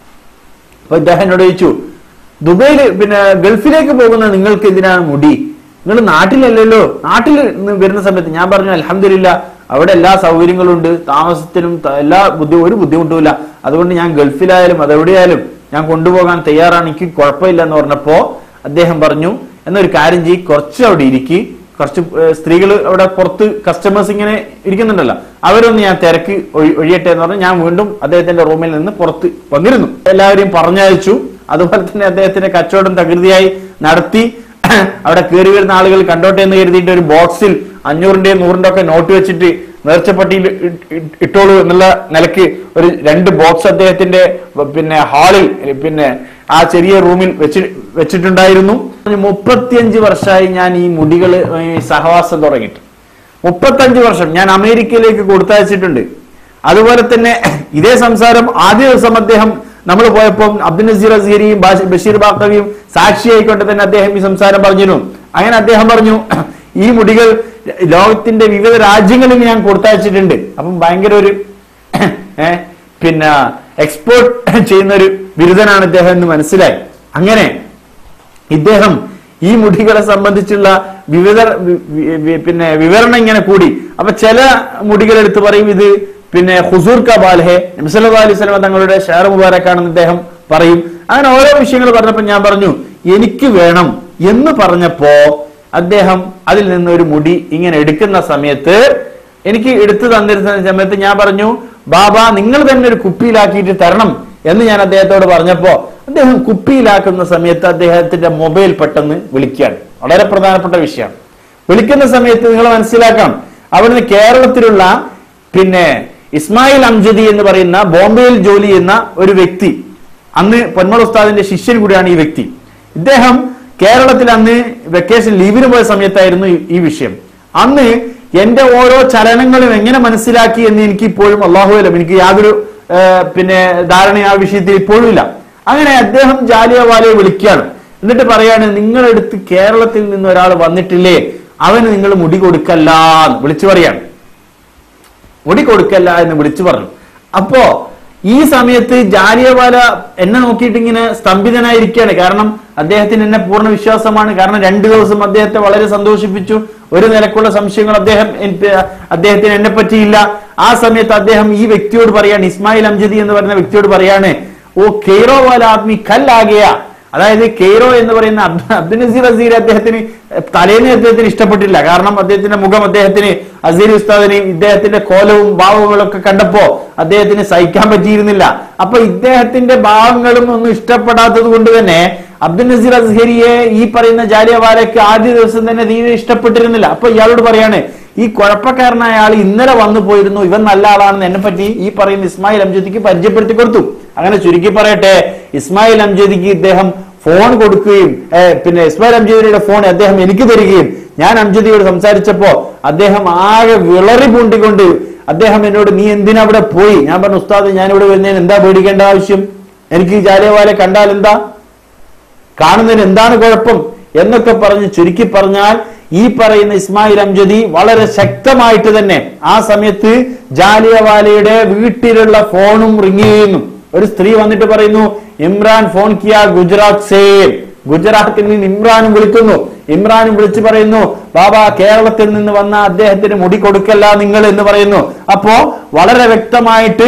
അപ്പൊ ഇദ്ദേഹം എന്നോട് ചോദിച്ചു ദുബൈയില് പിന്നെ ഗൾഫിലേക്ക് പോകുന്ന നിങ്ങൾക്ക് എന്തിനാണ് മുടി നിങ്ങൾ നാട്ടിലല്ലല്ലോ നാട്ടിൽ നിന്ന് വരുന്ന സമയത്ത് ഞാൻ പറഞ്ഞു അലഹമില്ല അവിടെ എല്ലാ സൗകര്യങ്ങളും ഉണ്ട് താമസത്തിനും ത- എല്ലാ ബുദ്ധി ഒരു ബുദ്ധിമുട്ടുമില്ല അതുകൊണ്ട് ഞാൻ ഗൾഫിലായാലും അതെവിടെയായാലും ഞാൻ കൊണ്ടുപോകാൻ തയ്യാറാണ് എനിക്ക് കുഴപ്പമില്ല എന്ന് പറഞ്ഞപ്പോ അദ്ദേഹം പറഞ്ഞു എന്നൊരു കാര്യം ചെയ്യ് കുറച്ച് അവിടെ ഇരിക്കി കുറച്ച് സ്ത്രീകൾ അവിടെ പുറത്ത് കസ്റ്റമേഴ്സ് ഇങ്ങനെ ഇരിക്കുന്നുണ്ടല്ലോ അവരൊന്ന് ഞാൻ തിരക്ക് ഒഴി- ഒഴിയട്ടെ എന്ന് പറഞ്ഞ് ഞാൻ വീണ്ടും അദ്ദേഹത്തിന്റെ റൂമിൽ നിന്ന് പുറത്ത് വന്നിരുന്നു എല്ലാവരെയും പറഞ്ഞയച്ചു അതുപോലെ തന്നെ അദ്ദേഹത്തിന്റെ കച്ചവടം തകൃതിയായി നടത്തി അവിടെ കയറി വരുന്ന ആളുകൾ കണ്ടോട്ടെ എന്ന് കരുതിയിട്ട് ഒരു ബോക്സിൽ അഞ്ഞൂറിന്റെയും നൂറിന്റെ ഒക്കെ നോട്ട് വെച്ചിട്ട് നേർച്ചപ്പട്ടിയിൽ ഇ- ഇ- ഇട്ടോളൂ എന്നുള്ള നിലക്ക് ഒരു രണ്ട് ബോക്സ് അദ്ദേഹത്തിന്റെ പിന്നെ ഹാളിൽ പിന്നെ ആ ചെറിയ റൂമിൽ വെച്ച് വെച്ചിട്ടുണ്ടായിരുന്നു മുപ്പത്തിയഞ്ച് വർഷമായി ഞാൻ ഈ മുടികൾ ഈ സഹവാസം തുടങ്ങിയിട്ട് മുപ്പത്തഞ്ച് വർഷം ഞാൻ അമേരിക്കയിലേക്ക് കൊടുത്തയച്ചിട്ടുണ്ട് അതുപോലെ തന്നെ ഇതേ സംസാരം ആദ്യ ദിവസം അദ്ദേഹം നമ്മൾ പോയപ്പോൾ അബ്ദുൽ നസീർ അസീരിയും ബാഷ- ബഷീർ ബാക്കവിയും സാക്ഷിയായിക്കൊണ്ട് തന്നെ അദ്ദേഹം ഈ സംസാരം പറഞ്ഞിരുന്നു അങ്ങനെ അദ്ദേഹം പറഞ്ഞു ഈ മുടികൾ ലോകത്തിന്റെ വിവിധ രാജ്യങ്ങളിൽ ഞാൻ കൊടുത്തയച്ചിട്ടുണ്ട് അപ്പം ഭയങ്കര ഒരു ഏ, പിന്നെ എക്സ്പോർട്ട് ചെയ്യുന്ന ഒരു ബിരുദനാണ് ഇദ്ദേഹം എന്ന് മനസ്സിലായി അങ്ങനെ ഇദ്ദേഹം ഈ മുടികളെ സംബന്ധിച്ചുള്ള വിവിധ വി- വി- വി- പിന്നെ വിവരണം ഇങ്ങനെ കൂടി അപ്പൊ ചില മുടികൾ എടുത്ത് പറയും ഇത് പിന്നെ ഹുസൂർ ക ബാൽഹെ നബ്സല്ലാ അലൈഹി സ്വലമ തങ്ങളുടെ ഷെയർ മുബാരക്കാണെന്ന് ഇദ്ദേഹം പറയും അങ്ങനെ ഓരോ വിഷയങ്ങൾ പറഞ്ഞപ്പോൾ ഞാൻ പറഞ്ഞു എനിക്ക് വേണം എന്ന് പറഞ്ഞപ്പോ അദ്ദേഹം അതിൽ നിന്ന് ഒരു മുടി ഇങ്ങനെ എടുക്കുന്ന സമയത്ത് എനിക്ക് എടുത്തു തന്നിരുന്ന സമയത്ത് ഞാൻ പറഞ്ഞു ബാബ നിങ്ങൾ തന്നെ ഒരു കുപ്പിയിലാക്കിയിട്ട് തരണം എന്ന് ഞാൻ അദ്ദേഹത്തോട് പറഞ്ഞപ്പോ അദ്ദേഹം കുപ്പിയിലാക്കുന്ന സമയത്ത് അദ്ദേഹത്തിന്റെ മൊബൈൽ പെട്ടെന്ന് വിളിക്കുകയാണ് വളരെ പ്രധാനപ്പെട്ട വിഷയമാണ് വിളിക്കുന്ന സമയത്ത് നിങ്ങൾ മനസ്സിലാക്കാം അവിടുന്ന് കേരളത്തിലുള്ള പിന്നെ ഇസ്മായിൽ അംജദി എന്ന് പറയുന്ന ബോംബെയിൽ ജോലി ചെയ്യുന്ന ഒരു വ്യക്തി അന്ന് പൊന്മൾ ഉസ്താദിന്റെ ശിഷ്യൻ കൂടിയാണ് ഈ വ്യക്തി ഇദ്ദേഹം കേരളത്തിൽ അന്ന് വെക്കേഷൻ ലീവിന് പോയ സമയത്തായിരുന്നു ഈ- ഈ വിഷയം അന്ന് എന്റെ ഓരോ ചലനങ്ങളും എങ്ങനെ മനസ്സിലാക്കി എന്ന് എനിക്ക് ഇപ്പോഴും അള്ളാഹുലം എനിക്ക് യാതൊരു ആ, പിന്നെ ധാരണ ആ വിഷയത്തിൽ ഇപ്പോഴും ഇല്ല അങ്ങനെ അദ്ദേഹം ജാലിയവാലയെ വിളിക്കുകയാണ് എന്നിട്ട് പറയാണ് നിങ്ങളെടുത്ത് കേരളത്തിൽ നിന്ന് ഒരാൾ വന്നിട്ടില്ലേ അവന് നിങ്ങൾ മുടി കൊടുക്കല്ല എന്ന് വിളിച്ചു പറയാണ് മുടി കൊടുക്കല്ല എന്ന് വിളിച്ചു പറഞ്ഞു അപ്പോ ഈ സമയത്ത് ജാലിയവാല എന്നെ നോക്കിയിട്ട് ഇങ്ങനെ സ്തംഭിതനായിരിക്കുകയാണ് കാരണം അദ്ദേഹത്തിന് എന്നെ പൂർണ്ണ വിശ്വാസമാണ് കാരണം രണ്ടു ദിവസം അദ്ദേഹത്തെ വളരെ സന്തോഷിപ്പിച്ചു ഒരു നിലക്കുള്ള സംശയങ്ങൾ അദ്ദേഹം എനിക്ക് അദ്ദേഹത്തിന് എന്നെ പറ്റിയില്ല ആ സമയത്ത് അദ്ദേഹം ഈ വ്യക്തിയോട് പറയാണ് ഇസ്മായിൽ അംജദി എന്ന് പറയുന്ന വ്യക്തിയോട് പറയാണ് ഓ കെയ്റോ വാല ആദ്മി കല്ലാകിയ അതായത് കെയ്റോ എന്ന് പറയുന്ന അബ്ദ- അബ്ദുൽ നസീർ അസീർ അദ്ദേഹത്തിന് തലേന്ന് അദ്ദേഹത്തിന് ഇഷ്ടപ്പെട്ടില്ല കാരണം അദ്ദേഹത്തിന്റെ മുഖം അദ്ദേഹത്തിന് അസീർ ഉസ്താദിനെയും ഇദ്ദേഹത്തിന്റെ കോലവും ഭാവങ്ങളും ഒക്കെ കണ്ടപ്പോ അദ്ദേഹത്തിന് സഹിക്കാൻ പറ്റിയിരുന്നില്ല അപ്പൊ ഇദ്ദേഹത്തിന്റെ ഭാവങ്ങളും ഒന്നും ഇഷ്ടപ്പെടാത്തത് കൊണ്ട് തന്നെ അബ്ദുൽ നസീർ അസ്ഹരിയെ ഈ പറയുന്ന ജാലിയവാലയ്ക്ക് ആദ്യ ദിവസം തന്നെ തീരെ ഇഷ്ടപ്പെട്ടിരുന്നില്ല അപ്പൊ ഇയാളോട് പറയാണ് ഈ കുഴപ്പക്കാരനായ ആൾ ഇന്നലെ വന്നു പോയിരുന്നു ഇവൻ നല്ല ആളാണെന്ന് എന്നെ പറ്റി ഈ പറയുന്ന ഇസ്മായിൽ അംജദിക്ക് പരിചയപ്പെടുത്തി കൊടുത്തു അങ്ങനെ ചുരുക്കി പറയട്ടെ ഇസ്മായിൽ അംജദിക്ക് ഇദ്ദേഹം ഫോൺ കൊടുക്കുകയും ഏ, പിന്നെ ഇസ്മായിൽ അംജദിയുടെ ഫോൺ അദ്ദേഹം എനിക്ക് തരികയും ഞാൻ അംജദിയോട് സംസാരിച്ചപ്പോ അദ്ദേഹം ആകെ വിളറി പൂണ്ടിക്കൊണ്ട് അദ്ദേഹം എന്നോട് നീ എന്തിനാ അവിടെ പോയി ഞാൻ പറഞ്ഞു ഉസ്താദ് ഞാൻ ഇവിടെ വരുന്നതിന് എന്താ പേടിക്കേണ്ട ആവശ്യം എനിക്ക് ഈ ജാലിയവാലെ കണ്ടാൽ എന്താ കാണുന്നതിന് എന്താണ് കുഴപ്പം എന്നൊക്കെ പറഞ്ഞ് ചുരുക്കി പറഞ്ഞാൽ ഈ പറയുന്ന ഇസ്മായിൽ അംജദി വളരെ ശക്തമായിട്ട് തന്നെ ആ സമയത്ത് ജാലിയവാലയുടെ വീട്ടിലുള്ള ഫോണും റിങ് ചെയ്യുന്നു ഒരു സ്ത്രീ വന്നിട്ട് പറയുന്നു ഇമ്രാൻ ഫോൺ കിയ ഗുജറാത്ത് സേം ഗുജറാത്തിൽ നിന്ന് ഇമ്രാനും വിളിക്കുന്നു ഇമ്രാനും വിളിച്ചു പറയുന്നു ബാബ കേരളത്തിൽ നിന്ന് വന്ന അദ്ദേഹത്തിന് മുടി കൊടുക്കല്ല നിങ്ങൾ എന്ന് പറയുന്നു അപ്പോ വളരെ വ്യക്തമായിട്ട്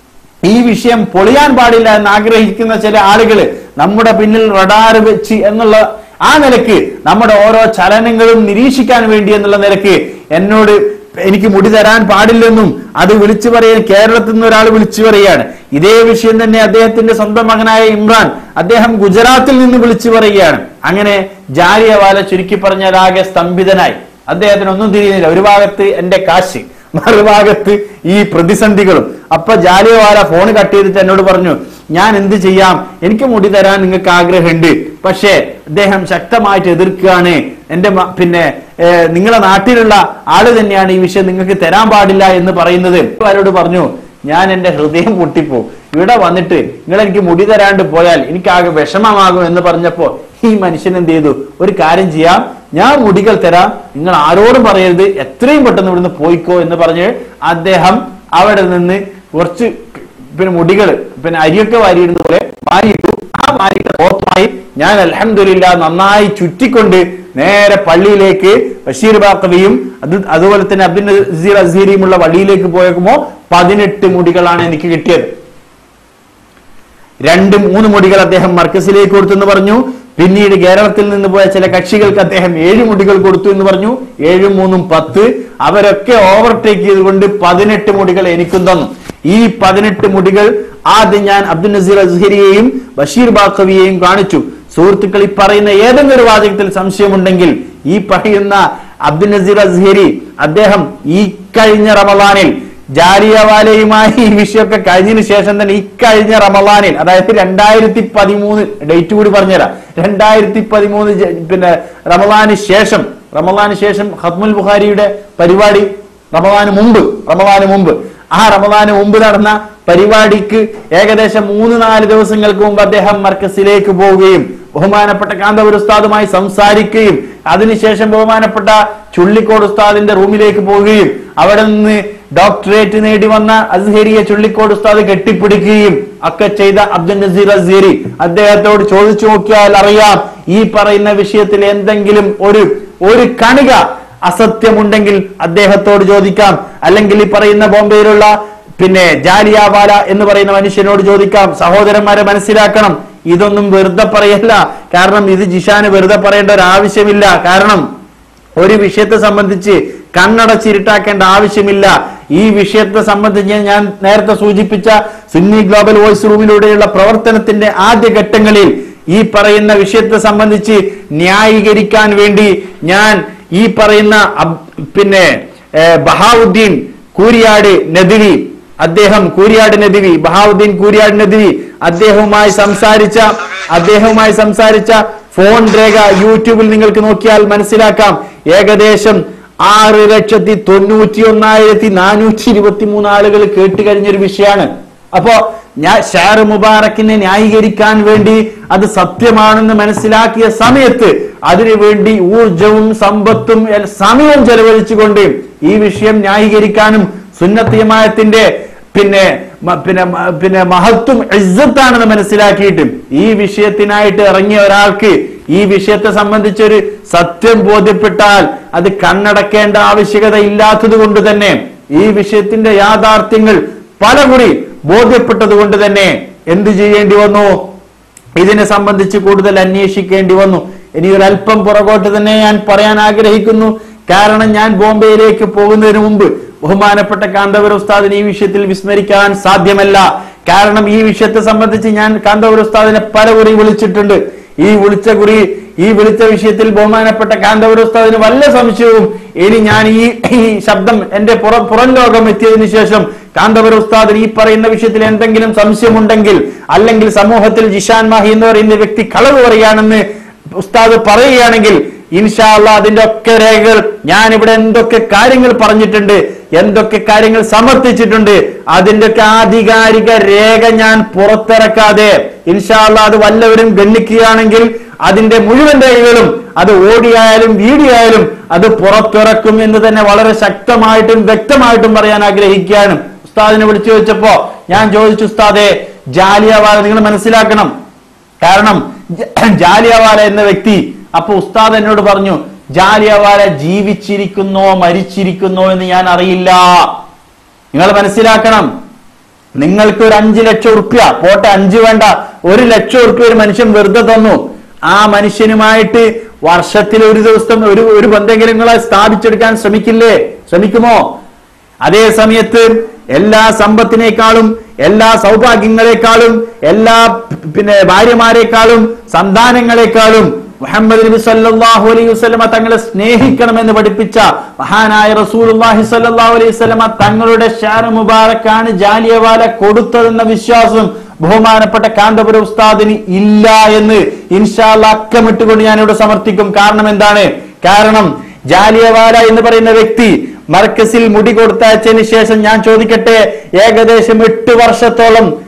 ഈ വിഷയം പൊളിയാൻ പാടില്ല എന്ന് ആഗ്രഹിക്കുന്ന ചില ആളുകൾ നമ്മുടെ പിന്നിൽ റഡാർ വെച്ച് എന്നുള്ള ആ നിലക്ക് നമ്മുടെ ഓരോ ചലനങ്ങളും നിരീക്ഷിക്കാൻ വേണ്ടി എന്നുള്ള നിലക്ക് എന്നോട് എനിക്ക് മുടി തരാൻ പാടില്ലെന്നും അത് വിളിച്ചു പറയാൻ കേരളത്തിൽ നിന്ന് ഒരാൾ വിളിച്ചു പറയുകയാണ് ഇതേ വിഷയം തന്നെ അദ്ദേഹത്തിന്റെ സ്വന്തം മകനായ ഇമ്രാൻ അദ്ദേഹം ഗുജറാത്തിൽ നിന്ന് വിളിച്ചു പറയുകയാണ് അങ്ങനെ ജാലിയവാല ചുരുക്കി പറഞ്ഞാൽ ആകെ സ്തംഭിതനായി അദ്ദേഹത്തിന് ഒന്നും തിരിയുന്നില്ല ഒരു ഭാഗത്ത് എന്റെ കാശ് മറുഭാഗത്ത് ഈ പ്രതിസന്ധികളും അപ്പൊ ജാലിയവാല ഫോൺ കട്ട് ചെയ്തിട്ട് എന്നോട് പറഞ്ഞു ഞാൻ എന്ത് ചെയ്യാം എനിക്ക് മുടി തരാൻ നിങ്ങൾക്ക് ആഗ്രഹമുണ്ട് പക്ഷേ അദ്ദേഹം ശക്തമായിട്ട് എതിർക്കുകയാണ് എന്റെ മ- പിന്നെ ഏർ, നിങ്ങളെ നാട്ടിലുള്ള ആള് തന്നെയാണ് ഈ വിഷയം നിങ്ങൾക്ക് തരാൻ പാടില്ല എന്ന് പറയുന്നത് അവരോട് പറഞ്ഞു ഞാൻ എന്റെ ഹൃദയം പൊട്ടിപ്പോ ഇവിടെ വന്നിട്ട് നിങ്ങൾ എനിക്ക് മുടി തരാണ്ട് പോയാൽ എനിക്ക് ആകെ വിഷമമാകും എന്ന് പറഞ്ഞപ്പോ ഈ മനുഷ്യൻ എന്ത് ചെയ്തു ഒരു കാര്യം ചെയ്യാം ഞാൻ മുടികൾ തരാം നിങ്ങൾ ആരോടും പറയരുത് എത്രയും പെട്ടെന്ന് ഇവിടുന്ന് പോയിക്കോ എന്ന് പറഞ്ഞ് അദ്ദേഹം അവിടെ നിന്ന് കുറച്ച് പിന്നെ മുടികൾ പിന്നെ അരിയൊക്കെ വാരിയിടുന്ന പോലെ വാരിയിട്ടു ആ വാരിയുടെ ഓർമ്മമായി ഞാൻ അലഹമില്ല നന്നായി ചുറ്റിക്കൊണ്ട് നേരെ പള്ളിയിലേക്ക് ബഷീർ ബാക്കവിയും അത് അതുപോലെ തന്നെ അബ്ദുൽ നസീർ അസീറിയുമുള്ള വഴിയിലേക്ക് പോയപ്പോ പതിനെട്ട് മുടികളാണ് എനിക്ക് കിട്ടിയത് രണ്ട് മൂന്ന് മുടികൾ അദ്ദേഹം മർക്കസിലേക്ക് കൊടുത്തു എന്ന് പറഞ്ഞു പിന്നീട് കേരളത്തിൽ നിന്ന് പോയ ചില കക്ഷികൾക്ക് അദ്ദേഹം ഏഴ് മുടികൾ കൊടുത്തു എന്ന് പറഞ്ഞു ഏഴും മൂന്നും പത്ത് അവരൊക്കെ ഓവർടേക്ക് ചെയ്തുകൊണ്ട് പതിനെട്ട് മുടികൾ എനിക്കും തന്നു ഈ പതിനെട്ട് മുടികൾ ആദ്യം ഞാൻ അബ്ദുൽ നസീർ അസ്ഹരിയെയും ബഷീർ ബാക്കവിയെയും കാണിച്ചു സുഹൃത്തുക്കൾ ഈ പറയുന്ന ഏതെങ്കിലും ഒരു വാചകത്തിൽ സംശയമുണ്ടെങ്കിൽ ഈ പറയുന്ന അബ്ദുൽ നസീർ അസ്ഹരി അദ്ദേഹം ഈ കഴിഞ്ഞ റമദാനിൽ ജാലിയവാലയുമായി ഈ വിഷയമൊക്കെ കഴിഞ്ഞതിന് ശേഷം തന്നെ ഇക്കഴിഞ്ഞ റമദാനിൽ അതായത് രണ്ടായിരത്തി പതിമൂന്ന് ഡേറ്റ് കൂടി പറഞ്ഞുതരാം രണ്ടായിരത്തി പതിമൂന്ന് ജ- പിന്നെ റമദാന് ശേഷം റമദാന് ശേഷം ഹത്മുൽ ബുഖാരിയുടെ പരിപാടി റമദാന് മുമ്പ് റമദാന് മുമ്പ് ആ റമദാന് മുമ്പ് നടന്ന പരിപാടിക്ക് ഏകദേശം മൂന്ന് നാല് ദിവസങ്ങൾക്ക് മുമ്പ് അദ്ദേഹം മർക്കസിലേക്ക് പോവുകയും ബഹുമാനപ്പെട്ട കാന്തപുര ഉസ്താദുമായി സംസാരിക്കുകയും അതിനുശേഷം ബഹുമാനപ്പെട്ട ചുള്ളിക്കോട് ഉസ്താദിന്റെ റൂമിലേക്ക് പോവുകയും അവിടെ നിന്ന് ഡോക്ടറേറ്റ് നേടി വന്ന അസ്ഹരിയെ ചുള്ളിക്കോട് ഉസ്താദ് കെട്ടിപ്പിടിക്കുകയും ഒക്കെ ചെയ്ത അബ്ദുൽ നസീർ അസ്ഹരി അദ്ദേഹത്തോട് ചോദിച്ചു നോക്കിയാൽ അറിയാം ഈ പറയുന്ന വിഷയത്തിൽ എന്തെങ്കിലും ഒരു ഒരു കണിക അസത്യമുണ്ടെങ്കിൽ അദ്ദേഹത്തോട് ചോദിക്കാം അല്ലെങ്കിൽ ഈ പറയുന്ന ബോംബെയിലുള്ള പിന്നെ ജാലിയാവാല എന്ന് പറയുന്ന മനുഷ്യനോട് ചോദിക്കാം സഹോദരന്മാരെ മനസ്സിലാക്കണം ഇതൊന്നും വെറുതെ പറയല്ല കാരണം ഇത് ജിഷാന് വെറുതെ പറയേണ്ട ഒരു ആവശ്യമില്ല കാരണം ഒരു വിഷയത്തെ സംബന്ധിച്ച് കണ്ണടച്ചിരുട്ടാക്കേണ്ട ആവശ്യമില്ല ഈ വിഷയത്തെ സംബന്ധിച്ച് ഞാൻ നേരത്തെ സൂചിപ്പിച്ച സുന്നി ഗ്ലോബൽ വോയിസ് റൂമിലൂടെയുള്ള പ്രവർത്തനത്തിന്റെ ആദ്യ ഘട്ടങ്ങളിൽ ഈ പറയുന്ന വിഷയത്തെ സംബന്ധിച്ച് ന്യായീകരിക്കാൻ വേണ്ടി ഞാൻ ഈ പറയുന്ന അബ്- പിന്നെ ഏഹ്, ബഹാവുദ്ദീൻ കൂരിയാട് നദിവി അദ്ദേഹം കൂരിയാട് നദിവി ബഹാവുദ്ദീൻ കൂരിയാട് നദിവി അദ്ദേഹവുമായി സംസാരിച്ച അദ്ദേഹവുമായി സംസാരിച്ച ഫോൺ രേഖ യൂട്യൂബിൽ നിങ്ങൾക്ക് നോക്കിയാൽ മനസ്സിലാക്കാം ഏകദേശം ആറ് ലക്ഷത്തി തൊണ്ണൂറ്റി ഒന്നായിരത്തി നാനൂറ്റി ഇരുപത്തി മൂന്ന് ആളുകൾ കേട്ട് കഴിഞ്ഞൊരു വിഷയമാണ് അപ്പോ ഞാൻ ഷാർ മുബാറക്കിനെ ന്യായീകരിക്കാൻ വേണ്ടി അത് സത്യമാണെന്ന് മനസ്സിലാക്കിയ സമയത്ത് അതിനുവേണ്ടി ഊർജവും സമ്പത്തും എൽ- സമയവും ചെലവഴിച്ചുകൊണ്ട് ഈ വിഷയം ന്യായീകരിക്കാനും സുന്നത്തിയമായത്തിന്റെ പിന്നെ മ- പിന്നെ മ- പിന്നെ മഹത്വം ഇസ്സത്താണെന്ന് മനസ്സിലാക്കിയിട്ട് ഈ വിഷയത്തിനായിട്ട് ഇറങ്ങിയ ഒരാൾക്ക് ഈ വിഷയത്തെ സംബന്ധിച്ചൊരു സത്യം ബോധ്യപ്പെട്ടാൽ അത് കണ്ണടക്കേണ്ട ആവശ്യകത ഇല്ലാത്തത് കൊണ്ട് തന്നെ ഈ വിഷയത്തിന്റെ യാഥാർത്ഥ്യങ്ങൾ പലകുറി ബോധ്യപ്പെട്ടത് കൊണ്ട് തന്നെ എന്ത് ചെയ്യേണ്ടി വന്നു ഇതിനെ സംബന്ധിച്ച് കൂടുതൽ അന്വേഷിക്കേണ്ടി വന്നു ഇനി ഒരു അല്പം പുറകോട്ട് തന്നെ ഞാൻ പറയാൻ ആഗ്രഹിക്കുന്നു കാരണം ഞാൻ ബോംബെയിലേക്ക് പോകുന്നതിന് മുമ്പ് ബഹുമാനപ്പെട്ട കാന്തപുര ഉസ്താദിനെ ഈ വിഷയത്തിൽ വിസ്മരിക്കാൻ സാധ്യമല്ല കാരണം ഈ വിഷയത്തെ സംബന്ധിച്ച് ഞാൻ കാന്തപുര ഉസ്താദിനെ പല കുറി വിളിച്ചിട്ടുണ്ട് ഈ വിളിച്ച കുറി ഈ വിളിച്ച വിഷയത്തിൽ ബഹുമാനപ്പെട്ട കാന്തപുര ഉസ്താദിന് വല്ല സംശയവും ഇനി ഞാൻ ഈ ഈ ശബ്ദം എന്റെ പുറം പുറം ലോകം എത്തിയതിനു ശേഷം കാന്തപുര ഉസ്താദിന് ഈ പറയുന്ന വിഷയത്തിൽ എന്തെങ്കിലും സംശയമുണ്ടെങ്കിൽ അല്ലെങ്കിൽ സമൂഹത്തിൽ ജിഷാൻ മാഹി എന്ന് പറയുന്ന വ്യക്തി കളവ് പറയുകയാണെന്ന് ഉസ്താദ് പറയുകയാണെങ്കിൽ ഇൻഷാല്ല അതിന്റെ ഒക്കെ രേഖകൾ ഞാൻ ഇവിടെ എന്തൊക്കെ കാര്യങ്ങൾ പറഞ്ഞിട്ടുണ്ട് എന്തൊക്കെ കാര്യങ്ങൾ സമർത്ഥിച്ചിട്ടുണ്ട് അതിന്റെ ഒക്കെ ആധികാരിക രേഖ ഞാൻ പുറത്തിറക്കാതെ ഇൻഷാല്ല അത് വല്ലവരും ഗണ്ണിക്കുകയാണെങ്കിൽ അതിന്റെ മുഴുവൻ രേഖകളും അത് ഓഡിയായാലും വീഡിയോ ആയാലും അത് പുറത്തിറക്കും എന്ന് തന്നെ വളരെ ശക്തമായിട്ടും വ്യക്തമായിട്ടും പറയാൻ ആഗ്രഹിക്കുകയാണ് ഉസ്താദിനെ വിളിച്ചു വെച്ചപ്പോ ഞാൻ ചോദിച്ചു ഉസ്താദെ ജാലിയവാല നിങ്ങൾ മനസ്സിലാക്കണം കാരണം ജ- ജാലിയവാല എന്ന വ്യക്തി അപ്പൊ ഉസ്താദ് എന്നോട് പറഞ്ഞു ജാലിയവാല ജീവിച്ചിരിക്കുന്നോ മരിച്ചിരിക്കുന്നോ എന്ന് ഞാൻ അറിയില്ല നിങ്ങൾ മനസ്സിലാക്കണം നിങ്ങൾക്ക് ഒരു അഞ്ചു ലക്ഷം ഉറുപ്യ പോട്ടെ അഞ്ച് വേണ്ട ഒരു ലക്ഷം ഉറുപ്യ ഒരു മനുഷ്യൻ വെറുതെ തന്നു ആ മനുഷ്യനുമായിട്ട് വർഷത്തിൽ ഒരു ദിവസം ഒരു ഒരു ബന്ധമെങ്കിലും നിങ്ങളെ സ്ഥാപിച്ചെടുക്കാൻ ശ്രമിക്കില്ലേ ശ്രമിക്കുമോ അതേ സമയത്ത് എല്ലാ സമ്പത്തിനേക്കാളും എല്ലാ സൗഭാഗ്യങ്ങളെക്കാളും എല്ലാ പിന്നെ ഭാര്യമാരെക്കാളും സന്താനങ്ങളെക്കാളും മുഹമ്മദ് നബി സല്ലല്ലാഹു അലൈഹി വസല്ലമ തങ്ങളെ സ്നേഹിക്കണമെന്ന് പഠിപ്പിച്ച മഹാനായ റസൂലുള്ളാഹി സല്ലല്ലാഹു അലൈഹി വസല്ലമ തങ്ങളുടെ ഷാര മുബാറക്കാണ് ജാലിയവാല കൊടുത്തതെന്ന വിശ്വാസം ബഹുമാനപ്പെട്ട കാന്തപുര ഉസ്താദിന് ഇല്ല എന്ന് ഇൻഷാല്ല അക്കമിട്ടുകൊണ്ട് ഞാനിവിടെ സമർത്ഥിക്കും കാരണം എന്താണ് കാരണം ജാലിയവാല എന്ന് പറയുന്ന വ്യക്തി മർക്കസിൽ മുടി കൊടുത്തയച്ചതിന് ശേഷം ഞാൻ ചോദിക്കട്ടെ ഏകദേശം എട്ട് വർഷത്തോളം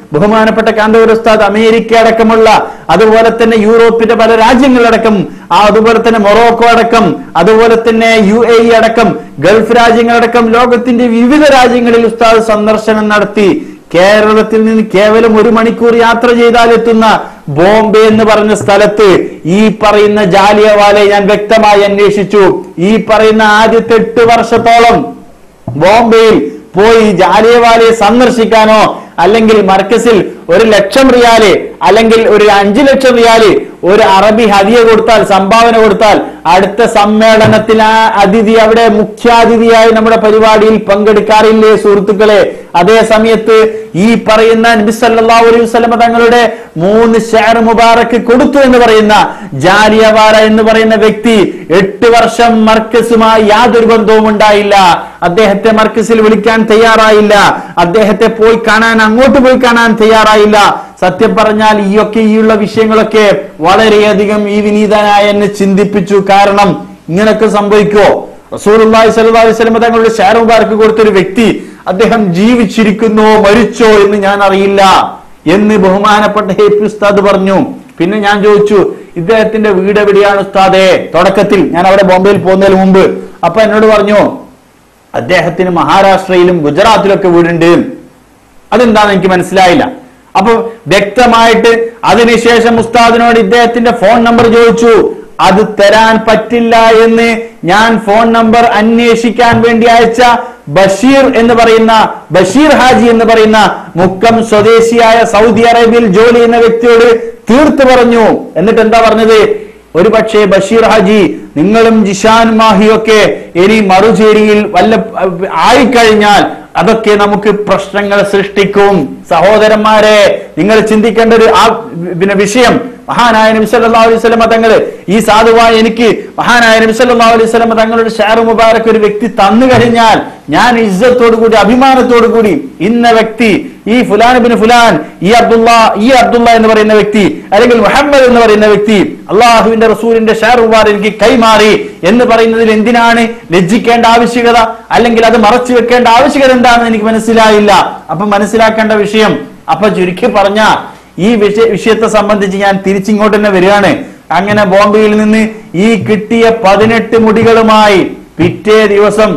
ബഹുമാനപ്പെട്ട കാന്തപുര ഉസ്താദ് അമേരിക്ക അടക്കമുള്ള അതുപോലെ തന്നെ യൂറോപ്പിന്റെ പല രാജ്യങ്ങളടക്കം ആ അതുപോലെ തന്നെ മൊറോക്കോ അടക്കം അതുപോലെ തന്നെ യു എ ഇ അടക്കം ഗൾഫ് രാജ്യങ്ങളടക്കം ലോകത്തിന്റെ വിവിധ രാജ്യങ്ങളിൽ ഉസ്താദ് സന്ദർശനം നടത്തി കേരളത്തിൽ നിന്ന് കേവലം ഒരു മണിക്കൂർ യാത്ര ചെയ്താൽ എത്തുന്ന ബോംബെ എന്ന് പറഞ്ഞ സ്ഥലത്ത് ഈ പറയുന്ന ജാലിയവാലെ ഞാൻ വ്യക്തമായി അന്വേഷിച്ചു ഈ പറയുന്ന ആദ്യത്തെ എട്ട് വർഷത്തോളം ബോംബെയിൽ പോയി ജാലിയവാലയെ സന്ദർശിക്കാനോ അല്ലെങ്കിൽ മർക്കസിൽ ഒരു ലക്ഷം റിയാല് അല്ലെങ്കിൽ ഒരു അഞ്ചു ലക്ഷം റിയാല് ഒരു അറബി ഹദിയ കൊടുത്താൽ സംഭാവന കൊടുത്താൽ അടുത്ത സമ്മേളനത്തിൽ ആ അതിഥി അവിടെ മുഖ്യാതിഥിയായി നമ്മുടെ പരിപാടിയിൽ പങ്കെടുക്കാറില്ലേ സുഹൃത്തുക്കളെ അതേ സമയത്ത് ഈ പറയുന്ന നബി സല്ലല്ലാഹു അലൈഹി വസല്ലമ തങ്ങളുടെ മൂന്ന് ഷെയർ മുബാറക്ക് കൊടുത്തു എന്ന് പറയുന്ന ജാലിയവാല എന്ന് പറയുന്ന വ്യക്തി എട്ട് വർഷം മർക്കസുമായി യാതൊരു ബന്ധവും ഉണ്ടായില്ല അദ്ദേഹത്തെ മർക്കസിൽ വിളിക്കാൻ തയ്യാറായില്ല അദ്ദേഹത്തെ പോയി കാണാൻ അങ്ങോട്ട് പോയി കാണാൻ തയ്യാറായില്ല സത്യം പറഞ്ഞാൽ ഈയൊക്കെ ഈ ഉള്ള വിഷയങ്ങളൊക്കെ വളരെയധികം ഈ വിനീതനായ എന്നെ ചിന്തിപ്പിച്ചു കാരണം ഇങ്ങനൊക്കെ സംഭവിക്കോ റസൂലുള്ളാഹി സ്വല്ലല്ലാഹു അലൈഹി വസല്ലം തങ്ങളുടെ ഷെയർ മുബാറക്ക് കൊടുത്തൊരു വ്യക്തി അദ്ദേഹം ജീവിച്ചിരിക്കുന്നോ മരിച്ചോ എന്ന് ഞാൻ അറിയില്ല എന്ന് ബഹുമാനപ്പെട്ട ഹേ പി ഉസ്താദ് പറഞ്ഞു പിന്നെ ഞാൻ ചോദിച്ചു ഇദ്ദേഹത്തിന്റെ വീട് എവിടെയാണ് ഉസ്താദേ തുടക്കത്തിൽ ഞാൻ അവിടെ ബോംബെയിൽ പോകുന്നതിന് മുമ്പ് അപ്പൊ എന്നോട് പറഞ്ഞു അദ്ദേഹത്തിന് മഹാരാഷ്ട്രയിലും ഗുജറാത്തിലൊക്കെ വീടുണ്ട് അതെന്താന്ന് എനിക്ക് മനസ്സിലായില്ല അപ്പൊ വ്യക്തമായിട്ട് അതിനുശേഷം ഉസ്താദിനോട് ഇദ്ദേഹത്തിന്റെ ഫോൺ നമ്പർ ചോദിച്ചു അത് തരാൻ പറ്റില്ല എന്ന് ഞാൻ ഫോൺ നമ്പർ അന്വേഷിക്കാൻ വേണ്ടി അയച്ച ബഷീർ എന്ന് പറയുന്ന ബഷീർ ഹാജി എന്ന് പറയുന്ന മുക്കം സ്വദേശിയായ സൗദി അറേബ്യയിൽ ജോലി ചെയ്യുന്ന വ്യക്തിയോട് തീർത്തു പറഞ്ഞു എന്നിട്ട് എന്താ പറഞ്ഞത് ഒരു പക്ഷേ ബഷീർ ഹാജി നിങ്ങളും ജിഷാൻ മാഹിയൊക്കെ ഇനി മറുചേരിയിൽ വല്ല ആയിക്കഴിഞ്ഞാൽ അതൊക്കെ നമുക്ക് പ്രശ്നങ്ങൾ സൃഷ്ടിക്കും സഹോദരന്മാരെ നിങ്ങൾ ചിന്തിക്കേണ്ട ഒരു ആ പിന്നെ വിഷയം മഹാനായ നബി സല്ലല്ലാഹു അലൈഹി വസല്ലമ തങ്ങള് ഈ സാധുവായ എനിക്ക് മഹാനായ നബി സല്ലല്ലാഹു അലൈഹി വസല്ലമ തങ്ങളുടെ ഷെയർ മുബാറക് ഒരു വ്യക്തി തന്നു കഴിഞ്ഞാൽ ഞാൻ ഇജ്ജത്തോടു കൂടി അഭിമാനത്തോടു കൂടി ഇന്ന വ്യക്തി ഈ ഫുലാൻ ബിൻ ഫുലാൻ ഈ അബ്ദുള്ള ഈ അബ്ദുള്ള എന്ന് പറയുന്ന വ്യക്തി അല്ലെങ്കിൽ മുഹമ്മദ് എന്ന് പറയുന്ന വ്യക്തി അള്ളാഹുവിന്റെ റസൂലിന്റെ ഷെയർ മുബാറക് എനിക്ക് കൈമാറി എന്ന് പറയുന്നതിൽ എന്തിനാണ് ലജ്ജിക്കേണ്ട ആവശ്യകത അല്ലെങ്കിൽ അത് മറച്ചു വെക്കേണ്ട ആവശ്യകത എന്താണെന്ന് എനിക്ക് മനസ്സിലായില്ല അപ്പൊ മനസ്സിലാക്കേണ്ട വിഷയം അപ്പൊ ചുരുക്കി പറഞ്ഞ ഈ വിഷയ വിഷയത്തെ സംബന്ധിച്ച് ഞാൻ തിരിച്ചിങ്ങോട്ട് തന്നെ വരികയാണ് അങ്ങനെ ബോംബെയിൽ നിന്ന് ഈ കിട്ടിയ പതിനെട്ട് മുടികളുമായി പിറ്റേ ദിവസം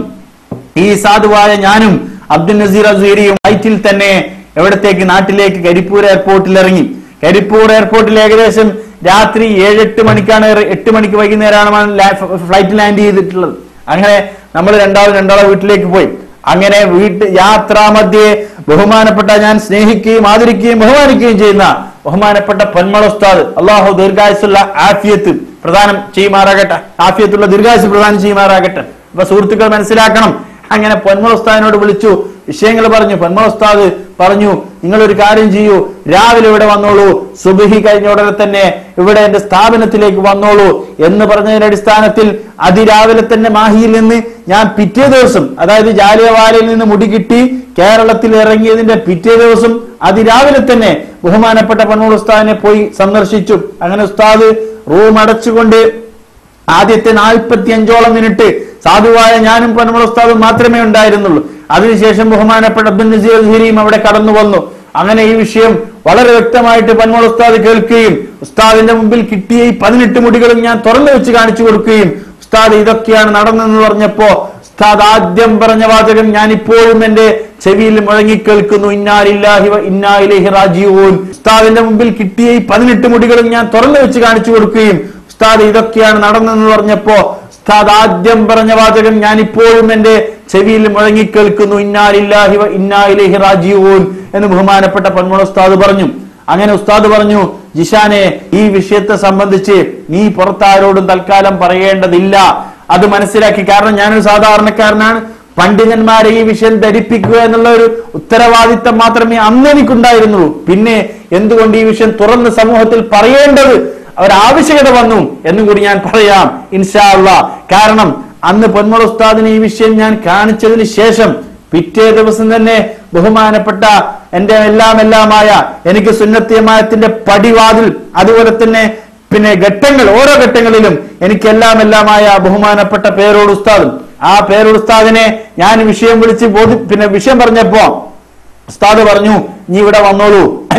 ഈ സാധുവായ ഞാനും അബ്ദുൽ നസീർ അസീരിയും ഫ്ലൈറ്റിൽ തന്നെ എവിടത്തേക്ക് നാട്ടിലേക്ക് കരിപ്പൂർ എയർപോർട്ടിൽ ഇറങ്ങി കരിപ്പൂർ എയർപോർട്ടിൽ ഏകദേശം രാത്രി ഏഴെട്ട് മണിക്കാണ് ഇറ- എട്ട് മണിക്ക് വൈകുന്നേരമാണ് ലാ- ഫ്ലൈറ്റ് ലാൻഡ് ചെയ്തിട്ടുള്ളത് അങ്ങനെ നമ്മൾ രണ്ടാളും രണ്ടാളെ വീട്ടിലേക്ക് പോയി അങ്ങനെ വീട്ട് യാത്രാമധ്യേ ബഹുമാനപ്പെട്ട ഞാൻ സ്നേഹിക്കുകയും ആദരിക്കുകയും ബഹുമാനിക്കുകയും ചെയ്യുന്ന ബഹുമാനപ്പെട്ട പൊന്മള ഉസ്താദ് അള്ളാഹു ദീർഘായുസുള്ള ആഫിയത്ത് പ്രദാനം ചെയ്യുമാറാകട്ടെ ആഫിയത്തുള്ള ദീർഘായുസ് പ്രദാനം ചെയ്യുമാറാകട്ടെ അപ്പൊ സുഹൃത്തുക്കൾ മനസ്സിലാക്കണം അങ്ങനെ പൊന്മള ഉസ്താദിനോട് വിളിച്ചു വിഷയങ്ങൾ പറഞ്ഞു പൊന്മള ഉസ്താദ് പറഞ്ഞു നിങ്ങൾ ഒരു കാര്യം ചെയ്യൂ രാവിലെ ഇവിടെ വന്നോളൂ സുബിഹി കഴിഞ്ഞ ഉടനെ തന്നെ ഇവിടെ എന്റെ സ്ഥാപനത്തിലേക്ക് വന്നോളൂ എന്ന് പറഞ്ഞതിന്റെ അടിസ്ഥാനത്തിൽ അതിരാവിലെ തന്നെ മാഹിയിൽ നിന്ന് ഞാൻ പിറ്റേ ദിവസം അതായത് ജാലിയവാലയിൽ നിന്ന് മുടി കിട്ടി കേരളത്തിൽ ഇറങ്ങിയതിന്റെ പിറ്റേ ദിവസം അതിരാവിലെ തന്നെ ബഹുമാനപ്പെട്ട പൊന്മള ഉസ്താദിനെ പോയി സന്ദർശിച്ചു അങ്ങനെ ഉസ്താദ് റൂം അടച്ചുകൊണ്ട് ആദ്യത്തെ നാൽപ്പത്തി അഞ്ചോളം മിനിറ്റ് സാധുവായ ഞാനും പൊന്മള ഉസ്താദും മാത്രമേ ഉണ്ടായിരുന്നുള്ളൂ അതിനുശേഷം ബഹുമാനപ്പെട്ട അബ്ദുൽ നസീർ ഹിരിയും അവിടെ കടന്നു വന്നു അങ്ങനെ ഈ വിഷയം വളരെ വ്യക്തമായിട്ട് പന്മള ഉസ്താദ് കേൾക്കുകയും ഉസ്താദിന്റെ മുമ്പിൽ കിട്ടിയ ഈ പതിനെട്ട് മുടികളും ഞാൻ തുറന്നു വെച്ച് കാണിച്ചു കൊടുക്കുകയും ഉസ്താദ് ഇതൊക്കെയാണ് നടന്നതെന്ന് പറഞ്ഞപ്പോ ഉസ്താദ് ആദ്യം പറഞ്ഞ വാചകം ഞാൻ ഇപ്പോഴും എന്റെ ചെവിയിൽ മുഴങ്ങി കേൾക്കുന്നു ഇന്നാലില്ലാഹി വ ഇന്നാ ഇലൈഹി റാജിഊൻ ഉസ്താദിന്റെ മുമ്പിൽ കിട്ടിയ ഈ പതിനെട്ട് മുടികളും ഞാൻ തുറന്നു വെച്ച് കാണിച്ചു കൊടുക്കുകയും ഉസ്താദ് ഇതൊക്കെയാണ് നടന്നതെന്ന് പറഞ്ഞപ്പോ ഉസ്താദ് ആദ്യം പറഞ്ഞ വാചകം ഞാൻ ഇപ്പോഴും എന്റെ ചെവിയിൽ മുഴങ്ങി കേൾക്കുന്നു ഇന്നാലില്ലാഹി വ ഇന്നാ ഇലൈഹി റാജിഊൻ എന്ന് ബഹുമാനപ്പെട്ട പന്മള ഉസ്താദ് പറഞ്ഞു അങ്ങനെ ഉസ്താദ് പറഞ്ഞു ജിഷാനെ ഈ വിഷയത്തെ സംബന്ധിച്ച് നീ പുറത്താരോടും തൽക്കാലം പറയേണ്ടതില്ല അത് മനസ്സിലാക്കി കാരണം ഞാനൊരു സാധാരണക്കാരനാണ് പണ്ഡിതന്മാരെ ഈ വിഷയം ധരിപ്പിക്കുക എന്നുള്ള ഒരു ഉത്തരവാദിത്തം മാത്രമേ അന്ന് എനിക്കുണ്ടായിരുന്നുള്ളൂ പിന്നെ എന്തുകൊണ്ട് ഈ വിഷയം തുറന്ന് സമൂഹത്തിൽ പറയേണ്ടത് ഒരാവശ്യകത വന്നു എന്നും കൂടി ഞാൻ പറയാം ഇൻഷാ അള്ളാ കാരണം അന്ന് പൊന്മുള ഉസ്താദിന് ഈ വിഷയം ഞാൻ കാണിച്ചതിന് ശേഷം പിറ്റേ ദിവസം തന്നെ ബഹുമാനപ്പെട്ട എന്റെ എല്ലാം എല്ലാമായ എനിക്ക് സുന്നത്തിയമായത്തിന്റെ പടിവാതിൽ അതുപോലെ തന്നെ പിന്നെ ഘട്ടങ്ങൾ ഓരോ ഘട്ടങ്ങളിലും എനിക്ക് എല്ലാം എല്ലാമായ ബഹുമാനപ്പെട്ട പേരോട് ഉസ്താദും ആ പേരോട് ഉസ്താദിനെ ഞാൻ വിഷയം വിളിച്ച് ബോധി പിന്നെ വിഷയം പറഞ്ഞപ്പോ ഉസ്താദ് പറഞ്ഞു നീ ഇവിടെ വന്നോളൂ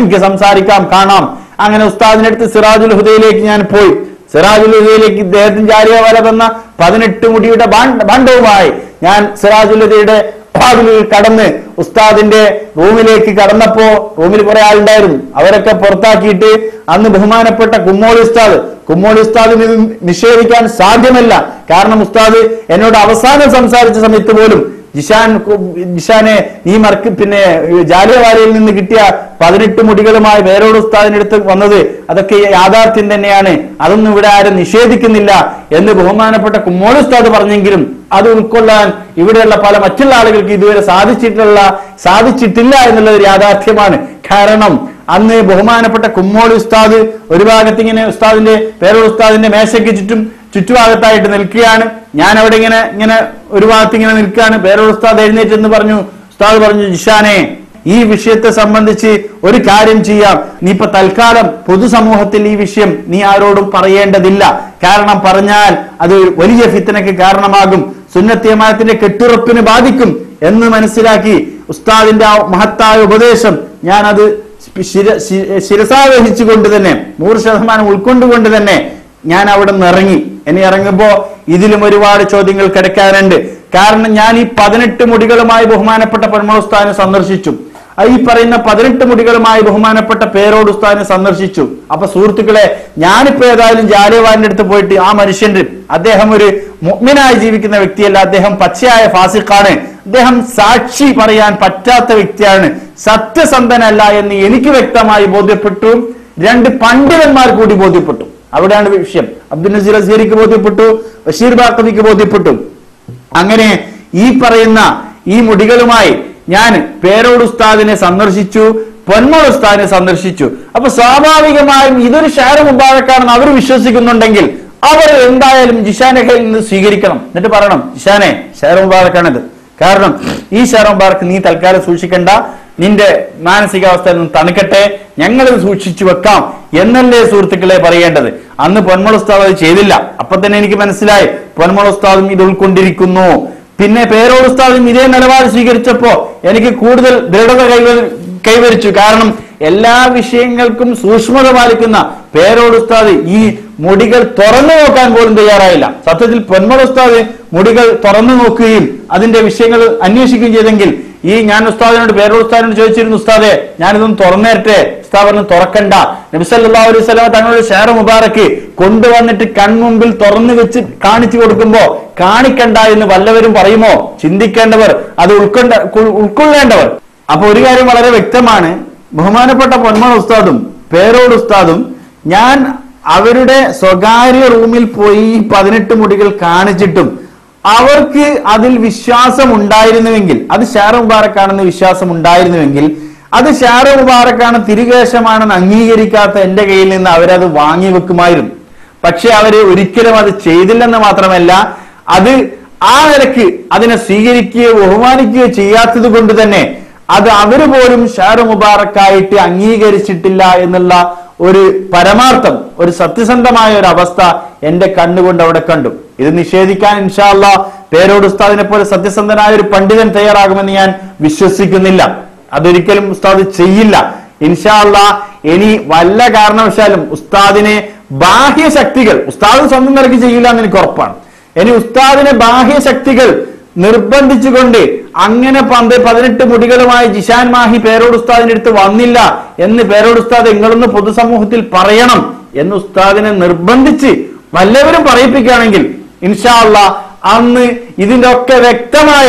എനിക്ക് സംസാരിക്കാം കാണാം അങ്ങനെ ഉസ്താദിന്റെ അടുത്ത് സിറാജുൽ ഹുദയിലേക്ക് ഞാൻ പോയി സിറാജുൽ ഹുദയിലേക്ക് ഇദ്ദേഹത്തിന് ജാലിയവാല തന്ന പതിനെട്ട് മുടിയുടെ ഭാണ്ഡ- ഭാണ്ഡവുമായി ഞാൻ സിറാജുൽ ഹുദയുടെ വാതിലിൽ കടന്ന് ഉസ്താദിന്റെ റൂമിലേക്ക് കടന്നപ്പോ റൂമിൽ കുറെ ആളുണ്ടായിരുന്നു അവരൊക്കെ പുറത്താക്കിയിട്ട് അന്ന് ബഹുമാനപ്പെട്ട കുമ്മോളി ഉസ്താദ് കുമ്മോളി ഉസ്താദിന് ഇത് നിഷേധിക്കാൻ സാധ്യമല്ല കാരണം ഉസ്താദ് എന്നോട് അവസാനം സംസാരിച്ച സമയത്ത് പോലും ജിഷാൻ കു- ജിഷാനെ നീ മറക്ക് പിന്നെ ജാലിയവാലയിൽ നിന്ന് കിട്ടിയ പതിനെട്ട് മുടികളുമായി വേറൊരു ഉസ്താദിന്റെ അടുത്ത് വന്നത് അതൊക്കെ യാഥാർത്ഥ്യം തന്നെയാണ് അതൊന്നും ഇവിടെ ആരും നിഷേധിക്കുന്നില്ല എന്ന് ബഹുമാനപ്പെട്ട കുമ്മോൾ ഉസ്താദ് പറഞ്ഞെങ്കിലും അത് ഉൾക്കൊള്ളാൻ ഇവിടെയുള്ള പല മറ്റുള്ള ആളുകൾക്ക് ഇതുവരെ സാധിച്ചിട്ടുള്ള സാധിച്ചിട്ടില്ല എന്നുള്ളത് ഒരു യാഥാർത്ഥ്യമാണ് കാരണം അന്ന് ബഹുമാനപ്പെട്ട കുമ്മോളി ഉസ്താദ് ഒരു ഭാഗത്ത് ഇങ്ങനെ ഉസ്താദിന്റെ പേരൊരു ഉസ്താദിന്റെ മേശയ്ക്ക് ചുറ്റും ചുറ്റുഭാഗത്തായിട്ട് നിൽക്കുകയാണ് ഞാൻ അവിടെ ഇങ്ങനെ ഇങ്ങനെ ഒരു ഭാഗത്ത് ഇങ്ങനെ നിൽക്കുകയാണ് പേരൊരു ഉസ്താദ് എഴുന്നേറ്റ് എന്ന് പറഞ്ഞു ഉസ്താദ് പറഞ്ഞു ജിഷാനെ ഈ വിഷയത്തെ സംബന്ധിച്ച് ഒരു കാര്യം ചെയ്യാം നീ ഇപ്പൊ തൽക്കാലം പൊതുസമൂഹത്തിൽ ഈ വിഷയം നീ ആരോടും പറയേണ്ടതില്ല കാരണം പറഞ്ഞാൽ അത് വലിയ ഫിത്തനക്ക് കാരണമാകും സുന്നത്തിയമാനത്തിന്റെ കെട്ടുറപ്പിന് ബാധിക്കും എന്ന് മനസ്സിലാക്കി ഉസ്താദിന്റെ ആ മഹത്തായ ഉപദേശം ഞാൻ അത് ശിര- ശി- ശിരസാവഹിച്ചുകൊണ്ട് തന്നെ നൂറ് ശതമാനം ഉൾക്കൊണ്ടുകൊണ്ട് തന്നെ ഞാൻ അവിടെ നിന്ന് ഇറങ്ങി ഇനി ഇറങ്ങുമ്പോ ഇതിലും ഒരുപാട് ചോദ്യങ്ങൾ കിടക്കാനുണ്ട് കാരണം ഞാൻ ഈ പതിനെട്ട് മുടികളുമായി ബഹുമാനപ്പെട്ട പെൺമൾ ഉസ്താദിനെ സന്ദർശിച്ചു ആ ഈ പറയുന്ന പതിനെട്ട് മുടികളുമായി ബഹുമാനപ്പെട്ട പേരോട് ഉസ്താദിനെ സന്ദർശിച്ചു അപ്പൊ സുഹൃത്തുക്കളെ ഞാനിപ്പോ ഏതായാലും ജാലിയവാലിന്റെ അടുത്ത് പോയിട്ട് ആ മനുഷ്യന്റെ അദ്ദേഹം ഒരു മുഗ്മിനായി ജീവിക്കുന്ന വ്യക്തിയല്ല അദ്ദേഹം പച്ചയായ ഫാസിഖാണ് അദ്ദേഹം സാക്ഷി പറയാൻ പറ്റാത്ത വ്യക്തിയാണ് സത്യസന്ധനല്ല എന്ന് എനിക്ക് വ്യക്തമായി ബോധ്യപ്പെട്ടു രണ്ട് പണ്ഡിതന്മാർ കൂടി ബോധ്യപ്പെട്ടു അവിടെയാണ് വിഷയം അബ്ദുൽ നസീർ അസീറിക്ക് ബോധ്യപ്പെട്ടു ബഷീർ ബാക്കവിക്ക് ബോധ്യപ്പെട്ടു അങ്ങനെ ഈ പറയുന്ന ഈ മുടികളുമായി ഞാൻ പേരോട് ഉസ്താദിനെ സന്ദർശിച്ചു പൊന്മോൾ ഉസ്താദിനെ സന്ദർശിച്ചു അപ്പൊ സ്വാഭാവികമായും ഇതൊരു ഷാര മുബാറക്കാണെന്ന് അവർ വിശ്വസിക്കുന്നുണ്ടെങ്കിൽ അവർ എന്തായാലും ജിഷാന്റെ കയ്യിൽ നിന്ന് സ്വീകരിക്കണം എന്നിട്ട് പറയണം ജിഷാനെ ഷാര മുബാറക്കാണിത് കാരണം ഈ ഷാര മുബാറക്ക് നീ തൽക്കാലം സൂക്ഷിക്കണ്ട നിന്റെ മാനസികാവസ്ഥ ഒന്ന് തണുക്കട്ടെ ഞങ്ങളിത് സൂക്ഷിച്ചു വെക്കാം എന്നല്ലേ സുഹൃത്തുക്കളെ പറയേണ്ടത് അന്ന് പൊന്മൾ ഉസ്താദ് അത് ചെയ്തില്ല അപ്പൊ തന്നെ എനിക്ക് മനസ്സിലായി പൊന്മൾ ഉസ്താദും ഇത് ഉൾക്കൊണ്ടിരിക്കുന്നു പിന്നെ പേരോട് ഉസ്താദും ഇതേ നിലപാട് സ്വീകരിച്ചപ്പോ എനിക്ക് കൂടുതൽ ദൃഢത കൈവ കൈവരിച്ചു കാരണം എല്ലാ വിഷയങ്ങൾക്കും സൂക്ഷ്മത പാലിക്കുന്ന പേരോട് ഉസ്താദ് ഈ മുടികൾ തുറന്നു നോക്കാൻ പോലും തയ്യാറായില്ല സത്യത്തിൽ പൊന്മൾ ഉസ്താദ് മുടികൾ തുറന്നു നോക്കുകയും അതിന്റെ വിഷയങ്ങൾ അന്വേഷിക്കുകയും ചെയ്തെങ്കിൽ ഈ ഞാൻ ഉസ്താദിനോട് പേരോട് ഉസ്താദിനോട് ചോദിച്ചിരുന്നു ഉസ്താദെ ഞാനിതൊന്ന് തുറന്നേരട്ടെ ഉസ്താദ് പറഞ്ഞു തുറക്കണ്ട നബിസല്ലാ അലൈഹി സ്വലാം തങ്ങളുടെ ഷെയർ മുബാറക്ക് കൊണ്ടുവന്നിട്ട് കൺമുമ്പിൽ തുറന്നു വെച്ച് കാണിച്ചു കൊടുക്കുമ്പോ കാണിക്കണ്ട എന്ന് വല്ലവരും പറയുമോ ചിന്തിക്കേണ്ടവർ അത് ഉൾക്കൊണ്ട ഉൾ- ഉൾക്കൊള്ളേണ്ടവർ അപ്പൊ ഒരു കാര്യം വളരെ വ്യക്തമാണ് ബഹുമാനപ്പെട്ട പൊന്മൺ ഉസ്താദും പേരോട് ഉസ്താദും ഞാൻ അവരുടെ സ്വകാര്യ റൂമിൽ പോയി ഈ പതിനെട്ട് മുടികൾ കാണിച്ചിട്ടും അവർക്ക് അതിൽ വിശ്വാസം ഉണ്ടായിരുന്നുവെങ്കിൽ അത് ഷാറ മുബാറക്കാണെന്ന് വിശ്വാസം ഉണ്ടായിരുന്നുവെങ്കിൽ അത് ഷാറ മുബാറക്കാണ് തിരികേശമാണെന്ന് അംഗീകരിക്കാത്ത എന്റെ കയ്യിൽ നിന്ന് അവരത് വാങ്ങി വെക്കുമായിരുന്നു പക്ഷെ അവര് ഒരിക്കലും അത് ചെയ്തില്ലെന്ന് മാത്രമല്ല അത് ആ നിലക്ക് അതിനെ സ്വീകരിക്കുകയോ ബഹുമാനിക്കുകയോ ചെയ്യാത്തത് കൊണ്ട് തന്നെ അത് അവര് പോലും ഷാറു മുബാറക്കായിട്ട് അംഗീകരിച്ചിട്ടില്ല എന്നുള്ള ഒരു പരമാർത്ഥം ഒരു സത്യസന്ധമായ ഒരു അവസ്ഥ എന്റെ കണ്ണുകൊണ്ട് അവിടെ കണ്ടു ഇത് നിഷേധിക്കാൻ ഇൻഷാല്ല പേരോട് ഉസ്താദിനെ പോലെ സത്യസന്ധനായ ഒരു പണ്ഡിതൻ തയ്യാറാകുമെന്ന് ഞാൻ വിശ്വസിക്കുന്നില്ല അതൊരിക്കലും ഉസ്താദ് ചെയ്യില്ല ഇൻഷാല്ല ഇനി വല്ല കാരണവശാലും ഉസ്താദിനെ ബാഹ്യ ശക്തികൾ ഉസ്താദ് സ്വന്തം നിലയ്ക്ക് ചെയ്യില്ല എന്ന് എനിക്ക് ഉറപ്പാണ് ഇനി ഉസ്താദിനെ ബാഹ്യ ശക്തികൾ നിർബന്ധിച്ചുകൊണ്ട് അങ്ങനെ പന്ത് പതിനെട്ട് മുടികളുമായി ജിഷാൻ മാഹി പേരോട് ഉസ്താദിന്റെ അടുത്ത് വന്നില്ല എന്ന് പേരോട് ഉസ്താദ് നിങ്ങളൊന്ന് പൊതുസമൂഹത്തിൽ പറയണം എന്ന് ഉസ്താദിനെ നിർബന്ധിച്ച് വല്ലവരും പറയിപ്പിക്കുകയാണെങ്കിൽ ഇൻഷാല്ല അന്ന് ഇതിന്റെ ഒക്കെ വ്യക്തമായ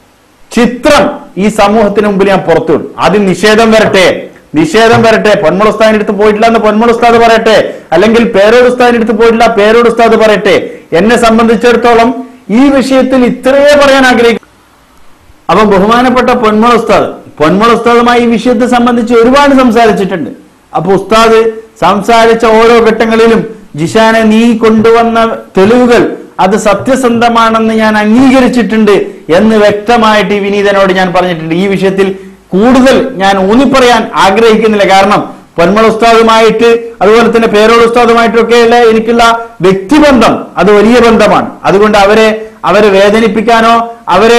ചിത്രം ഈ സമൂഹത്തിന് മുമ്പിൽ ഞാൻ പുറത്തുവിടും ആദ്യം നിഷേധം വരട്ടെ നിഷേധം വരട്ടെ പൊന്മൾ ഉസ്താദിന്റെ അടുത്ത് പോയിട്ടില്ല എന്ന് പൊന്മൾ ഉസ്താദ് പറയട്ടെ അല്ലെങ്കിൽ പേരോട് ഉസ്താദിന്റെ അടുത്ത് പോയിട്ടില്ല പേരോട് ഉസ്താദ് പറയട്ടെ എന്നെ സംബന്ധിച്ചിടത്തോളം ഈ വിഷയത്തിൽ ഇത്രയേ പറയാൻ ആഗ്രഹിക്കും അപ്പൊ ബഹുമാനപ്പെട്ട പൊന്മൾ ഉസ്താദ് പൊന്മൾ ഉസ്താദുമായി ഈ വിഷയത്തെ സംബന്ധിച്ച് ഒരുപാട് സംസാരിച്ചിട്ടുണ്ട് അപ്പൊ ഉസ്താദ് സംസാരിച്ച ഓരോ ഘട്ടങ്ങളിലും ജിഷാനെ നീ കൊണ്ടുവന്ന തെളിവുകൾ അത് സത്യസന്ധമാണെന്ന് ഞാൻ അംഗീകരിച്ചിട്ടുണ്ട് എന്ന് വ്യക്തമായിട്ട് ഈ വിനീതനോട് ഞാൻ പറഞ്ഞിട്ടുണ്ട് ഈ വിഷയത്തിൽ കൂടുതൽ ഞാൻ ഊന്നിപ്പറയാൻ ആഗ്രഹിക്കുന്നില്ല കാരണം പൊന്മൾ ഉസ്താദുമായിട്ട് അതുപോലെ തന്നെ പേരോട് ഉസ്താദുമായിട്ടൊക്കെയുള്ള എനിക്കുള്ള വ്യക്തിബന്ധം അത് വലിയ ബന്ധമാണ് അതുകൊണ്ട് അവരെ അവരെ വേദനിപ്പിക്കാനോ അവരെ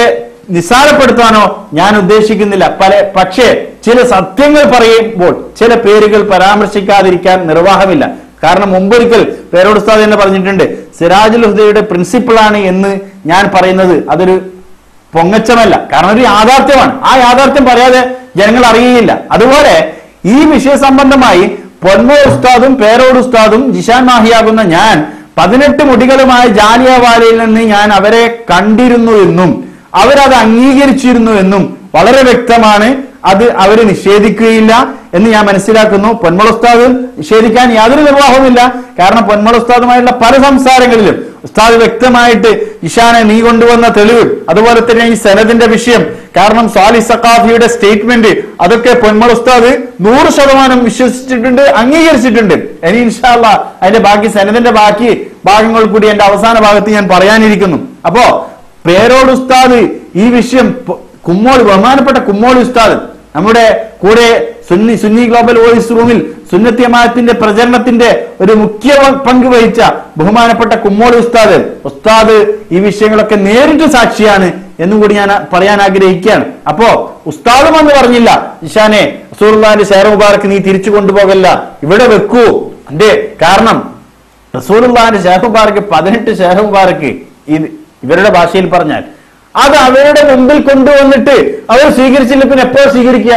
നിസ്സാരപ്പെടുത്താനോ ഞാൻ ഉദ്ദേശിക്കുന്നില്ല പല പക്ഷേ ചില സത്യങ്ങൾ പറയുമ്പോൾ ചില പേരുകൾ പരാമർശിക്കാതിരിക്കാൻ നിർവാഹമില്ല കാരണം മുമ്പൊരിക്കൽ പേരോട് ഉസ്താദ് തന്നെ പറഞ്ഞിട്ടുണ്ട് സിറാജുൽ ഹുദയുടെ പ്രിൻസിപ്പിളാണ് എന്ന് ഞാൻ പറയുന്നത് അതൊരു പൊങ്ങച്ചമല്ല കാരണം ഒരു യാഥാർത്ഥ്യമാണ് ആ യാഥാർത്ഥ്യം പറയാതെ ജനങ്ങൾ അറിയുകയില്ല അതുപോലെ ഈ വിഷയ സംബന്ധമായി പൊന്മോ ഉസ്താദും പേരോട് ഉസ്താദും ജിഷാൻ മാഹിയാകുന്ന ഞാൻ പതിനെട്ട് മുടികളുമായ ജാലിയവാലയിൽ നിന്ന് ഞാൻ അവരെ കണ്ടിരുന്നു എന്നും അവരത് അംഗീകരിച്ചിരുന്നു എന്നും വളരെ വ്യക്തമാണ് അത് അവർ നിഷേധിക്കുകയില്ല എന്ന് ഞാൻ മനസ്സിലാക്കുന്നു പൊന്മള ഉസ്താദ് നിഷേധിക്കാൻ യാതൊരു നിർവാഹവുമില്ല കാരണം പൊന്മള ഉസ്താദുമായുള്ള പല സംസാരങ്ങളിലും ഉസ്താദ് വ്യക്തമായിട്ട് ഇഷാനെ നീ കൊണ്ടുവന്ന തെളിവ് അതുപോലെ തന്നെ ഈ സനദിന്റെ വിഷയം കാരണം സാലി സക്കാഫിയുടെ സ്റ്റേറ്റ്മെന്റ് അതൊക്കെ പൊന്മള ഉസ്താദ് നൂറ് ശതമാനം വിശ്വസിച്ചിട്ടുണ്ട് അംഗീകരിച്ചിട്ടുണ്ട് ഇനി ഇൻഷാല്ല അതിന്റെ ബാക്കി സനദിന്റെ ബാക്കി ഭാഗങ്ങൾ കൂടി എന്റെ അവസാന ഭാഗത്ത് ഞാൻ പറയാനിരിക്കുന്നു അപ്പോ പേരോട് ഉസ്താദ് ഈ വിഷയം പൊ- കുമ്മോളി ബഹുമാനപ്പെട്ട കുമ്മോളി ഉസ്താദ് നമ്മുടെ കൂടെ സുന്നി സുന്നി ഗ്ലോബൽ വോയിസ് റൂമിൽ സുന്നത്തി ജമാഅത്തിന്റെ പ്രചരണത്തിന്റെ ഒരു മുഖ്യ പങ്ക് വഹിച്ച ബഹുമാനപ്പെട്ട കുമ്മോളി ഉസ്താദ് ഉസ്താദ് ഈ വിഷയങ്ങളൊക്കെ നേരിട്ട് സാക്ഷിയാണ് എന്നും കൂടി ഞാൻ പറയാൻ ആഗ്രഹിക്കുകയാണ് അപ്പോ ഉസ്താദും എന്ന് പറഞ്ഞില്ല ഇഷാനെ റസൂർലാന്റെ ഷെയർ മുബാറക്ക് നീ തിരിച്ചു കൊണ്ടുപോകല്ല ഇവിടെ വെക്കൂ അതെ കാരണം റസൂലുള്ളാന്റെ ഷേഖ് മുബാറക്ക് പതിനെട്ട് ഷേഖ് മുബാറക്ക് ഇത് ഇവരുടെ ഭാഷയിൽ പറഞ്ഞാൽ അത് അവരുടെ മുമ്പിൽ കൊണ്ടുവന്നിട്ട് അവർ സ്വീകരിച്ചില്ല പിന്നെ എപ്പോ സ്വീകരിക്കുക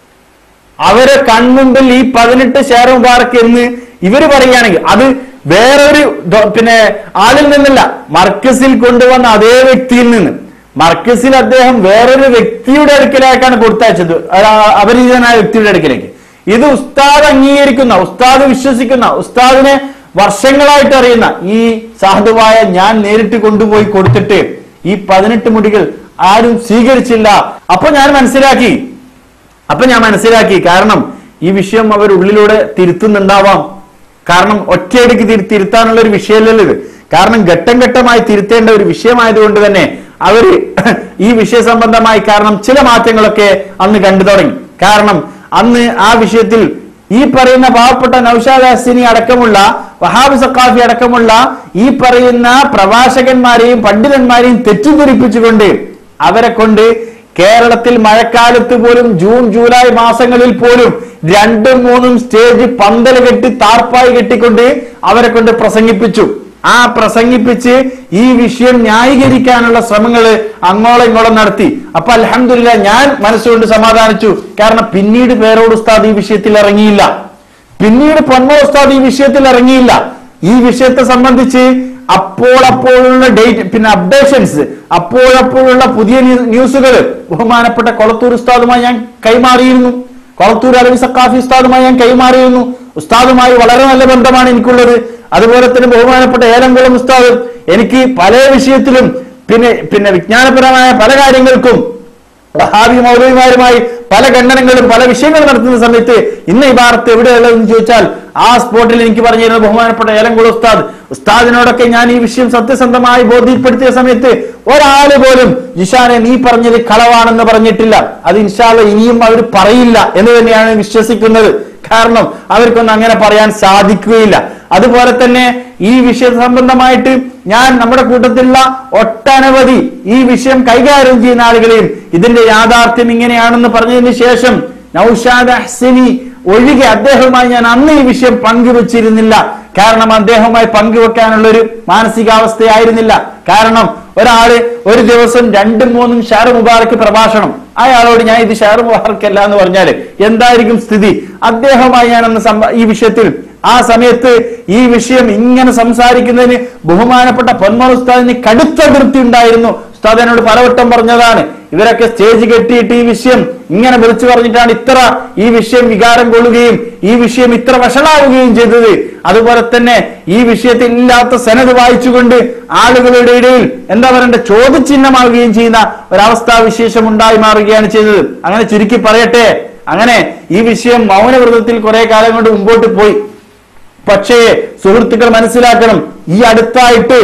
അവരെ കൺമുമ്പിൽ ഈ പതിനെട്ട് ഷെയർ മുബാറക്ക് എന്ന് ഇവര് പറയുകയാണെങ്കിൽ അത് വേറൊരു ദോ- പിന്നെ ആളിൽ നിന്നല്ല മർക്കസിൽ കൊണ്ടുവന്ന അതേ വ്യക്തിയിൽ നിന്ന് മർക്കസിൽ അദ്ദേഹം വേറൊരു വ്യക്തിയുടെ അടുക്കലേക്കാണ് കൊടുത്തയച്ചത് ആ- അപരിചിതനായ വ്യക്തിയുടെ അടുക്കലേക്ക് ഇത് ഉസ്താദ് അംഗീകരിക്കുന്ന ഉസ്താദ് വിശ്വസിക്കുന്ന ഉസ്താദിനെ വർഷങ്ങളായിട്ട് അറിയുന്ന ഈ സാധുവായ ഞാൻ നേരിട്ട് കൊണ്ടുപോയി കൊടുത്തിട്ട് ഈ പതിനെട്ട് മുടികൾ ആരും സ്വീകരിച്ചില്ല അപ്പൊ ഞാൻ മനസ്സിലാക്കി അപ്പൊ ഞാൻ മനസ്സിലാക്കി കാരണം ഈ വിഷയം അവർ ഉള്ളിലൂടെ തിരുത്തുന്നുണ്ടാവാം കാരണം ഒറ്റയടിക്ക് തിരു- തിരുത്താനുള്ള ഒരു വിഷയമല്ലല്ലോ ഇത് കാരണം ഘട്ടം ഘട്ടമായി തിരുത്തേണ്ട ഒരു വിഷയമായതുകൊണ്ട് തന്നെ അവര് ഈ വിഷയ സംബന്ധമായി കാരണം ചില മാറ്റങ്ങളൊക്കെ അന്ന് കണ്ടു തുടങ്ങി കാരണം അന്ന് ആ വിഷയത്തിൽ ഈ പറയുന്ന പാവപ്പെട്ട നൌഷാദ് ഹസിനി അടക്കമുള്ള വഹാബ് സക്കാഫി അടക്കമുള്ള ഈ പറയുന്ന പ്രഭാഷകന്മാരെയും പണ്ഡിതന്മാരെയും തെറ്റിദ്ധരിപ്പിച്ചുകൊണ്ട് അവരെ കൊണ്ട് കേരളത്തിൽ മഴക്കാലത്ത് പോലും ജൂൺ ജൂലൈ മാസങ്ങളിൽ പോലും രണ്ടും മൂന്നും സ്റ്റേജ് പന്തൽ കെട്ടി താർപ്പായി കെട്ടിക്കൊണ്ട് അവരെ കൊണ്ട് പ്രസംഗിപ്പിച്ചു ആ പ്രസംഗിപ്പിച്ച് ഈ വിഷയം ന്യായീകരിക്കാനുള്ള ശ്രമങ്ങൾ അങ്ങോളം ഇങ്ങോളം നടത്തി അപ്പൊ അലഹമില്ല ഞാൻ മനസ്സുകൊണ്ട് സമാധാനിച്ചു കാരണം പിന്നീട് പേരോട് ഉസ്താദ് ഈ വിഷയത്തിൽ ഇറങ്ങിയില്ല പിന്നീട് പൊന്മ ഉസ്താദ് ഈ വിഷയത്തിൽ ഇറങ്ങിയില്ല ഈ വിഷയത്തെ സംബന്ധിച്ച് അപ്പോൾ അപ്പോഴുള്ള ഡേറ്റ് പിന്നെ അപ്ഡേഷൻസ് അപ്പോഴപ്പോഴുള്ള പുതിയ ന്യൂ- ന്യൂസുകൾ ബഹുമാനപ്പെട്ട കൊളത്തൂർ ഉസ്താദുമായി ഞാൻ കൈമാറിയിരുന്നു കൊളത്തൂർ അലവി സക്കാഫി ഉസ്താദുമായി ഞാൻ കൈമാറിയിരുന്നു ഉസ്താദുമായി വളരെ നല്ല ബന്ധമാണ് എനിക്കുള്ളത് അതുപോലെ തന്നെ ബഹുമാനപ്പെട്ട ഏലംകുളം ഉസ്താദ് എനിക്ക് പല വിഷയത്തിലും പിന്നെ പിന്നെ വിജ്ഞാനപരമായ പല കാര്യങ്ങൾക്കും വഹാബി മൗലവിമാരുമായി പല ഖണ്ഡനങ്ങളും പല വിഷയങ്ങളും നടത്തുന്ന സമയത്ത് ഇന്ന് ഈ ഭാരത്ത് എവിടെയുള്ളതെന്ന് ചോദിച്ചാൽ ആ സ്പോട്ടിൽ എനിക്ക് പറഞ്ഞിരുന്ന ബഹുമാനപ്പെട്ട ഏലംകുളം ഉസ്താദ് ഉസ്താദിനോടൊക്കെ ഞാൻ ഈ വിഷയം സത്യസന്ധമായി ബോധ്യപ്പെടുത്തിയ സമയത്ത് ഒരാള് പോലും ജിഷാനെ നീ പറഞ്ഞത് കളവാണെന്ന് പറഞ്ഞിട്ടില്ല അത് ഇൻഷാല്ല ഇനിയും അവർ പറയില്ല എന്ന് തന്നെയാണ് വിശ്വസിക്കുന്നത് കാരണം അവർക്കൊന്നും അങ്ങനെ പറയാൻ സാധിക്കുകയില്ല അതുപോലെ തന്നെ ഈ വിഷയ സംബന്ധമായിട്ട് ഞാൻ നമ്മുടെ കൂട്ടത്തിലുള്ള ഒട്ടനവധി ഈ വിഷയം കൈകാര്യം ചെയ്യുന്ന ആളുകളെയും ഇതിന്റെ യാഥാർത്ഥ്യം ഇങ്ങനെയാണെന്ന് പറഞ്ഞതിന് ശേഷം നൌഷാദ് അഹ്സനി ഒഴികെ അദ്ദേഹവുമായി ഞാൻ അന്ന് ഈ വിഷയം പങ്കുവച്ചിരുന്നില്ല കാരണം അദ്ദേഹവുമായി പങ്കുവെക്കാനുള്ള ഒരു മാനസികാവസ്ഥയായിരുന്നില്ല കാരണം ഒരാള് ഒരു ദിവസം രണ്ടും മൂന്നും ഷാർ മുബാറക്ക് പ്രഭാഷണം അയാളോട് ഞാൻ ഇത് ഷാർ മുബാറക്ക് അല്ല എന്ന് പറഞ്ഞാല് എന്തായിരിക്കും സ്ഥിതി അദ്ദേഹവുമായി ഞാൻ അന്ന് സംവ- ഈ വിഷയത്തിൽ ആ സമയത്ത് ഈ വിഷയം ഇങ്ങനെ സംസാരിക്കുന്നതിന് ബഹുമാനപ്പെട്ട പൊന്മോൾ ഉസ്താദിന് കടുത്ത തൃപ്തി ഉണ്ടായിരുന്നു ഉസ്താദ് എന്നോട് പലവട്ടം പറഞ്ഞതാണ് ഇവരൊക്കെ സ്റ്റേജ് കെട്ടിയിട്ട് ഈ വിഷയം ഇങ്ങനെ വിളിച്ചു പറഞ്ഞിട്ടാണ് ഇത്ര ഈ വിഷയം വികാരം കൊള്ളുകയും ഈ വിഷയം ഇത്ര വഷളാവുകയും ചെയ്തത് അതുപോലെ തന്നെ ഈ വിഷയത്തിൽ ഇല്ലാത്ത സനത് വായിച്ചുകൊണ്ട് ആളുകളുടെ ഇടയിൽ എന്താ പറയണ്ട ചോദ്യചിഹ്നമാവുകയും ചെയ്യുന്ന ഒരവസ്ഥാ വിശേഷം ഉണ്ടായി മാറുകയാണ് ചെയ്തത് അങ്ങനെ ചുരുക്കി പറയട്ടെ അങ്ങനെ ഈ വിഷയം മൗനവ്രതത്തിൽ കുറെ കാലം കൊണ്ട് മുമ്പോട്ട് പോയി പക്ഷേ സുഹൃത്തുക്കൾ മനസ്സിലാക്കണം ഈ അടുത്തായിട്ട്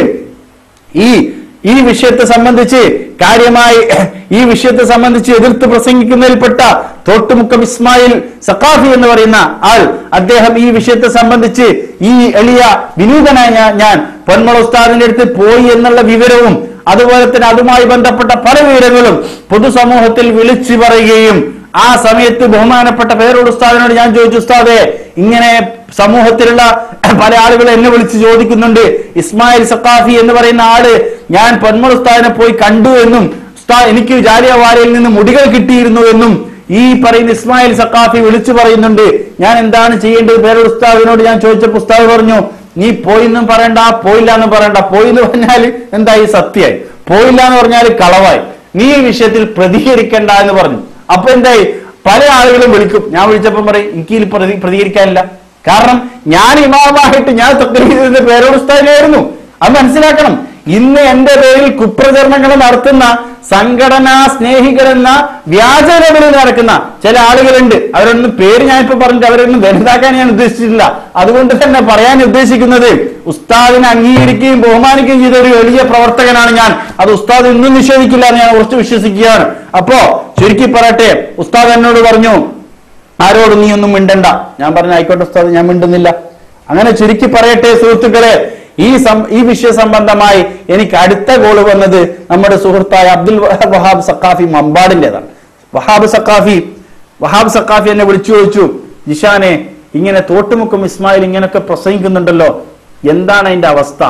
ഈ ഈ വിഷയത്തെ സംബന്ധിച്ച് കാര്യമായി ഈ വിഷയത്തെ സംബന്ധിച്ച് എതിർത്ത് പ്രസംഗിക്കുന്നതിൽപ്പെട്ട തോട്ടുമുക്കം ഇസ്മായിൽ സക്കാഫി എന്ന് പറയുന്ന ആൾ അദ്ദേഹം ഈ വിഷയത്തെ സംബന്ധിച്ച് ഈ എളിയ വിനീതനായ ഞാൻ- ഞാൻ പൊന്മള ഉസ്താദിന്റെ അടുത്ത് പോയി എന്നുള്ള വിവരവും അതുപോലെ തന്നെ അതുമായി ബന്ധപ്പെട്ട പല വിവരങ്ങളും പൊതുസമൂഹത്തിൽ വിളിച്ചു പറയുകയും ആ സമയത്ത് ബഹുമാനപ്പെട്ട പേരോട് ഉസ്താദിനോട് ഞാൻ ചോദിച്ചു ഉസ്താദെ ഇങ്ങനെ സമൂഹത്തിലുള്ള പല ആളുകൾ എന്നെ വിളിച്ച് ചോദിക്കുന്നുണ്ട് ഇസ്മായിൽ സക്കാഫി എന്ന് പറയുന്ന ആള് ഞാൻ പൊന്മൾ ഉസ്താദിനെ പോയി കണ്ടു എന്നും ഉസ്താദ് എനിക്ക് ജാലിയവാലയിൽ നിന്ന് മുടികൾ കിട്ടിയിരുന്നു എന്നും ഈ പറയുന്ന ഇസ്മായിൽ സക്കാഫി വിളിച്ചു പറയുന്നുണ്ട് ഞാൻ എന്താണ് ചെയ്യേണ്ടത് പേരോട് ഉസ്താദിനോട് ഞാൻ ചോദിച്ചപ്പോൾ ഉസ്താദ് പറഞ്ഞു നീ പോയിന്നും പറയണ്ട പോയില്ല എന്ന് പറയണ്ട പോയി എന്ന് പറഞ്ഞാൽ എന്തായി സത്യമായി പോയില്ല എന്ന് പറഞ്ഞാൽ കളവായി നീ ഈ വിഷയത്തിൽ പ്രതികരിക്കണ്ട എന്ന് പറഞ്ഞു അപ്പൊ എന്തായി പല ആളുകളും വിളിക്കും ഞാൻ വിളിച്ചപ്പം പറയും എനിക്ക് ഇതിൽ പ്രതി പ്രതികരിക്കാനില്ല കാരണം ഞാൻ ഇമാമായിട്ട് ഞാൻ തക്രീതിന്റെ പേരോട് ഉസ്താദിനായിരുന്നു അത് മനസ്സിലാക്കണം ഇന്ന് എന്റെ പേരിൽ കുപ്രചരണങ്ങൾ നടത്തുന്ന സംഘടനാ സ്നേഹികളെന്ന വ്യാജ ലെവലിൽ നടക്കുന്ന ചില ആളുകളുണ്ട് അവരൊന്നും പേര് ഞാനിപ്പോ പറഞ്ഞിട്ട് അവരൊന്നും വലുതാക്കാൻ ഞാൻ ഉദ്ദേശിച്ചിട്ടില്ല അതുകൊണ്ട് തന്നെ പറയാൻ ഉദ്ദേശിക്കുന്നത് ഉസ്താദിനെ അംഗീകരിക്കുകയും ബഹുമാനിക്കുകയും ചെയ്ത ഒരു വലിയ പ്രവർത്തകനാണ് ഞാൻ അത് ഉസ്താദ് ഇന്നും നിഷേധിക്കില്ല എന്ന് ഞാൻ ഉറച്ചു വിശ്വസിക്കുകയാണ് അപ്പോ ചുരുക്കി പറയട്ടെ ഉസ്താദ് എന്നോട് പറഞ്ഞു ആരോടും നീ ഒന്നും മിണ്ടണ്ട ഞാൻ പറഞ്ഞു ആയിക്കോട്ടെ ഉസ്താദ് ഞാൻ മിണ്ടുന്നില്ല അങ്ങനെ ചുരുക്കി പറയട്ടെ സുഹൃത്തുക്കളെ ഈ സം- ഈ വിഷയ സംബന്ധമായി എനിക്ക് അടുത്ത ഗോള് വന്നത് നമ്മുടെ സുഹൃത്തായ അബ്ദുൽ വഹ- വഹാബ് സക്കാഫി മമ്പാടിന്റേതാണ് വഹാബ് സക്കാഫി വഹാബ് സക്കാഫി എന്നെ വിളിച്ചു ചോദിച്ചു ജിഷാനെ ഇങ്ങനെ തോട്ടുമുക്കും ഇസ്മായിൽ ഇങ്ങനൊക്കെ പ്രസംഗിക്കുന്നുണ്ടല്ലോ എന്താണ് അതിന്റെ അവസ്ഥ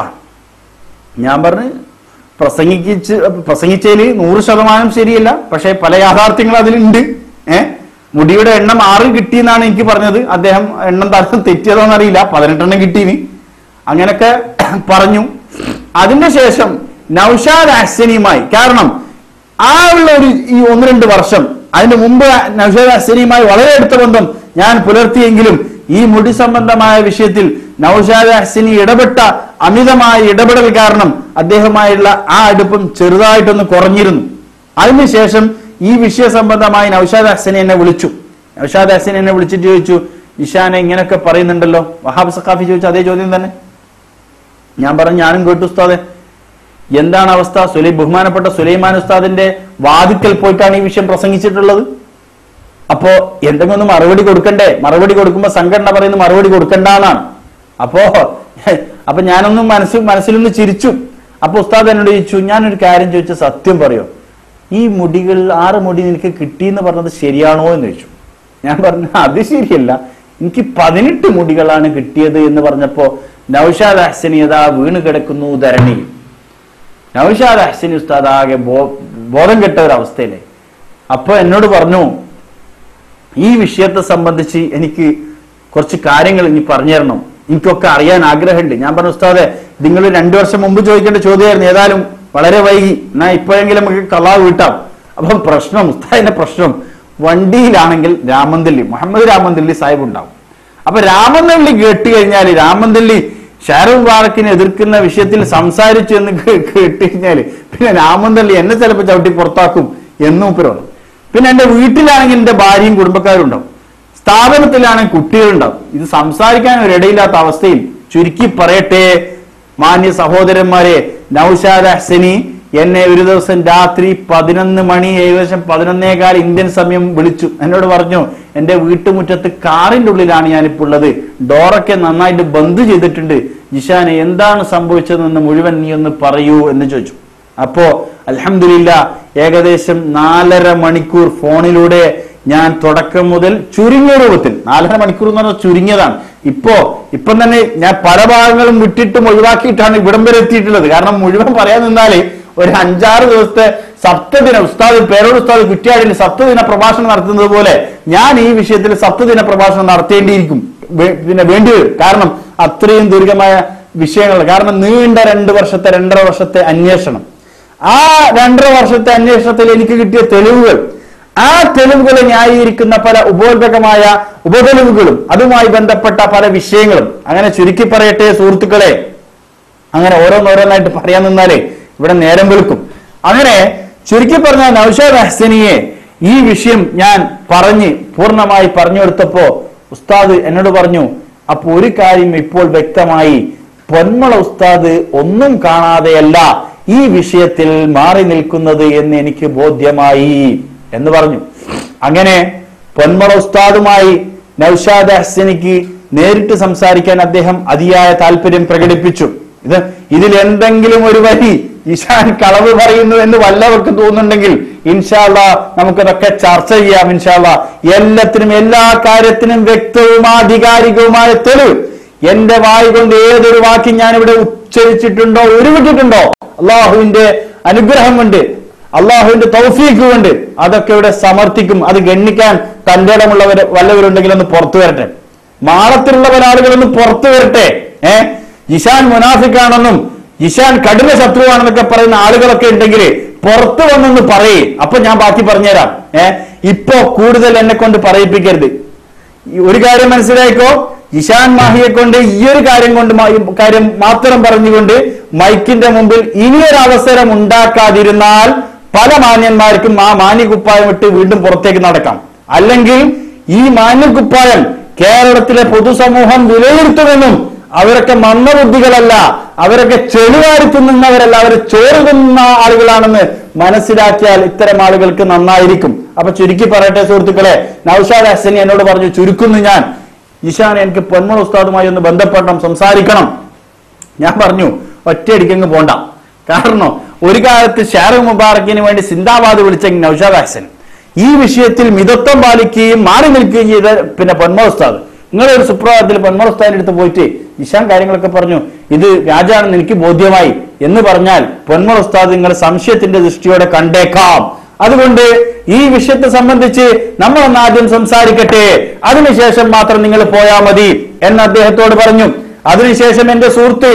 ഞാൻ പറഞ്ഞു പ്രസംഗിച്ച് പ്രസംഗിച്ചതിൽ നൂറ് ശതമാനം ശരിയല്ല പക്ഷെ പല യാഥാർത്ഥ്യങ്ങൾ അതിലുണ്ട് ഏഹ് മുടിയുടെ എണ്ണം ആറ് കിട്ടിയെന്നാണ് എനിക്ക് പറഞ്ഞത് അദ്ദേഹം എണ്ണം തരം തെറ്റിയതോന്ന് അറിയില്ല പതിനെട്ടെണ്ണം കിട്ടീന് അങ്ങനൊക്കെ പറഞ്ഞു അതിന്റെ ശേഷം നൌഷാദ് അഹ്സനിയുമായി കാരണം ആ ഉള്ള ഒരു ഈ ഒന്ന് രണ്ട് വർഷം അതിന് മുമ്പ് നൌഷാദ് അഹ്സനിയുമായി വളരെ അടുത്ത ബന്ധം ഞാൻ പുലർത്തിയെങ്കിലും ഈ മുടി സംബന്ധമായ വിഷയത്തിൽ നൌഷാദ് അഹ്സനി ഇടപെട്ട അമിതമായ ഇടപെടൽ കാരണം അദ്ദേഹമായുള്ള ആ അടുപ്പം ചെറുതായിട്ടൊന്ന് കുറഞ്ഞിരുന്നു അതിനുശേഷം ഈ വിഷയ സംബന്ധമായി നൌഷാദ് ഹസനെ എന്നെ വിളിച്ചു നൌഷാദ് ഹസൻ എന്നെ വിളിച്ചിട്ട് ചോദിച്ചു ഇഷാനെ ഇങ്ങനെയൊക്കെ പറയുന്നുണ്ടല്ലോ വഹാബ് സഖാഫി ചോദിച്ചു അതേ ചോദ്യം തന്നെ ഞാൻ പറഞ്ഞു ഞാനും കേട്ടു ഉസ്താദെ എന്താണ് അവസ്ഥ സുലൈ ബഹുമാനപ്പെട്ട സുലൈമാൻ ഉസ്താദിന്റെ വാതിക്കൽ പോയിട്ടാണ് ഈ വിഷയം പ്രസംഗിച്ചിട്ടുള്ളത് അപ്പോ എന്തെങ്കിലും ഒന്ന് മറുപടി കൊടുക്കണ്ടേ മറുപടി കൊടുക്കുമ്പോ സംഘടന പറയുന്ന മറുപടി കൊടുക്കണ്ടെന്നാണ് അപ്പോ അപ്പൊ ഞാനൊന്നും മനസ്സിൽ മനസ്സിലൊന്ന് ചിരിച്ചു അപ്പൊ ഉസ്താദ് എന്നോട് ചോദിച്ചു ഞാനൊരു കാര്യം ചോദിച്ചു സത്യം പറയോ ഈ മുടികൾ ആറ് മുടി നിനക്ക് കിട്ടിയെന്ന് പറഞ്ഞത് ശരിയാണോ എന്ന് ചോദിച്ചു ഞാൻ പറഞ്ഞു അത് ശരിയല്ല എനിക്ക് പതിനെട്ട് മുടികളാണ് കിട്ടിയത് എന്ന് പറഞ്ഞപ്പോ നൌഷാദ് ഹസനി അതാ വീണ് കിടക്കുന്നു ധരണിയിൽ നൌഷാദ് ഹസനി ഉസ്താദ് ആകെ ബോ- ബോധം കെട്ട ഒരു അവസ്ഥയിലെ അപ്പൊ എന്നോട് പറഞ്ഞു ഈ വിഷയത്തെ സംബന്ധിച്ച് എനിക്ക് കുറച്ച് കാര്യങ്ങൾ ഇനി പറഞ്ഞു തരണം എനിക്കൊക്കെ അറിയാൻ ആഗ്രഹമുണ്ട് ഞാൻ പറഞ്ഞു ഉസ്താദെ നിങ്ങൾ രണ്ടു വർഷം മുമ്പ് ചോദിക്കേണ്ട ചോദ്യമായിരുന്നു ഏതായാലും വളരെ വൈകി എന്നാ ഇപ്പോഴെങ്കിലും നമുക്ക് കലാ വീട്ടാം അപ്പം പ്രശ്നം ഉസ്താദിന്റെ പ്രശ്നം വണ്ടിയിലാണെങ്കിൽ രാമന്തല്ലി മുഹമ്മദ് രാമന്തല്ലി സാഹിബ് ഉണ്ടാവും അപ്പൊ രാമന്തള്ളി കേട്ട് കഴിഞ്ഞാൽ രാമന്തള്ളി ഷാരൂഖ് മുബാറക്കിനെ എതിർക്കുന്ന വിഷയത്തിൽ സംസാരിച്ചു എന്ന് കേ- കേട്ട് കഴിഞ്ഞാല് പിന്നെ രാമന്തള്ളി എന്നെ ചിലപ്പോൾ ചവിട്ടി പുറത്താക്കും എന്നും ഉപ്പരമാണ് പിന്നെ എന്റെ വീട്ടിലാണെങ്കിൽ എന്റെ ഭാര്യയും കുടുംബക്കാരും ഉണ്ടാവും സ്ഥാപനത്തിലാണെങ്കിൽ കുട്ടികളുണ്ടാവും ഇത് സംസാരിക്കാൻ ഒരു ഇടയില്ലാത്ത അവസ്ഥയിൽ ചുരുക്കി പറയട്ടെ മാന്യ സഹോദരന്മാരെ നൌഷാദ് ഹസനി എന്നെ ഒരു ദിവസം രാത്രി പതിനൊന്ന് മണി ഏകദേശം പതിനൊന്നേകാൽ ഇന്ത്യൻ സമയം വിളിച്ചു എന്നോട് പറഞ്ഞു എന്റെ വീട്ടുമുറ്റത്ത് കാറിന്റെ ഉള്ളിലാണ് ഞാനിപ്പോൾ ഉള്ളത് ഡോറൊക്കെ നന്നായിട്ട് ബന്ദ് ചെയ്തിട്ടുണ്ട് ജിഷാനെ എന്താണ് സംഭവിച്ചതെന്ന് മുഴുവൻ നീ ഒന്ന് പറയൂ എന്ന് ചോദിച്ചു അപ്പോ അൽഹംദുലില്ല ഏകദേശം നാലര മണിക്കൂർ ഫോണിലൂടെ ഞാൻ തുടക്കം മുതൽ ചുരുങ്ങിയ രൂപത്തിൽ നാലര മണിക്കൂർ എന്ന് പറഞ്ഞാൽ ചുരുങ്ങിയതാണ് ഇപ്പോ ഇപ്പം തന്നെ ഞാൻ പല ഭാഗങ്ങളും വിട്ടിട്ടും ഒഴിവാക്കിയിട്ടാണ് ഇവിടം വരെ എത്തിയിട്ടുള്ളത് കാരണം മുഴുവൻ പറയാൻ നിന്നാല് ഒരു അഞ്ചാറ് ദിവസത്തെ സപ്തദിന ഉസ്താദ് പേരോട് ഉസ്താദ് കുറ്റ്യാടിയിൽ സപ്തദിന പ്രഭാഷണം നടത്തുന്നത് പോലെ ഞാൻ ഈ വിഷയത്തിൽ സപ്തദിന പ്രഭാഷണം നടത്തേണ്ടിയിരിക്കും വേ- പിന്നെ വേണ്ടി വരും കാരണം അത്രയും ദീർഘമായ വിഷയങ്ങൾ കാരണം നീണ്ട രണ്ട് വർഷത്തെ രണ്ടര വർഷത്തെ അന്വേഷണം ആ രണ്ടര വർഷത്തെ അന്വേഷണത്തിൽ എനിക്ക് കിട്ടിയ തെളിവുകൾ ആ തെളിവുകളെ ന്യായീകരിക്കുന്ന പല ഉപോത്ഭകമായ ഉപതെളിവുകളും അതുമായി ബന്ധപ്പെട്ട പല വിഷയങ്ങളും അങ്ങനെ ചുരുക്കി പറയട്ടെ സുഹൃത്തുക്കളെ അങ്ങനെ ഓരോന്നോരോന്നായിട്ട് പറയാൻ നിന്നാലേ ഇവിടെ നേരം വെളുക്കും അങ്ങനെ ചുരുക്കി പറഞ്ഞ നൌഷാദ് ഹസനിയെ ഈ വിഷയം ഞാൻ പറഞ്ഞ് പൂർണ്ണമായി പറഞ്ഞു കൊടുത്തപ്പോ ഉസ്താദ് എന്നോട് പറഞ്ഞു അപ്പൊ ഒരു കാര്യം ഇപ്പോൾ വ്യക്തമായി പൊന്മള ഉസ്താദ് ഒന്നും കാണാതെയല്ല ഈ വിഷയത്തിൽ മാറി നിൽക്കുന്നത് എന്ന് എനിക്ക് ബോധ്യമായി എന്ന് പറഞ്ഞു അങ്ങനെ പൊന്മള ഉസ്താദുമായി നൌഷാദ് ഹസനിക്ക് നേരിട്ട് സംസാരിക്കാൻ അദ്ദേഹം അതിയായ താല്പര്യം പ്രകടിപ്പിച്ചു ഇത് ഇതിൽ എന്തെങ്കിലും ഒരു വരി ഇഷാൻ കളവ് പറയുന്നു എന്ന് വല്ലവർക്കും തോന്നുന്നുണ്ടെങ്കിൽ ഇൻഷാല്ല നമുക്കതൊക്കെ ചർച്ച ചെയ്യാം ഇൻഷാല്ല എല്ലാത്തിനും എല്ലാ കാര്യത്തിനും വ്യക്തവും ആധികാരികവുമായ തെളിവ് എന്റെ വായി കൊണ്ട് ഏതൊരു വാക്ക് ഞാൻ ഇവിടെ ഉച്ചരിച്ചിട്ടുണ്ടോ ഉരുവിട്ടിട്ടുണ്ടോ അള്ളാഹുവിന്റെ അനുഗ്രഹം കൊണ്ട് അള്ളാഹുവിന്റെ തൗഫീഖ് കൊണ്ട് അതൊക്കെ ഇവിടെ സമർത്ഥിക്കും അത് ഗണ്ണിക്കാൻ തന്റെ ഇടമുള്ളവർ വല്ലവരുണ്ടെങ്കിൽ ഒന്ന് പുറത്തു വരട്ടെ മാളത്തിലുള്ള പല ആളുകളൊന്ന് പുറത്തു വരട്ടെ ഏ ഇഷാൻ മുനാഫിക്കാണെന്നും ഇഷാൻ കഠിന ശത്രുവാണെന്നൊക്കെ പറയുന്ന ആളുകളൊക്കെ ഉണ്ടെങ്കിൽ പുറത്തു വന്നൊന്ന് പറയേ അപ്പൊ ഞാൻ ബാക്കി പറഞ്ഞുതരാം ഏ ഇപ്പോ കൂടുതൽ എന്നെ കൊണ്ട് പറയിപ്പിക്കരുത് ഈ ഒരു കാര്യം മനസ്സിലായിക്കോ ഇഷാൻ മാഹിയെ കൊണ്ട് ഈ ഒരു കാര്യം കൊണ്ട് മാ- ഈ കാര്യം മാത്രം പറഞ്ഞുകൊണ്ട് മൈക്കിന്റെ മുമ്പിൽ ഇനിയൊരു അവസരം ഉണ്ടാക്കാതിരുന്നാൽ പല മാന്യന്മാർക്കും ആ മാന്യകുപ്പായം ഇട്ട് വീണ്ടും പുറത്തേക്ക് നടക്കാം അല്ലെങ്കിൽ ഈ മാന്യകുപ്പായം കേരളത്തിലെ പൊതുസമൂഹം വിലയിരുത്തുമെന്നും അവരൊക്കെ മന്ദബുദ്ധികളല്ല അവരൊക്കെ ചെളിവാരി തിന്നുന്നവരല്ല അവർ ചോറ് തിന്നുന്ന ആളുകളാണെന്ന് മനസ്സിലാക്കിയാൽ ഇത്തരം ആളുകൾക്ക് നന്നായിരിക്കും അപ്പൊ ചുരുക്കി പറയട്ടെ സുഹൃത്തുക്കളെ നൌഷാദ് ഹസനി എന്നോട് പറഞ്ഞു ചുരുക്കുന്നു ഞാൻ ഇഷാൻ എനിക്ക് പൊന്മൾ ഉസ്താദുമായി ഒന്ന് ബന്ധപ്പെടണം സംസാരിക്കണം ഞാൻ പറഞ്ഞു ഒറ്റയടിക്കങ്ങ് പോണ്ട കാരണം ഒരു കാലത്ത് ഷാറു മുബാറക്കിന് വേണ്ടി സിന്ദാബാദ് വിളിച്ച നൌഷാദ് ഹസൻ ഈ വിഷയത്തിൽ മിതത്വം പാലിക്കുകയും മാറി നിൽക്കുകയും ചെയ്ത പിന്നെ പൊന്മ ഉസ്താദ് നിങ്ങളൊരു സുപ്രഭാതത്തിൽ പൊന്മ ഉസ്താദിന്റെ അടുത്ത് പോയിട്ട് ഇഷാൻ കാര്യങ്ങളൊക്കെ പറഞ്ഞു ഇത് വ്യാജാണെന്ന് എനിക്ക് ബോധ്യമായി എന്ന് പറഞ്ഞാൽ പൊന്മ ഉസ്താദ് നിങ്ങൾ സംശയത്തിന്റെ ദൃഷ്ടിയോടെ കണ്ടേക്കാം അതുകൊണ്ട് ഈ വിഷയത്തെ സംബന്ധിച്ച് നമ്മൾ ഒന്ന് ആദ്യം സംസാരിക്കട്ടെ അതിനുശേഷം മാത്രം നിങ്ങൾ പോയാ മതി എന്ന് അദ്ദേഹത്തോട് പറഞ്ഞു അതിനുശേഷം എന്റെ സുഹൃത്ത്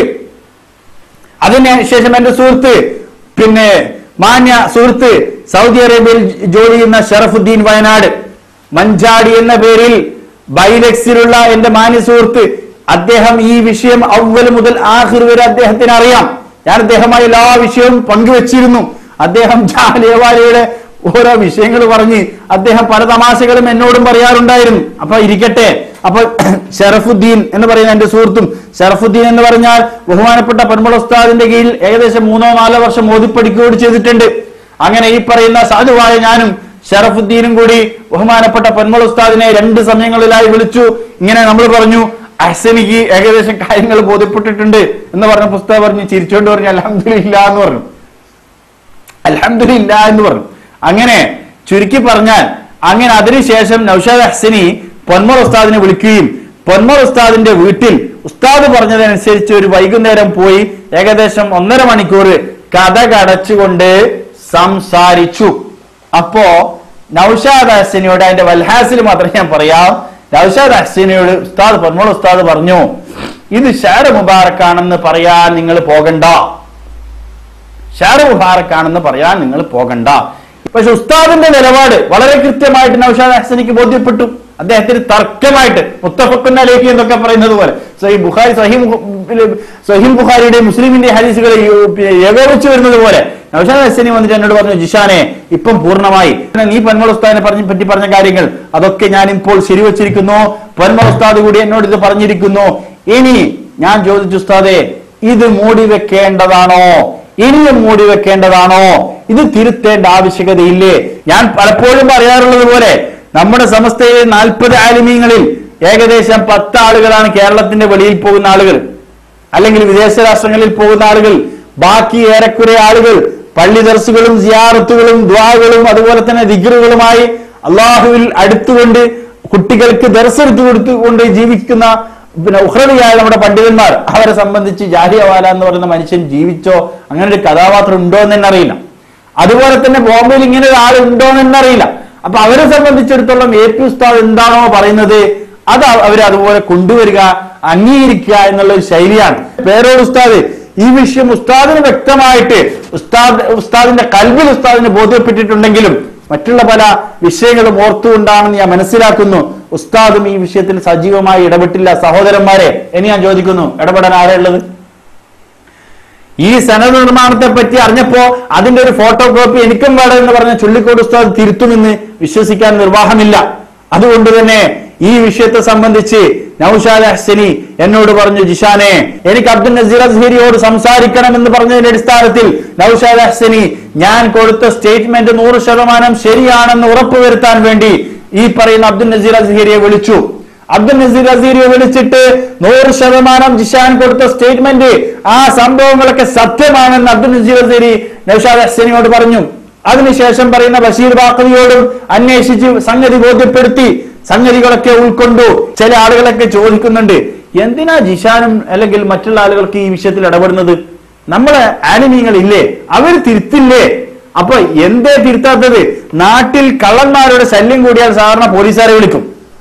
അതിനുശേഷം എന്റെ സുഹൃത്ത് പിന്നെ മാന്യ സുഹൃത്ത് സൗദി അറേബ്യയിൽ ജോലി ചെയ്യുന്ന ഷറഫുദ്ദീൻ വയനാട് മഞ്ചാടി എന്ന പേരിൽ ബൈലക്സിലുള്ള എന്റെ മാന്യ സുഹൃത്ത് അദ്ദേഹം ഈ വിഷയം അവൽ മുതൽ ആഹിർ വരെ അദ്ദേഹത്തിന് അറിയാം ഞാൻ അദ്ദേഹമായി എല്ലാ വിഷയവും പങ്കുവച്ചിരുന്നു അദ്ദേഹം ജാലിയവാലയുടെ ഓരോ വിഷയങ്ങൾ പറഞ്ഞ് അദ്ദേഹം പല തമാശകളും എന്നോടും പറയാറുണ്ടായിരുന്നു അപ്പൊ ഇരിക്കട്ടെ അപ്പൊ ഷറഫുദ്ദീൻ എന്ന് പറയുന്ന എന്റെ സുഹൃത്തും ഷറഫുദ്ദീൻ എന്ന് പറഞ്ഞാൽ ബഹുമാനപ്പെട്ട പെൺമുള ഉസ്താദിന്റെ കീഴിൽ ഏകദേശം മൂന്നോ നാലോ വർഷം മോദിപ്പടിക്കുകയോട് ചെയ്തിട്ടുണ്ട് അങ്ങനെ ഈ പറയുന്ന സാധുവായ ഞാനും ഷറഫുദ്ദീനും കൂടി ബഹുമാനപ്പെട്ട പെൺമുള ഉസ്താദിനെ രണ്ട് സമയങ്ങളിലായി വിളിച്ചു ഇങ്ങനെ നമ്മൾ പറഞ്ഞു അഹ്സനിക്ക് ഏകദേശം കാര്യങ്ങൾ ബോധ്യപ്പെട്ടിട്ടുണ്ട് എന്ന് പറഞ്ഞ പുസ്തകം പറഞ്ഞു ചിരിച്ചോണ്ട് പറഞ്ഞു അലഹമില്ല എന്ന് പറഞ്ഞു അൽഹംദുലില്ല എന്ന് പറഞ്ഞു അങ്ങനെ ചുരുക്കി പറഞ്ഞാൽ അങ്ങനെ അതിനുശേഷം നൌഷാദ് ഹസനി പൊന്മർ ഉസ്താദിനെ വിളിക്കുകയും പൊന്മർ ഉസ്താദിന്റെ വീട്ടിൽ ഉസ്താദ് പറഞ്ഞതനുസരിച്ച് ഒരു വൈകുന്നേരം പോയി ഏകദേശം ഒന്നര മണിക്കൂർ കഥ കടച്ചുകൊണ്ട് സംസാരിച്ചു അപ്പോ നൌഷാദ് ഹസനിയോട് അതിന്റെ വൽഹാസിൽ മാത്രം ഞാൻ പറയാം നൌഷാദ് ഹസനിയോട് ഉസ്താദ് പൊന്മർ ഉസ്താദ് പറഞ്ഞു ഇത് ഷാർ മുബാറക്കാണെന്ന് പറയാൻ നിങ്ങൾ പോകണ്ട ഷാറ് മുബാറക്കാണെന്ന് പറയാൻ നിങ്ങൾ പോകണ്ട പക്ഷെ ഉസ്താദിന്റെ നിലപാട് വളരെ കൃത്യമായിട്ട് നൌഷാദ് ഹസനിക്ക് ബോധ്യപ്പെട്ടു അദ്ദേഹത്തിന് തർക്കമായിട്ട് മുത്തഫക്കുന്ന ലേഖി എന്നൊക്കെ പറയുന്നത് പോലെ സഹി ബുഖാരി സഹി സഹിൽ ബുഖാരിയുടെ മുസ്ലിമിന്റെ ഹദീസുകളെ ഏകോപിച്ചു വരുന്നത് പോലെ നൌഷാദ് ഹസനി വന്നിട്ട് എന്നോട് പറഞ്ഞു ജിഷാനെ ഇപ്പം പൂർണ്ണമായി നീ പൊന്മൾ ഉസ്താദിനെ പറഞ്ഞ പറ്റി പറഞ്ഞ കാര്യങ്ങൾ അതൊക്കെ ഞാൻ ഇപ്പോൾ ശരിവച്ചിരിക്കുന്നു പൊന്മൾ ഉസ്താദ് കൂടി എന്നോട് ഇത് പറഞ്ഞിരിക്കുന്നു ഇനി ഞാൻ ചോദിച്ചു ഉസ്താദെ ഇത് മൂടി വെക്കേണ്ടതാണോ ഇനിയും മൂടി വെക്കേണ്ടതാണോ ഇത് തിരുത്തേണ്ട ആവശ്യകതയില്ലേ ഞാൻ പലപ്പോഴും പറയാറുള്ളത് പോലെ നമ്മുടെ സമസ്തയിലെ നാൽപ്പത് ആലിമീങ്ങളിൽ ഏകദേശം പത്ത് ആളുകളാണ് കേരളത്തിന്റെ വെളിയിൽ പോകുന്ന ആളുകൾ അല്ലെങ്കിൽ വിദേശ രാഷ്ട്രങ്ങളിൽ പോകുന്ന ആളുകൾ ബാക്കി ഏറെക്കുറെ ആളുകൾ പള്ളി ദർസുകളും സിയാറത്തുകളും ദ്വാകളും അതുപോലെ തന്നെ ദിഗറുകളുമായി അള്ളാഹുവിൽ അടുത്തുകൊണ്ട് കുട്ടികൾക്ക് ദർശെടുത്തു കൊടുത്തുകൊണ്ട് ജീവിക്കുന്ന പിന്നെ ഉഹ്രവിയായ നമ്മുടെ പണ്ഡിതന്മാർ അവരെ സംബന്ധിച്ച് ജാഹിയവാല എന്ന് പറയുന്ന മനുഷ്യൻ ജീവിച്ചോ അങ്ങനെ ഒരു കഥാപാത്രം ഉണ്ടോ എന്ന് തന്നെ അറിയില്ല അതുപോലെ തന്നെ ബോംബെയിൽ ഇങ്ങനെ ഒരു ആൾ ഉണ്ടോ എന്ന് തന്നെ അറിയില്ല അപ്പൊ അവരെ സംബന്ധിച്ചിടത്തോളം എ പി ഉസ്താദ് എന്താണോ പറയുന്നത് അത് അവർ അതുപോലെ കൊണ്ടുവരിക അംഗീകരിക്കുക എന്നുള്ള ഒരു ശൈലിയാണ് പേരോട് ഉസ്താദ് ഈ വിഷയം ഉസ്താദിന് വ്യക്തമായിട്ട് ഉസ്താദ് ഉസ്താദിന്റെ കൽബിൽ ഉസ്താദിന് ബോധ്യപ്പെട്ടിട്ടുണ്ടെങ്കിലും മറ്റുള്ള പല വിഷയങ്ങളും ഓർത്തുകൊണ്ടാണെന്ന് ഞാൻ മനസ്സിലാക്കുന്നു ഉസ്താദും ഈ വിഷയത്തിൽ സജീവമായി ഇടപെട്ടില്ല സഹോദരന്മാരെ ഇനി ഞാൻ ചോദിക്കുന്നു ഇടപെടാൻ ആരാ ഉള്ളത് ഈ സനത് നിർമ്മാണത്തെ പറ്റി അറിഞ്ഞപ്പോ അതിന്റെ ഒരു ഫോട്ടോ കോപ്പി എനിക്കും വേണം എന്ന് പറഞ്ഞ ചുള്ളിക്കോട് ഉസ്താദ് തിരുത്തുമെന്ന് വിശ്വസിക്കാൻ നിർവാഹമില്ല അതുകൊണ്ട് തന്നെ ഈ വിഷയത്തെ സംബന്ധിച്ച് നൌഷാദ് ഹസനി എന്നോട് പറഞ്ഞു ജിഷാനെ എനിക്ക് അബ്ദുൽ നസീർ അസ്ഹരിയോട് സംസാരിക്കണമെന്ന് പറഞ്ഞതിന്റെ അടിസ്ഥാനത്തിൽ നൌഷാദ് ഹസനി ഞാൻ കൊടുത്ത സ്റ്റേറ്റ്മെന്റ് നൂറ് ശതമാനം ശരിയാണെന്ന് ഉറപ്പുവരുത്താൻ വേണ്ടി ഈ പറയുന്ന അബ്ദുൽ നസീർ അസ്ഹരിയെ വിളിച്ചു അബ്ദുൽ നസീർ അസീറിയെ വിളിച്ചിട്ട് നൂറ് ശതമാനം ജിഷാൻ കൊടുത്ത സ്റ്റേറ്റ്മെന്റ് ആ സംഭവങ്ങളൊക്കെ സത്യമാണെന്ന് അബ്ദുൽ നസീർ അസീറി നൌഷാദ് ഹസനിയോട് പറഞ്ഞു അതിനുശേഷം പറയുന്ന ബഷീർ ബാക്കവിയോടും അന്വേഷിച്ച് സംഗതി ബോധ്യപ്പെടുത്തി സംഗതികളൊക്കെ ഉൾക്കൊണ്ടു ചില ആളുകളൊക്കെ ചോദിക്കുന്നുണ്ട് എന്തിനാ ജിഷാനും അല്ലെങ്കിൽ മറ്റുള്ള ആളുകൾക്ക് ഈ വിഷയത്തിൽ ഇടപെടുന്നത് നമ്മളെ ആനിമീങ്ങൾ ഇല്ലേ അവർ തിരുത്തില്ലേ അപ്പൊ എന്തേ തിരുത്താത്തത് നാട്ടിൽ കള്ളന്മാരുടെ ശല്യം കൂടിയാൽ സാധാരണ പോലീസുകാരെ വിളിക്കും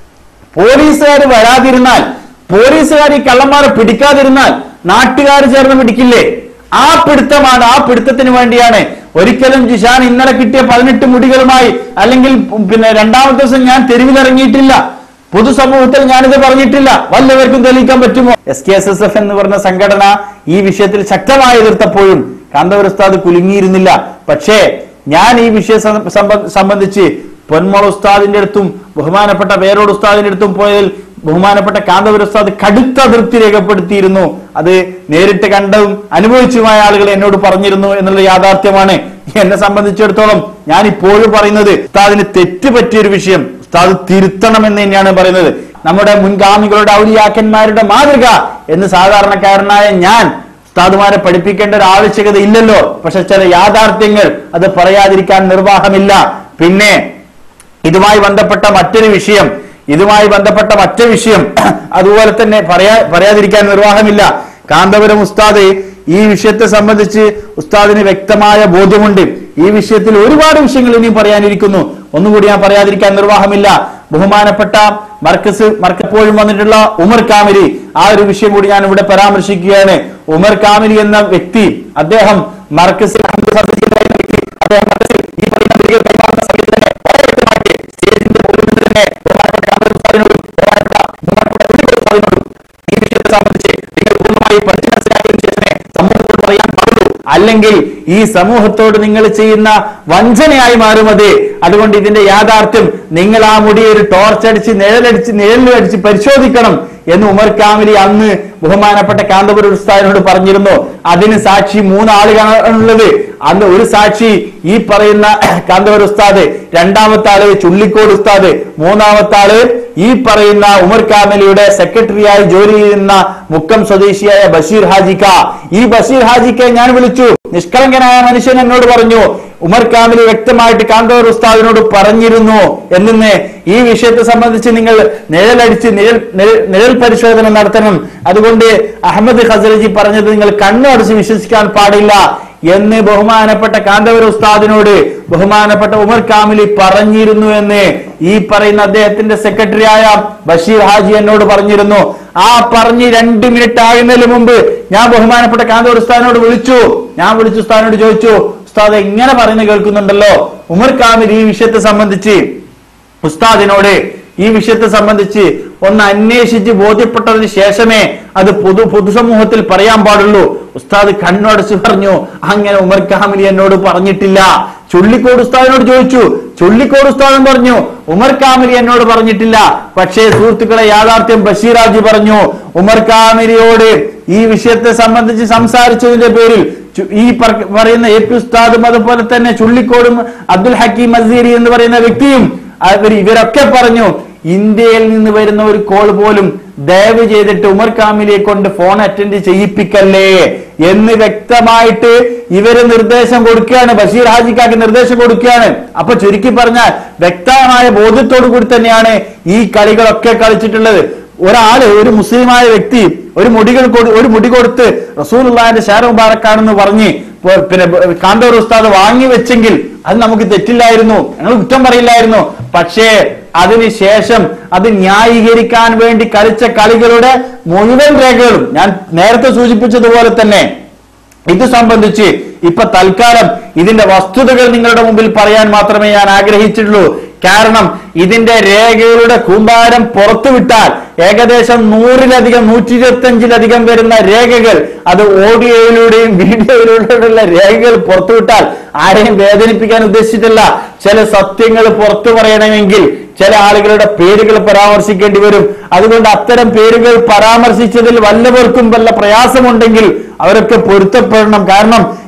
പോലീസുകാർ വരാതിരുന്നാൽ പോലീസുകാർ ഈ കള്ളന്മാരെ പിടിക്കാതിരുന്നാൽ നാട്ടുകാർ ചേർന്ന് പിടിക്കില്ലേ ആ പിടുത്തമാണ് ആ പിടുത്തത്തിന് വേണ്ടിയാണ് ഒരിക്കലും ജിഷാൻ ഇന്നലെ കിട്ടിയ പതിനെട്ട് മുടികളുമായി അല്ലെങ്കിൽ പിന്നെ രണ്ടാമത്തെ ദിവസം ഞാൻ തെരുവിലിറങ്ങിയിട്ടില്ല പൊതുസമൂഹത്തിൽ ഞാനിത് പറഞ്ഞിട്ടില്ല വല്ലവർക്കും തെളിയിക്കാൻ പറ്റുമോ S K S S F എന്ന് പറഞ്ഞ സംഘടന ഈ വിഷയത്തിൽ ശക്തമായി എതിർത്തപ്പോഴും കാന്തപുര ഉസ്താദ് കുലുങ്ങിയിരുന്നില്ല പക്ഷേ ഞാൻ ഈ വിഷയം സം- സംബ- സംബന്ധിച്ച് പൊന്മോൾ ഉസ്താദിന്റെ അടുത്തും ബഹുമാനപ്പെട്ട വേരോട് ഉസ്താദിന്റെ അടുത്തും പോയതിൽ ബഹുമാനപ്പെട്ട കാന്തപുര ഉസ്താദ് കടുത്ത അതൃപ്തി രേഖപ്പെടുത്തിയിരുന്നു അത് നേരിട്ട് കണ്ടതും അനുഭവിച്ചുമായ ആളുകൾ എന്നോട് പറഞ്ഞിരുന്നു എന്നുള്ള യാഥാർത്ഥ്യമാണ് എന്നെ സംബന്ധിച്ചിടത്തോളം ഞാൻ ഇപ്പോഴും പറയുന്നത് ഉസ്താദിന് തെറ്റ് പറ്റിയൊരു വിഷയം ഉസ്താദ് തിരുത്തണമെന്ന് തന്നെയാണ് പറയുന്നത് നമ്മുടെ മുൻഗാമികളുടെ ഔലിയാക്കന്മാരുടെ മാതൃക എന്ന് സാധാരണക്കാരനായ ഞാൻ ഉസ്താദുമാരെ പഠിപ്പിക്കേണ്ട ഒരു ആവശ്യകത ഇല്ലല്ലോ പക്ഷെ ചില യാഥാർത്ഥ്യങ്ങൾ അത് പറയാതിരിക്കാൻ നിർവാഹമില്ല പിന്നെ ഇതുമായി ബന്ധപ്പെട്ട മറ്റൊരു വിഷയം ഇതുമായി ബന്ധപ്പെട്ട മറ്റൊരു വിഷയം അതുപോലെ തന്നെ പറയാ പറയാതിരിക്കാൻ നിർവാഹമില്ല കാന്തപുരം ഉസ്താദ് ഈ വിഷയത്തെ സംബന്ധിച്ച് ഉസ്താദിന് വ്യക്തമായ ബോധ്യമുണ്ട് ഈ വിഷയത്തിൽ ഒരുപാട് വിഷയങ്ങൾ ഇനിയും പറയാനിരിക്കുന്നു ഒന്നുകൂടി ഞാൻ പറയാതിരിക്കാൻ നിർവാഹമില്ല ബഹുമാനപ്പെട്ട മർക്കസ് മർക്കപ്പോഴും വന്നിട്ടുള്ള ഉമർ കാമിലി ആ ഒരു വിഷയം കൂടി ഞാൻ ഇവിടെ പരാമർശിക്കുകയാണ് ഉമർ കാമിലി എന്ന വ്യക്തി അദ്ദേഹം മർക്കസിൽ സംബന്ധിച്ചിട്ടുണ്ടായിരുന്ന വ്യക്തി അദ്ദേഹം മർക്കസിൽ ഈ പറയുന്ന വിളികൾ കൈമാറുന്ന സമയത്ത് തന്നെ വളരെ വ്യക്തമായിട്ട് സ്റ്റേജിന്റെ മുകളിൽ നിന്ന് തന്നെ ബഹുമാനപ്പെട്ട കാന്തപുരം ഉസ്താദിനോടും ബഹുമാനപ്പെട്ട ബഹുമാനപ്പെട്ട ഉണ്ണിക്കുട്ടി ഉസ്താദിനോടും ഈ വിഷയത്തെ സംബന്ധിച്ച് നിങ്ങൾ പൂർണ്ണമായി പഠിച്ചു മനസ്സിലാക്കിയതിനു ശേഷമേ സമൂഹത്തോട് പറയാൻ പാടുള്ളൂ അല്ലെങ്കിൽ ഈ സമൂഹത്തോട് നിങ്ങൾ ചെയ്യുന്ന വഞ്ചനയായി മാറും അത് അതുകൊണ്ട് ഇതിന്റെ യാഥാർത്ഥ്യം നിങ്ങൾ ആ മുടി ഒരു ടോർച്ച് അടിച്ച് നിഴലടിച്ച് നിഴലടിച്ച് പരിശോധിക്കണം എന്ന് ഉമർ കാമിലി അന്ന് ബഹുമാനപ്പെട്ട കാന്തപുര ഉസ്താദിനോട് പറഞ്ഞിരുന്നു അതിന് സാക്ഷി മൂന്നാളുകളാണുള്ളത് അന്ന് ഒരു സാക്ഷി ഈ പറയുന്ന കാന്തപുര ഉസ്താദ് രണ്ടാമത്തെ ആള് ചുള്ളിക്കോട് ഉസ്താദ് മൂന്നാമത്തെ ആള് ഈ പറയുന്ന ഉമർ കാമലിയുടെ സെക്രട്ടറിയായി ജോലി ചെയ്യുന്ന മുക്കം സ്വദേശിയായ ബഷീർ ഹാജിക്ക ഈ ബഷീർ ഹാജിക്കെ ഞാൻ വിളിച്ചു നിഷ്കളങ്കനായ മനുഷ്യൻ എന്നോട് പറഞ്ഞു ഉമർ കാമിലി വ്യക്തമായിട്ട് കാന്തോർ ഉസ്താദിനോട് പറഞ്ഞിരുന്നു എന്നിന്ന് ഈ വിഷയത്തെ സംബന്ധിച്ച് നിങ്ങൾ നിഴലടിച്ച് നിഴൽ നിഴൽ- നിഴൽ പരിശോധന നടത്തണം അതുകൊണ്ട് അഹമ്മദ് ഖസറജി പറഞ്ഞത് നിങ്ങൾ കണ്ണു അടച്ച് വിശ്വസിക്കാൻ പാടില്ല എന്ന് ബഹുമാനപ്പെട്ട കാന്തവര ഉസ്താദിനോട് ബഹുമാനപ്പെട്ട ഉമർ കാമിലി പറഞ്ഞിരുന്നു എന്ന് ഈ പറയുന്ന അദ്ദേഹത്തിന്റെ സെക്രട്ടറിയായ ബഷീർ ഹാജി എന്നോട് പറഞ്ഞിരുന്നു ആ പറഞ്ഞ് രണ്ട് മിനിറ്റ് ആകുന്നതിന് മുമ്പ് ഞാൻ ബഹുമാനപ്പെട്ട കാന്തവർ ഉസ്താദിനോട് വിളിച്ചു ഞാൻ വിളിച്ചു ഉസ്താദിനോട് ചോദിച്ചു ഉസ്താദ് എങ്ങനെ പറയുന്നത് കേൾക്കുന്നുണ്ടല്ലോ ഉമർ കാമിൽ ഈ വിഷയത്തെ സംബന്ധിച്ച് ഉസ്താദിനോട് ഈ വിഷയത്തെ സംബന്ധിച്ച് ഒന്ന് അന്വേഷിച്ച് ബോധ്യപ്പെട്ടതിന് ശേഷമേ അത് പൊതു പൊതുസമൂഹത്തിൽ പറയാൻ പാടുള്ളൂ ഉസ്താദ് കണ്ണടച്ച് പറഞ്ഞു അങ്ങനെ ഉമർ കാമിലി എന്നോട് പറഞ്ഞിട്ടില്ല ചുള്ളിക്കോട് ഉസ്താദിനോട് ചോദിച്ചു ചുള്ളിക്കോട് ഉസ്താദൻ പറഞ്ഞു ഉമർ കാമിലി എന്നോട് പറഞ്ഞിട്ടില്ല പക്ഷേ സുഹൃത്തുക്കളെ യാഥാർത്ഥ്യം ബഷീറാജി പറഞ്ഞു ഉമർ കാമിലിയോട് ഈ വിഷയത്തെ സംബന്ധിച്ച് സംസാരിച്ചതിന്റെ പേരിൽ ചു- ഈ പറ- പറയുന്ന എ പി ഉസ്താദും അതുപോലെ തന്നെ ചുള്ളിക്കോടും അബ്ദുൽ ഹക്കീം അസീരി എന്ന് പറയുന്ന വ്യക്തിയും അവർ ഇവരൊക്കെ പറഞ്ഞു ഇന്ത്യയിൽ നിന്ന് വരുന്ന ഒരു കോൾ പോലും ദയവ് ചെയ്തിട്ട് ഉമർ കാമിലിയെ കൊണ്ട് ഫോൺ അറ്റൻഡ് ചെയ്യിപ്പിക്കല്ലേ എന്ന് വ്യക്തമായിട്ട് ഇവര് നിർദ്ദേശം കൊടുക്കുകയാണ് ബഷീർ ഹാജിക്കാക്ക് നിർദ്ദേശം കൊടുക്കുകയാണ് അപ്പൊ ചുരുക്കി പറഞ്ഞാൽ വ്യക്തമായ ബോധ്യത്തോടു കൂടി തന്നെയാണ് ഈ കളികളൊക്കെ കളിച്ചിട്ടുള്ളത് ഒരാള് ഒരു മുസ്ലിമായ വ്യക്തി ഒരു മുടികൾ കൊടു- ഒരു മുടി കൊടുത്ത് റസൂലുള്ളാഹിന്റെ ഷാര മുബാറക്കാണെന്ന് പറഞ്ഞ് പോ- പിന്നെ കാന്തൂർ ഉസ്താദ് വാങ്ങി വെച്ചെങ്കിൽ അത് നമുക്ക് തെറ്റില്ലായിരുന്നു ഞങ്ങൾ കുറ്റം പറയില്ലായിരുന്നു പക്ഷേ അതിനുശേഷം അത് ന്യായീകരിക്കാൻ വേണ്ടി കളിച്ച കളികളുടെ മുഴുവൻ രേഖകളും ഞാൻ നേരത്തെ സൂചിപ്പിച്ചതുപോലെ തന്നെ ഇത് സംബന്ധിച്ച് ഇപ്പൊ തൽക്കാലം ഇതിന്റെ വസ്തുതകൾ നിങ്ങളുടെ മുമ്പിൽ പറയാൻ മാത്രമേ ഞാൻ ആഗ്രഹിച്ചിട്ടുള്ളൂ കാരണം ഇതിന്റെ രേഖകളുടെ കൂമ്പാരം പുറത്തുവിട്ടാൽ ഏകദേശം നൂറിലധികം നൂറ്റി ഇരുപത്തി അഞ്ചിലധികം വരുന്ന രേഖകൾ അത് ഓഡിയോയിലൂടെയും വീഡിയോയിലൂടെയുള്ള രേഖകൾ പുറത്തുവിട്ടാൽ ആരെയും വേദനിപ്പിക്കാൻ ഉദ്ദേശിച്ചിട്ടില്ല ചില സത്യങ്ങൾ പുറത്തു പറയണമെങ്കിൽ ചില ആളുകളുടെ പേരുകൾ പരാമർശിക്കേണ്ടി വരും അതുകൊണ്ട് അത്തരം പേരുകൾ പരാമർശിച്ചതിൽ വല്ലവർക്കും വല്ല പ്രയാസമുണ്ടെങ്കിൽ അവരൊക്കെ പൊരുത്തപ്പെടണം കാരണം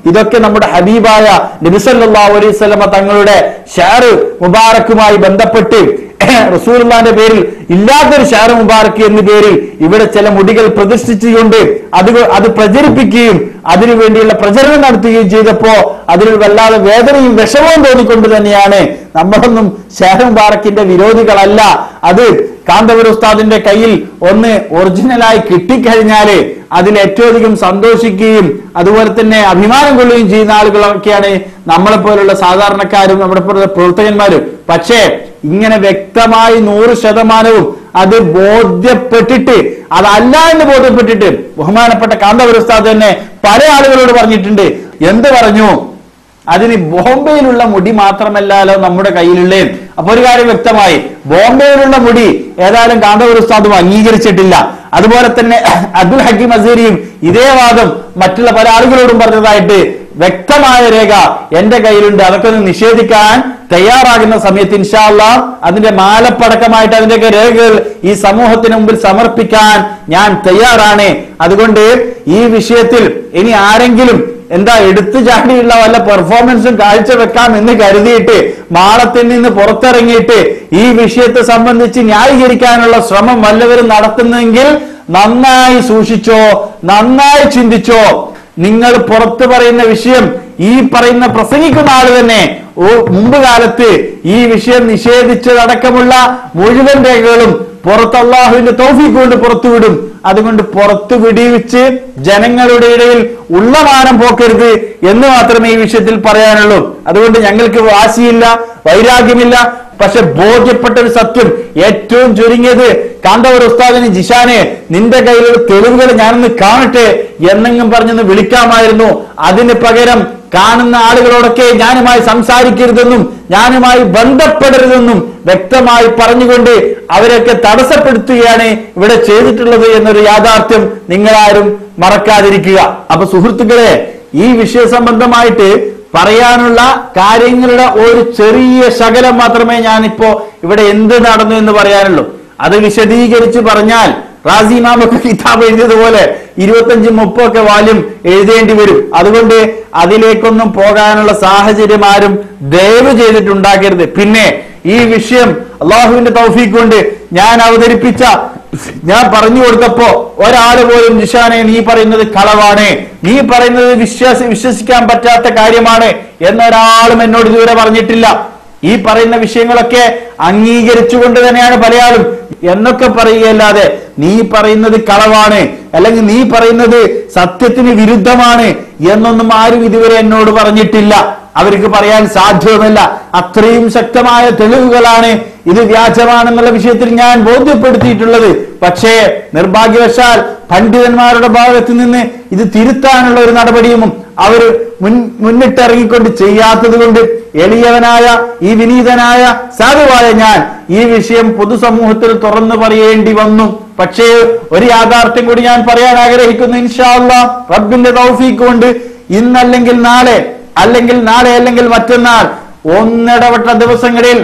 ഇതൊക്കെ നമ്മുടെ ഹബീബായ നബിസല്ലാ അലൈഹി സ്വലമ തങ്ങളുടെ ഷാറ് മുബാറക്കുമായി ബന്ധപ്പെട്ട് റസൂലുള്ളാന്റെ പേരിൽ ഇല്ലാത്തൊരു ഷാറ് മുബാറക്ക് എന്ന പേരിൽ ഇവിടെ ചില മുടികൾ പ്രതിഷ്ഠിച്ചുകൊണ്ട് അത് അത് പ്രചരിപ്പിക്കുകയും അതിനു വേണ്ടിയുള്ള പ്രചരണം നടത്തുകയും ചെയ്തപ്പോ അതിൽ വല്ലാതെ വേദനയും വിഷമവും തോന്നിക്കൊണ്ട് തന്നെയാണ് നമ്മളൊന്നും ഷാറ് മുബാറക്കിന്റെ വിരോധികളല്ല അത് കാന്തപുര ഉസ്താദിന്റെ കയ്യിൽ ഒന്ന് ഒറിജിനലായി കിട്ടിക്കഴിഞ്ഞാല് അതിൽ ഏറ്റവും അധികം സന്തോഷിക്കുകയും അതുപോലെ തന്നെ അഭിമാനം കൊള്ളുകയും ചെയ്യുന്ന ആളുകളൊക്കെയാണ് നമ്മളെ പോലുള്ള സാധാരണക്കാരും നമ്മുടെ പോലുള്ള പ്രവർത്തകന്മാരും പക്ഷേ ഇങ്ങനെ വ്യക്തമായി നൂറ് ശതമാനവും അത് ബോധ്യപ്പെട്ടിട്ട് അതല്ല എന്ന് ബോധ്യപ്പെട്ടിട്ട് ബഹുമാനപ്പെട്ട കാന്തപുര ഉസ്താദ് തന്നെ പല ആളുകളോട് പറഞ്ഞിട്ടുണ്ട് എന്ത് പറഞ്ഞു അതിന് ബോംബെയിലുള്ള മുടി മാത്രമല്ലല്ലോ നമ്മുടെ കയ്യിലുള്ളേ അപ്പൊ ഒരു കാര്യം വ്യക്തമായി ബോംബെയിലുള്ള മുടി ഏതായാലും കാന്തപുര ഉസ്താദും അംഗീകരിച്ചിട്ടില്ല അതുപോലെ തന്നെ അബ്ദുൽ ഹക്കീം അസീരിയും ഇതേ വാദം മറ്റുള്ള പല ആളുകളോടും പറഞ്ഞതായിട്ട് വ്യക്തമായ രേഖ എന്റെ കയ്യിലുണ്ട് അതൊക്കെ ഒന്ന് നിഷേധിക്കാൻ തയ്യാറാകുന്ന സമയത്ത് ഇൻഷാല്ല അതിന്റെ മാലപ്പടക്കമായിട്ട് അതിന്റെയൊക്കെ രേഖകൾ ഈ സമൂഹത്തിന് മുമ്പിൽ സമർപ്പിക്കാൻ ഞാൻ തയ്യാറാണ് അതുകൊണ്ട് ഈ വിഷയത്തിൽ ഇനി ആരെങ്കിലും എന്താ എടുത്തു ചാടിയുള്ള വല്ല പെർഫോമൻസും കാഴ്ചവെക്കാം എന്ന് കരുതിയിട്ട് മാളത്തിൽ നിന്ന് പുറത്തിറങ്ങിയിട്ട് ഈ വിഷയത്തെ സംബന്ധിച്ച് ന്യായീകരിക്കാനുള്ള ശ്രമം വല്ലവരും നടത്തുന്നെങ്കിൽ നന്നായി സൂക്ഷിച്ചോ നന്നായി ചിന്തിച്ചോ നിങ്ങൾ പുറത്തു പറയുന്ന വിഷയം ഈ പറയുന്ന പ്രസംഗിക്കുന്ന ആള് തന്നെ ഓ മുമ്പ് കാലത്ത് ഈ വിഷയം നിഷേധിച്ചതടക്കമുള്ള മുഴുവൻ രേഖകളും പുറത്ത് അള്ളാഹുവിന്റെ തോഫിക്ക് കൊണ്ട് പുറത്തുവിടും അതുകൊണ്ട് പുറത്തു വിടിവിച്ച് ജനങ്ങളുടെ ഇടയിൽ ഉള്ളമാനം പോക്കരുത് എന്ന് മാത്രമേ ഈ വിഷയത്തിൽ പറയാനുള്ളൂ അതുകൊണ്ട് ഞങ്ങൾക്ക് വാശിയില്ല വൈരാഗ്യമില്ല പക്ഷെ ബോധ്യപ്പെട്ട ഒരു സത്യം ഏറ്റവും ചുരുങ്ങിയത് കാന്തവർ ഉസ്താദിന് ജിഷാനെ നിന്റെ കയ്യിലുള്ള തെളിവുകൾ ഞാനൊന്ന് കാണട്ടെ എന്നെങ്കിലും പറഞ്ഞൊന്ന് വിളിക്കാമായിരുന്നു അതിന് പകരം കാണുന്ന ആളുകളോടൊക്കെ ഞാനുമായി സംസാരിക്കരുതെന്നും ഞാനുമായി ബന്ധപ്പെടരുതെന്നും വ്യക്തമായി പറഞ്ഞുകൊണ്ട് അവരൊക്കെ തടസ്സപ്പെടുത്തുകയാണ് ഇവിടെ ചെയ്തിട്ടുള്ളത് എന്നൊരു യാഥാർത്ഥ്യം നിങ്ങളാരും മറക്കാതിരിക്കുക അപ്പൊ സുഹൃത്തുക്കളെ ഈ വിഷയ സംബന്ധമായിട്ട് പറയാനുള്ള കാര്യങ്ങളുടെ ഒരു ചെറിയ ശകലം മാത്രമേ ഞാനിപ്പോ ഇവിടെ എന്ത് നടന്നു എന്ന് പറയാനുള്ളൂ അത് വിശദീകരിച്ച് പറഞ്ഞാൽ റാസി ഇമാമൊക്കെ കിതാബ് എഴുതിയതുപോലെ ഇരുപത്തഞ്ചും മുപ്പൊക്കെ വാല്യം എഴുതേണ്ടി വരും അതുകൊണ്ട് അതിലേക്കൊന്നും പോകാനുള്ള സാഹചര്യം ആരും ദയവ് ചെയ്തിട്ടുണ്ടാക്കരുത് പിന്നെ ഈ വിഷയം അള്ളാഹുവിന്റെ തൗഫീഖ് കൊണ്ട് ഞാൻ അവതരിപ്പിച്ച ഞാൻ പറഞ്ഞു കൊടുത്തപ്പോ ഒരാൾ പോലും നിഷാനെ നീ പറയുന്നത് കളവാണ് നീ പറയുന്നത് വിശ്വാസ വിശ്വസിക്കാൻ പറ്റാത്ത കാര്യമാണ് എന്നൊരാളും എന്നോട് ഇതുവരെ പറഞ്ഞിട്ടില്ല ഈ പറയുന്ന വിഷയങ്ങളൊക്കെ അംഗീകരിച്ചുകൊണ്ട് തന്നെയാണ് പലയാളും എന്നൊക്കെ പറയുകയല്ലാതെ നീ പറയുന്നത് കളവാണ് അല്ലെങ്കിൽ നീ പറയുന്നത് സത്യത്തിന് വിരുദ്ധമാണ് എന്നൊന്നും ആരും ഇതുവരെ എന്നോട് പറഞ്ഞിട്ടില്ല അവർക്ക് പറയാൻ സാധ്യമല്ല അത്രയും ശക്തമായ തെളിവുകളാണ് ഇത് വ്യാജമാണെന്നുള്ള വിഷയത്തിൽ ഞാൻ ബോധ്യപ്പെടുത്തിയിട്ടുള്ളത് പക്ഷേ നിർഭാഗ്യവശാൽ പണ്ഡിതന്മാരുടെ ഭാഗത്ത് നിന്ന് ഇത് തിരുത്താനുള്ള ഒരു നടപടിയും അവർ മുൻ മുന്നിട്ടിറങ്ങിക്കൊണ്ട് ചെയ്യാത്തത് കൊണ്ട് എളിയവനായ ഈ വിനീതനായ സാധുവായ ഞാൻ ഈ വിഷയം പൊതുസമൂഹത്തിൽ തുറന്നു പറയേണ്ടി വന്നു പക്ഷേ ഒരു യാഥാർത്ഥ്യം കൂടി ഞാൻ പറയാൻ ആഗ്രഹിക്കുന്നു ഇൻഷാല്ല റബ്ബിന്റെ തൗഫീക്ക് കൊണ്ട് ഇന്നല്ലെങ്കിൽ നാളെ അല്ലെങ്കിൽ നാളെ അല്ലെങ്കിൽ മറ്റന്നാൾ ഒന്നിടവട്ട ദിവസങ്ങളിൽ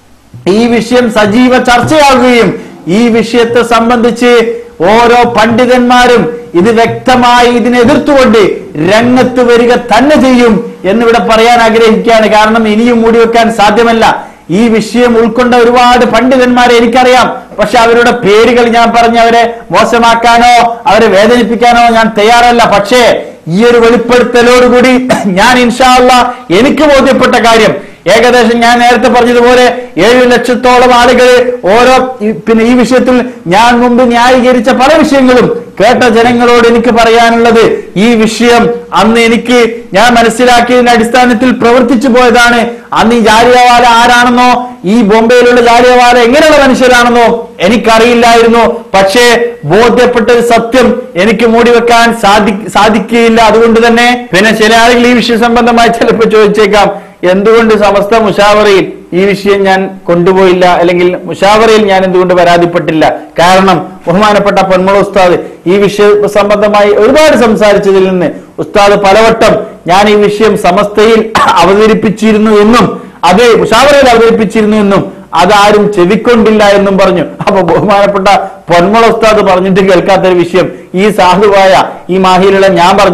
ഈ വിഷയം സജീവ ചർച്ചയാകുകയും ഈ വിഷയത്തെ സംബന്ധിച്ച് ഓരോ പണ്ഡിതന്മാരും ഇത് വ്യക്തമായി ഇതിനെ എതിർത്തുകൊണ്ട് രംഗത്ത് വരിക തന്നെ ചെയ്യും എന്നിവിടെ പറയാൻ ആഗ്രഹിക്കുകയാണ് കാരണം ഇനിയും മൂടി വെക്കാൻ സാധ്യമല്ല ഈ വിഷയം ഉൾക്കൊണ്ട ഒരുപാട് പണ്ഡിതന്മാരെ എനിക്കറിയാം പക്ഷെ അവരുടെ പേരുകൾ ഞാൻ പറഞ്ഞ് അവരെ മോശമാക്കാനോ അവരെ വേദനിപ്പിക്കാനോ ഞാൻ തയ്യാറല്ല പക്ഷേ ഈ ഒരു വെളിപ്പെടുത്തലോടുകൂടി ഞാൻ ഇൻഷാല്ല എനിക്ക് ബോധ്യപ്പെട്ട കാര്യം ഏകദേശം ഞാൻ നേരത്തെ പറഞ്ഞതുപോലെ ഏഴ് ലക്ഷത്തോളം ആളുകൾ ഓരോ ഈ- പിന്നെ ഈ വിഷയത്തിൽ ഞാൻ മുമ്പ് ന്യായീകരിച്ച പല വിഷയങ്ങളും കേട്ട ജനങ്ങളോട് എനിക്ക് പറയാനുള്ളത് ഈ വിഷയം അന്ന് എനിക്ക് ഞാൻ മനസ്സിലാക്കിയതിന്റെ അടിസ്ഥാനത്തിൽ പ്രവർത്തിച്ചു പോയതാണ് അന്ന് ഈ ജാലിയവാല ആരാണെന്നോ ഈ ബോംബെയിലുള്ള ജാലിയവാല എങ്ങനെയുള്ള മനുഷ്യരാണെന്നോ എനിക്കറിയില്ലായിരുന്നു പക്ഷേ ബോധ്യപ്പെട്ട ഒരു സത്യം എനിക്ക് മൂടി വെക്കാൻ സാധി സാധിക്കുകയില്ല അതുകൊണ്ട് തന്നെ പിന്നെ ചില ആളുകൾ ഈ വിഷയ സംബന്ധമായി ചിലപ്പോൾ ചോദിച്ചേക്കാം എന്തുകൊണ്ട് സമസ്ത മുഷാവറയിൽ ഈ വിഷയം ഞാൻ കൊണ്ടുപോയില്ല അല്ലെങ്കിൽ മുഷാവറയിൽ ഞാൻ എന്തുകൊണ്ട് പരാതിപ്പെട്ടില്ല കാരണം ബഹുമാനപ്പെട്ട പൊന്മുള ഉസ്താദ് ഈ വിഷയ സംബന്ധമായി ഒരുപാട് സംസാരിച്ചതിൽ നിന്ന് ഉസ്താദ് പലവട്ടം ഞാൻ ഈ വിഷയം സമസ്തയിൽ അവതരിപ്പിച്ചിരുന്നു എന്നും അത് മുഷാവറയിൽ അവതരിപ്പിച്ചിരുന്നു എന്നും അതാരും ചെവിക്കൊണ്ടില്ല എന്നും പറഞ്ഞു അപ്പൊ ബഹുമാനപ്പെട്ട പൊന്മുള ഉസ്താദ് പറഞ്ഞിട്ട് കേൾക്കാത്തൊരു വിഷയം ഈ സാധുവായ ഈ മാഹിയിലുള്ള ഞാൻ പറഞ്ഞാലേ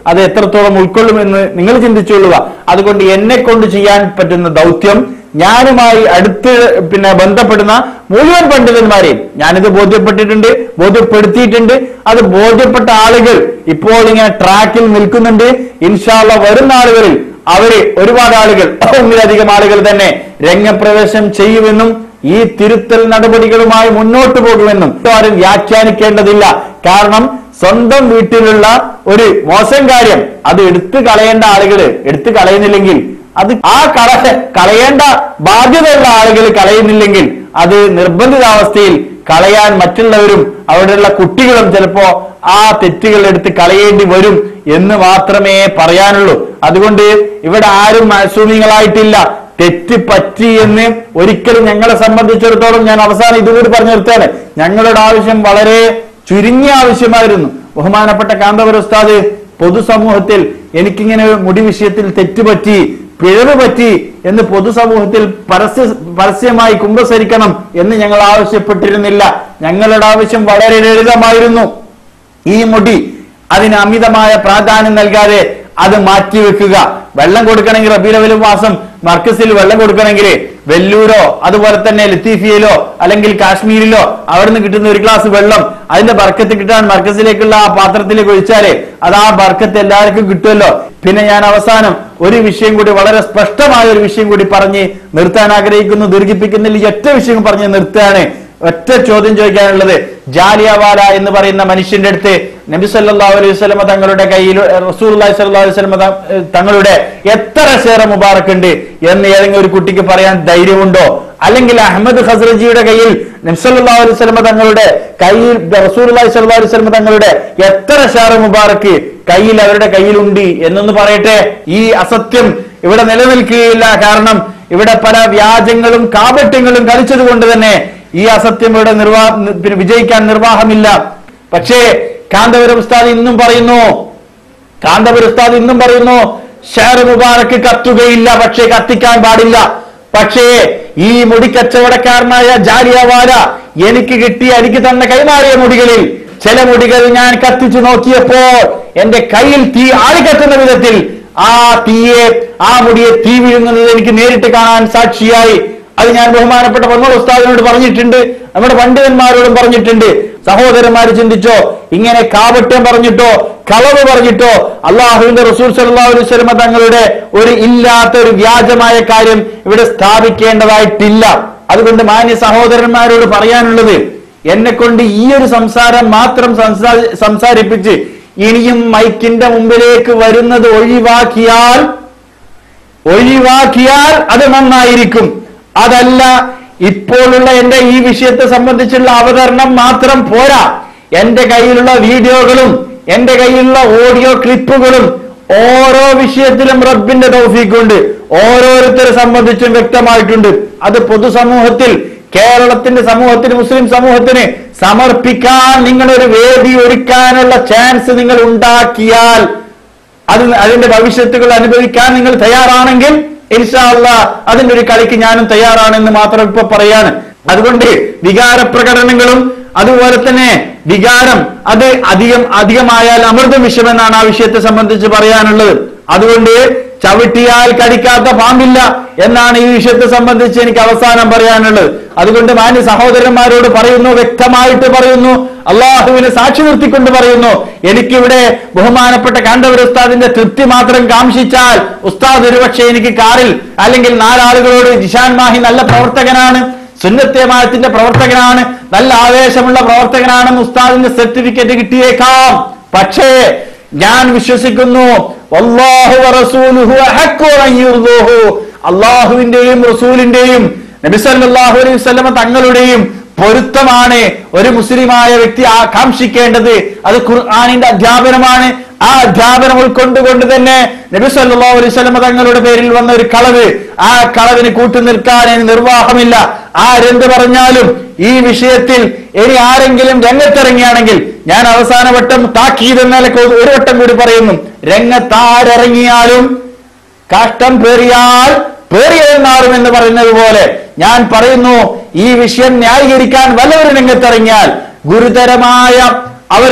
അത് എത്രത്തോളം ഉൾക്കൊള്ളുമെന്ന് നിങ്ങൾ ചിന്തിച്ചുകൊള്ളുക അതുകൊണ്ട് എന്നെ കൊണ്ട് ചെയ്യാൻ പറ്റുന്ന ദൗത്യം ഞാനുമായി അടുത്ത് പിന്നെ ബന്ധപ്പെടുന്ന മുഴുവൻ പണ്ഡിതന്മാരെയും ഞാനിത് ബോധ്യപ്പെട്ടിട്ടുണ്ട് ബോധ്യപ്പെടുത്തിയിട്ടുണ്ട് അത് ബോധ്യപ്പെട്ട ആളുകൾ ഇപ്പോൾ ഇങ്ങനെ ട്രാക്കിൽ നിൽക്കുന്നുണ്ട് ഇൻഷാല്ല വരുന്ന ആളുകളിൽ അവര് ഒരുപാട് ആളുകൾ ഒന്നിലധികം ആളുകൾ തന്നെ രംഗപ്രവേശം ചെയ്യുമെന്നും ഈ തിരുത്തൽ നടപടികളുമായി മുന്നോട്ട് പോകുമെന്നും ആരും വ്യാഖ്യാനിക്കേണ്ടതില്ല കാരണം സ്വന്തം വീട്ടിലുള്ള ഒരു മോശം കാര്യം അത് എടുത്തു കളയേണ്ട ആളുകൾ എടുത്തു കളയുന്നില്ലെങ്കിൽ അത് ആ കള കളയേണ്ട ബാധ്യതയുള്ള ആളുകൾ കളയുന്നില്ലെങ്കിൽ അത് നിർബന്ധിതാവസ്ഥയിൽ കളയാൻ മറ്റുള്ളവരും അവിടെയുള്ള കുട്ടികളും ചിലപ്പോ ആ തെറ്റുകൾ എടുത്ത് കളയേണ്ടി വരും എന്ന് മാത്രമേ പറയാനുള്ളൂ അതുകൊണ്ട് ഇവിടെ ആരും മാസൂമികളായിട്ടില്ല തെറ്റ് പറ്റി എന്ന് ഒരിക്കലും ഞങ്ങളെ സംബന്ധിച്ചിടത്തോളം ഞാൻ അവസാനം ഇതുകൂടി പറഞ്ഞു നിർത്തുകയാണ് ഞങ്ങളുടെ ആവശ്യം വളരെ ചുരുങ്ങിയ ആവശ്യമായിരുന്നു ബഹുമാനപ്പെട്ട കാന്തപുര ഉസ്താദ് പൊതുസമൂഹത്തിൽ എനിക്കിങ്ങനെ മുടി വിഷയത്തിൽ തെറ്റുപറ്റി പിഴവ് പറ്റി എന്ന് പൊതുസമൂഹത്തിൽ പരസ്യ പരസ്യമായി കുമ്പസരിക്കണം എന്ന് ഞങ്ങൾ ആവശ്യപ്പെട്ടിരുന്നില്ല ഞങ്ങളുടെ ആവശ്യം വളരെ ലളിതമായിരുന്നു ഈ മുടി അതിന് അമിതമായ പ്രാധാന്യം നൽകാതെ അത് മാറ്റിവെക്കുക വെള്ളം കൊടുക്കണമെങ്കിൽ റബീലവലും മാസം മർക്കസിൽ വെള്ളം കൊടുക്കണമെങ്കിൽ വെല്ലൂരോ അതുപോലെ തന്നെ ലത്തീഫിയയിലോ അല്ലെങ്കിൽ കാശ്മീരിലോ അവിടുന്ന് കിട്ടുന്ന ഒരു ഗ്ലാസ് വെള്ളം അതിന്റെ ബർക്കത്ത് കിട്ടാൻ മർക്കസിലേക്കുള്ള ആ പാത്രത്തിലേക്ക് ഒഴിച്ചാലേ അത് ആ ബർക്കത്ത് എല്ലാവർക്കും കിട്ടുമല്ലോ പിന്നെ ഞാൻ അവസാനം ഒരു വിഷയം കൂടി വളരെ സ്പഷ്ടമായ ഒരു വിഷയം കൂടി പറഞ്ഞ് നിർത്താൻ ആഗ്രഹിക്കുന്നു ദീർഘിപ്പിക്കുന്നില്ല ഈ ഒറ്റ വിഷയം പറഞ്ഞ് നിർത്തുകയാണ് ഒറ്റ ചോദ്യം ചോദിക്കാനുള്ളത് ജാലിയവാല എന്ന് പറയുന്ന മനുഷ്യന്റെ അടുത്ത് നബി സല്ലല്ലാഹു അലൈഹി വസല്ലമ തങ്ങളുടെ കയ്യിൽ റസൂലുള്ളാഹി സ്വല്ലല്ലാഹു അലൈഹി വസല്ലമ ത- തങ്ങളുടെ എത്ര ഷെയർ മുബാറക് ഉണ്ട് എന്ന് ഏതെങ്കിലും ഒരു കുട്ടിക്ക് പറയാൻ ധൈര്യമുണ്ടോ അല്ലെങ്കിൽ അഹമ്മദ് ഖസ്റജിയുടെ കയ്യിൽ നബി സല്ലല്ലാഹു അലൈഹി വസല്ലമ തങ്ങളുടെ കയ്യിൽ റസൂലുള്ളാഹി സ്വല്ലല്ലാഹു അലൈഹി വസല്ലമ തങ്ങളുടെ എത്ര ഷെയർ മുബാറക്ക് കയ്യിൽ അവരുടെ കയ്യിലുണ്ട് എന്നൊന്ന് പറയട്ടെ ഈ അസത്യം ഇവിടെ നിലനിൽക്കുകയില്ല കാരണം ഇവിടെ പല വ്യാജങ്ങളും കാപട്യങ്ങളും കളിച്ചത് കൊണ്ട് തന്നെ ഈ അസത്യം ഇവിടെ നിർവാ പിന്നെ വിജയിക്കാൻ നിർവാഹമില്ല പക്ഷേ കാന്തപുരം ഉസ്താദ് ഇന്നും പറയുന്നു കാന്തപുരം ഉസ്താദ് ഇന്നും പറയുന്നു ഷെയർ മുബാറക്ക് കത്തുകയില്ല പക്ഷേ കത്തിക്കാൻ പാടില്ല പക്ഷേ ഈ മുടി കച്ചവടക്കാരനായ ജാലിയവാല എനിക്ക് കിട്ടിയ എനിക്ക് തന്നെ കൈമാറിയ മുടികളിൽ ചില മുടികൾ ഞാൻ കത്തിച്ചു നോക്കിയപ്പോൾ എന്റെ കയ്യിൽ തീ ആളിക്കത്തുന്ന വിധത്തിൽ ആ തീയെ ആ മുടിയെ തീ വീഴുന്നത് എനിക്ക് നേരിട്ട് കാണാൻ സാക്ഷിയായി അത് ഞാൻ ബഹുമാനപ്പെട്ട പൊന്നോൾ ഉസ്താദിനോട് പറഞ്ഞിട്ടുണ്ട് നമ്മുടെ പണ്ഡിതന്മാരോടും പറഞ്ഞിട്ടുണ്ട് സഹോദരന്മാര് ചിന്തിച്ചോ ഇങ്ങനെ കാവട്യം പറഞ്ഞിട്ടോ കളവ് പറഞ്ഞിട്ടോ അള്ളാഹുവിന്റെ റസൂൽ സല്ലല്ലാഹു അലൈഹി വസല്ലമ തങ്ങളുടെ ഒരു ഇല്ലാത്ത ഒരു വ്യാജമായ കാര്യം ഇവിടെ സ്ഥാപിക്കേണ്ടതായിട്ടില്ല അതുകൊണ്ട് മാന്യ സഹോദരന്മാരോട് പറയാനുള്ളത് എന്നെ കൊണ്ട് ഈ ഒരു സംസാരം മാത്രം സംസാ- സംസാരിപ്പിച്ച് ഇനിയും മൈക്കിന്റെ മുമ്പിലേക്ക് വരുന്നത് ഒഴിവാക്കിയാൽ ഒഴിവാക്കിയാൽ അത് നന്നായിരിക്കും അതല്ല ഇപ്പോഴുള്ള എന്റെ ഈ വിഷയത്തെ സംബന്ധിച്ചുള്ള അവതരണം മാത്രം പോരാ എന്റെ കയ്യിലുള്ള വീഡിയോകളും എന്റെ കയ്യിലുള്ള ഓഡിയോ ക്ലിപ്പുകളും ഓരോ വിഷയത്തിലും റബ്ബിന്റെ തൗഫീഖുണ്ട് ഓരോരുത്തരെ സംബന്ധിച്ചും വ്യക്തമായിട്ടുണ്ട് അത് പൊതുസമൂഹത്തിൽ കേരളത്തിന്റെ സമൂഹത്തിന് മുസ്ലിം സമൂഹത്തിന് സമർപ്പിക്കാൻ നിങ്ങളൊരു വേദി ഒരുക്കാനുള്ള ചാൻസ് നിങ്ങൾ ഉണ്ടാക്കിയാൽ അത് അതിന്റെ ഭവിഷ്യത്തുകൾ അനുഭവിക്കാൻ നിങ്ങൾ തയ്യാറാണെങ്കിൽ ഇൻഷാല്ല അതിന്റെ ഒരു കളിക്ക് ഞാനും തയ്യാറാണെന്ന് മാത്രം ഇപ്പൊ പറയാണ് അതുകൊണ്ട് വികാര പ്രകടനങ്ങളും അതുപോലെ തന്നെ വികാരം അത് അധികം അധികമായാൽ അമൃത വിഷമെന്നാണ് ആ വിഷയത്തെ സംബന്ധിച്ച് പറയാനുള്ളത് അതുകൊണ്ട് ചവിട്ടിയാൽ കടിക്കാത്ത പാമ്പില്ല എന്നാണ് ഈ വിഷയത്തെ സംബന്ധിച്ച് എനിക്ക് അവസാനം പറയാനുള്ളത് അതുകൊണ്ട് മാന്യ സഹോദരന്മാരോട് പറയുന്നു വ്യക്തമായിട്ട് പറയുന്നു അള്ളാഹുവിനെ സാക്ഷി നിർത്തിക്കൊണ്ട് പറയുന്നു എനിക്കിവിടെ ബഹുമാനപ്പെട്ട കാന്തവർ ഉസ്താദിന്റെ തൃപ്തി മാത്രം കാംക്ഷിച്ചാൽ ഉസ്താദ് ഒരുപക്ഷെ എനിക്ക് കാറിൽ അല്ലെങ്കിൽ നാലാളുകളോട് ജിഷാൻ മാഹി നല്ല പ്രവർത്തകനാണ് സുന്നത്യമായത്തിന്റെ പ്രവർത്തകനാണ് നല്ല ആവേശമുള്ള പ്രവർത്തകനാണെന്ന് ഉസ്താദിന്റെ സർട്ടിഫിക്കറ്റ് കിട്ടിയേക്കാം പക്ഷേ ഞാൻ വിശ്വസിക്കുന്നു വല്ലാഹു വറസൂലുഹു അഹqqu അൻ യുർദൂഹു. അള്ളാഹുവിന്റെയും റസൂലിന്റെയും നബി സല്ലല്ലാഹു അലൈഹി വസല്ലമ തങ്ങളുടെയും പൊരുത്തമാണ് ഒരു മുസ്ലിമായ വ്യക്തി ആകാംക്ഷിക്കേണ്ടത് അത് ഖുർആാനിന്റെ അധ്യാപനമാണ് ആ അധ്യാപനം ഉൾക്കൊണ്ടുകൊണ്ട് തന്നെ നബി സല്ലല്ലാഹു അലൈഹി വസല്ലമ തങ്ങളുടെ പേരിൽ വന്ന ഒരു കളവ് ആ കളവിന് കൂട്ടുനിൽക്കാൻ ഇനി നിർവാഹമില്ല ആരെന്ത് പറഞ്ഞാലും ഈ വിഷയത്തിൽ ഇനി ആരെങ്കിലും രംഗത്തിറങ്ങിയാണെങ്കിൽ ഞാൻ അവസാന വട്ടം താക്കീത് എന്നൊക്കെ ഒരു വട്ടം കൂടി പറയുന്നു രംഗത്താരിറങ്ങിയാലും കാഷ്ടം പേറിയാൽ പേറിയെന്നാറും എന്ന് പറയുന്നത് പോലെ ഞാൻ പറയുന്നു ഈ വിഷയം ന്യായീകരിക്കാൻ വല്ലവരും രംഗത്തിറങ്ങിയാൽ ഗുരുതരമായ അവർക്ക്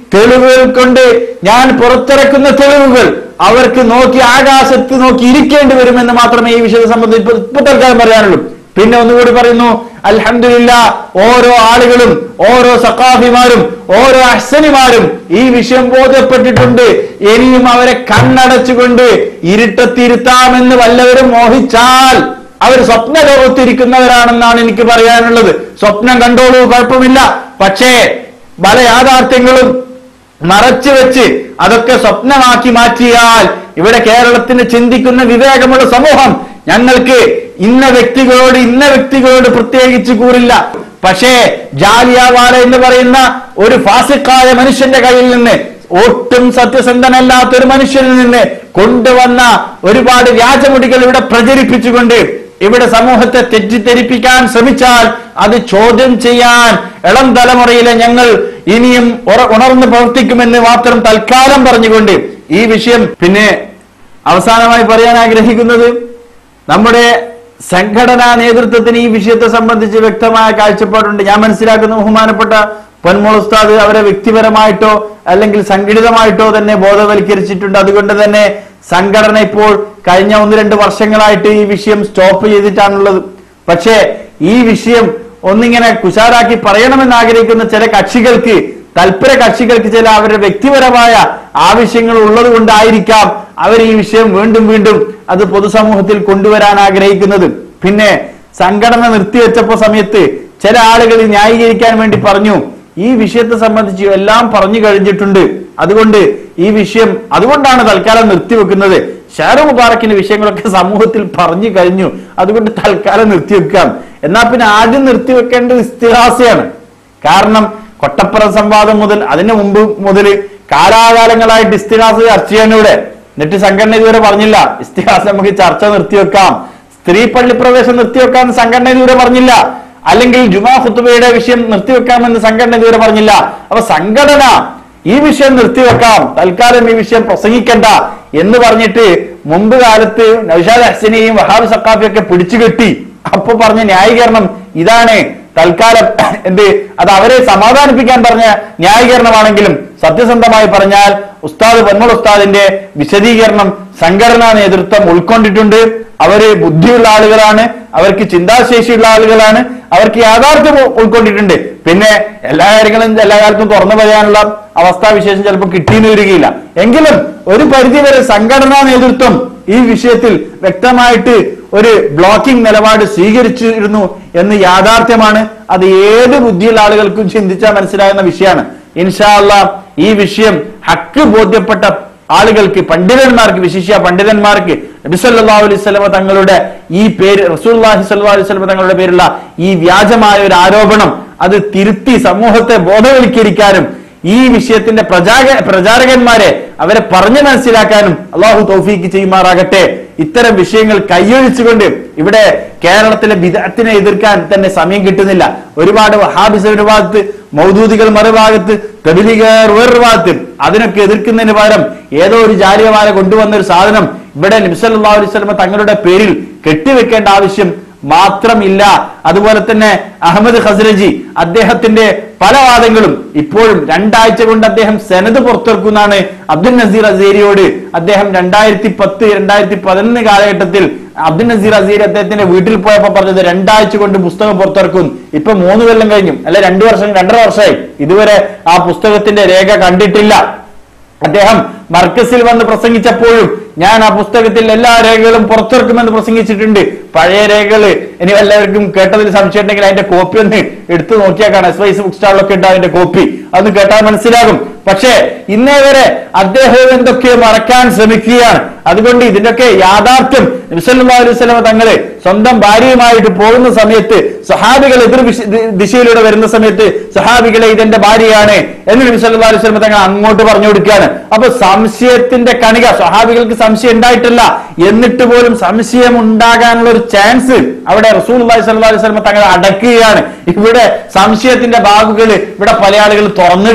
തെളിവുകൾ കൊണ്ട് ഞാൻ പുറത്തിറക്കുന്ന തെളിവുകൾ അവർക്ക് നോക്കി ആകാശത്ത് നോക്കി ഇരിക്കേണ്ടി വരുമെന്ന് മാത്രമേ ഈ വിഷയത്തെ സംബന്ധിച്ച് ഇപ്പൊ ഇപ്പൊ തൽക്കാലം പറയാനുള്ളൂ പിന്നെ ഒന്നുകൂടി പറയുന്നു അൽഹംദുലില്ല ഓരോ ആളുകളും ഓരോ സഖാഫിമാരും ഓരോ അഹ്സനിമാരും ഈ വിഷയം ബോധ്യപ്പെട്ടിട്ടുണ്ട് ഇനിയും അവരെ കണ്ണടച്ചുകൊണ്ട് ഇരുട്ടത്തിരുത്താമെന്ന് വല്ലവരും മോഹിച്ചാൽ അവർ സ്വപ്ന ലോകത്തിരിക്കുന്നവരാണെന്നാണ് എനിക്ക് പറയാനുള്ളത് സ്വപ്നം കണ്ടോളൂ കുഴപ്പമില്ല പക്ഷേ പല യാഥാർത്ഥ്യങ്ങളും മറച്ചു വെച്ച് അതൊക്കെ സ്വപ്നമാക്കി മാറ്റിയാൽ ഇവിടെ കേരളത്തിന് ചിന്തിക്കുന്ന വിവേകമുള്ള സമൂഹം ഞങ്ങൾക്ക് ഇന്ന വ്യക്തികളോട് ഇന്ന വ്യക്തികളോട് പ്രത്യേകിച്ച് കൂറില്ല പക്ഷേ ജാലിയാവാല എന്ന് പറയുന്ന ഒരു ഫാസിക്കായ മനുഷ്യന്റെ കയ്യിൽ നിന്ന് ഒട്ടും സത്യസന്ധനല്ലാത്ത ഒരു മനുഷ്യനിൽ നിന്ന് കൊണ്ടുവന്ന ഒരുപാട് വ്യാജമുടികൾ ഇവിടെ പ്രചരിപ്പിച്ചുകൊണ്ട് ഇവിടെ സമൂഹത്തെ തെറ്റിദ്ധരിപ്പിക്കാൻ ശ്രമിച്ചാൽ അത് ചോദ്യം ചെയ്യാൻ ഇളം തലമുറയിലെ ഞങ്ങൾ ഇനിയും ഉറ- ഉണർന്ന് പ്രവർത്തിക്കുമെന്ന് മാത്രം തൽക്കാലം പറഞ്ഞുകൊണ്ട് ഈ വിഷയം പിന്നെ അവസാനമായി പറയാൻ ആഗ്രഹിക്കുന്നത് നമ്മുടെ സംഘടനാ നേതൃത്വത്തിന് ഈ വിഷയത്തെ സംബന്ധിച്ച് വ്യക്തമായ കാഴ്ചപ്പാടുണ്ട് ഞാൻ മനസ്സിലാക്കുന്ന ബഹുമാനപ്പെട്ട പൊന്മോൾ ഉസ്താദ് അവരെ വ്യക്തിപരമായിട്ടോ അല്ലെങ്കിൽ സംഘടിതമായിട്ടോ തന്നെ ബോധവൽക്കരിച്ചിട്ടുണ്ട് അതുകൊണ്ട് തന്നെ സംഘടന ഇപ്പോൾ കഴിഞ്ഞ ഒന്ന് രണ്ട് വർഷങ്ങളായിട്ട് ഈ വിഷയം സ്റ്റോപ്പ് ചെയ്തിട്ടാണുള്ളത് പക്ഷേ ഈ വിഷയം ഒന്നിങ്ങനെ കുശാരാക്കി പറയണമെന്ന് ആഗ്രഹിക്കുന്ന ചില കക്ഷികൾക്ക് തൽപര കക്ഷികൾക്ക് ചില അവരുടെ വ്യക്തിപരമായ ആവശ്യങ്ങൾ ഉള്ളത് കൊണ്ടായിരിക്കാം അവർ ഈ വിഷയം വീണ്ടും വീണ്ടും അത് പൊതുസമൂഹത്തിൽ കൊണ്ടുവരാൻ ആഗ്രഹിക്കുന്നത് പിന്നെ സംഘടന നിർത്തിവെച്ചപ്പോ സമയത്ത് ചില ആളുകൾ ന്യായീകരിക്കാൻ വേണ്ടി പറഞ്ഞു ഈ വിഷയത്തെ സംബന്ധിച്ച് എല്ലാം പറഞ്ഞു കഴിഞ്ഞിട്ടുണ്ട് അതുകൊണ്ട് ഈ വിഷയം അതുകൊണ്ടാണ് തൽക്കാലം നിർത്തിവെക്കുന്നത് ഷാറു മുബാറക്കിന്റെ വിഷയങ്ങളൊക്കെ സമൂഹത്തിൽ പറഞ്ഞു കഴിഞ്ഞു അതുകൊണ്ട് തൽക്കാലം നിർത്തിവെക്കാം എന്നാ പിന്നെ ആദ്യം നിർത്തിവെക്കേണ്ടത് ഇസ്തിഹാസയാണ് കാരണം കൊട്ടപ്പുറം സംവാദം മുതൽ അതിന് മുമ്പ് മുതൽ കാലാകാലങ്ങളായിട്ട് ഇസ്തിഹാസ ചർച്ച ചെയ്യാനിവിടെ എന്നിട്ട് സംഘടന ഇതുവരെ പറഞ്ഞില്ല ഇസ്തിഹാസം നമുക്ക് ചർച്ച നിർത്തിവെക്കാം സ്ത്രീ പള്ളി പ്രവേശം നിർത്തിവെക്കാമെന്ന് സംഘടന ഇതുവരെ പറഞ്ഞില്ല അല്ലെങ്കിൽ ജുമാ ഖുത്തുബയുടെ വിഷയം നിർത്തിവെക്കാമെന്ന് സംഘടന ഇതുവരെ പറഞ്ഞില്ല അപ്പൊ സംഘടന ഈ വിഷയം നിർത്തിവെക്കാം തൽക്കാലം ഈ വിഷയം പ്രസംഗിക്കണ്ട എന്ന് പറഞ്ഞിട്ട് മുമ്പ് കാലത്ത് നൌഷാദ് ഹസനെയും വഹാബ് സക്കാഫിയൊക്കെ പിടിച്ചു കെട്ടി അപ്പൊ പറഞ്ഞ ന്യായീകരണം ഇതാണ് തൽക്കാലം എന്ത് അത് അവരെ സമാധാനിപ്പിക്കാൻ പറഞ്ഞ ന്യായീകരണമാണെങ്കിലും സത്യസന്ധമായി പറഞ്ഞാൽ ഉസ്താദ് പൊന്മൾ ഉസ്താദിന്റെ വിശദീകരണം സംഘടനാ നേതൃത്വം ഉൾക്കൊണ്ടിട്ടുണ്ട് അവര് ബുദ്ധിയുള്ള ആളുകളാണ് അവർക്ക് ചിന്താശേഷിയുള്ള ആളുകളാണ് അവർക്ക് യാഥാർത്ഥ്യം ഉ- ഉൾക്കൊണ്ടിട്ടുണ്ട് പിന്നെ എല്ലാ കാര്യങ്ങളും എല്ലാ കാലത്തും തുറന്നു പറയാനുള്ള അവസ്ഥാവിശേഷം ചിലപ്പോൾ കിട്ടിയെന്ന് വരികയില്ല എങ്കിലും ഒരു പരിധിവരെ സംഘടനാ നേതൃത്വം ഈ വിഷയത്തിൽ വ്യക്തമായിട്ട് ഒരു ബ്ലോക്കിംഗ് നിലപാട് സ്വീകരിച്ചിരുന്നു എന്ന് യാഥാർത്ഥ്യമാണ് അത് ഏത് ബുദ്ധിയുള്ള ആളുകൾക്കും ചിന്തിച്ചാൽ മനസ്സിലാകുന്ന വിഷയമാണ് ഇൻഷാ അല്ലാ ഈ വിഷയം ഹക്ക് ബോധ്യപ്പെട്ട ആളുകൾക്ക് പണ്ഡിതന്മാർക്ക് വിശിഷ്യ പണ്ഡിതന്മാർക്ക് നബി സല്ലല്ലാഹു അലൈഹി വസല്ലമ തങ്ങളുടെ ഈ പേര് റസൂലുള്ളാഹി സ്വല്ലല്ലാഹു അലൈഹി വസല്ലമ തങ്ങളുടെ പേരുള്ള ഈ വ്യാജമായ ഒരു ആരോപണം അത് തിരുത്തി സമൂഹത്തെ ബോധവൽക്കരിക്കാനും ഈ വിഷയത്തിന്റെ പ്രചാര പ്രചാരകന്മാരെ അവരെ പറഞ്ഞു മനസ്സിലാക്കാനും അള്ളാഹു തൗഫീക്ക് ചെയ്യുമാറാകട്ടെ ഇത്തരം വിഷയങ്ങൾ കൈയൊഴിച്ചുകൊണ്ട് ഇവിടെ കേരളത്തിലെ വിദഗ്ധത്തിനെ എതിർക്കാൻ തന്നെ സമയം കിട്ടുന്നില്ല ഒരുപാട് വഹാബിസ് ഒരു ഭാഗത്ത് മൗദൂദികൾ മറുഭാഗത്ത് തബിലിഗർ വേറൊരു ഭാഗത്ത് അതിനൊക്കെ എതിർക്കുന്നതിന് പകരം ഏതോ ഒരു ജാലിയമാല കൊണ്ടുവന്ന ഒരു സാധനം ഇവിടെ നബിസല്ലാ അലൈഹി സ്വലമ തങ്ങളുടെ പേരിൽ കെട്ടിവെക്കേണ്ട ആവശ്യം മാത്രമില്ല അതുപോലെ തന്നെ അഹമ്മദ് ഖസ്രജി അദ്ദേഹത്തിന്റെ പല വാദങ്ങളും ഇപ്പോഴും രണ്ടാഴ്ച കൊണ്ട് അദ്ദേഹം സെനത് പുറത്തിറക്കുന്നാണ് അബ്ദുൽ നസീർ അസേരിയോട് അദ്ദേഹം രണ്ടായിരത്തി പത്ത് രണ്ടായിരത്തി പതിനൊന്ന് കാലഘട്ടത്തിൽ അബ്ദുൽ നസീർ അസീരി അദ്ദേഹത്തിന്റെ വീട്ടിൽ പോയപ്പോ പറഞ്ഞത് രണ്ടാഴ്ച കൊണ്ട് പുസ്തകം പുറത്തിറക്കും ഇപ്പൊ മൂന്ന് കൊല്ലം കഴിഞ്ഞു അല്ലെ രണ്ടു വർഷം രണ്ടര വർഷമായി ഇതുവരെ ആ പുസ്തകത്തിന്റെ രേഖ കണ്ടിട്ടില്ല അദ്ദേഹം മർക്കസിൽ വന്ന് പ്രസംഗിച്ചപ്പോഴും ഞാൻ ആ പുസ്തകത്തിൽ എല്ലാ രേഖകളും പുറത്തിറക്കുമെന്ന് പ്രസംഗിച്ചിട്ടുണ്ട് പഴയ രേഖകൾ ഇനി എല്ലാവർക്കും കേട്ടതിൽ സംശയം ഉണ്ടെങ്കിൽ അതിന്റെ കോപ്പി ഒന്ന് എടുത്തു നോക്കിയാൽ കാണാം എസ് വൈസ് ബുക്ക് സ്റ്റാളിലൊക്കെ ഉണ്ട് അതിന്റെ കോപ്പി അതൊന്ന് കേട്ടാൽ മനസ്സിലാകും പക്ഷേ ഇന്നേ വരെ അദ്ദേഹം എന്തൊക്കെയോ മറക്കാൻ ശ്രമിക്കുകയാണ് അതുകൊണ്ട് ഇതിന്റെയൊക്കെ യാഥാർത്ഥ്യം നബിസല്ലാ അലൈഹി സ്വലമ തങ്ങള് സ്വന്തം ഭാര്യയുമായിട്ട് പോകുന്ന സമയത്ത് സഹാബികൾ എതിർ വിശ- ദി- ദിശയിലൂടെ വരുന്ന സമയത്ത് സഹാബികളെ ഇതെന്റെ ഭാര്യയാണ് എന്ന് നബി സല്ലല്ലാഹു അലൈഹി വസല്ലം തങ്ങൾ അങ്ങോട്ട് പറഞ്ഞു കൊടുക്കുകയാണ് അപ്പൊ സംശയത്തിന്റെ കണിക സഹാബികൾക്ക് സംശയം ഉണ്ടായിട്ടില്ല എന്നിട്ട് പോലും സംശയം ഉണ്ടാകാനുള്ള ഒരു ചാൻസ് അവിടെ റസൂൽ അലൈഹി സ്വല്ലല്ലാഹു അലൈഹി വസല്ലം തങ്ങൾ അടക്കുകയാണ് ഇവിടെ സംശയത്തിന്റെ ബാഗുകൾ ഇവിടെ പല ആളുകൾ തുറന്നിടുകയാണ്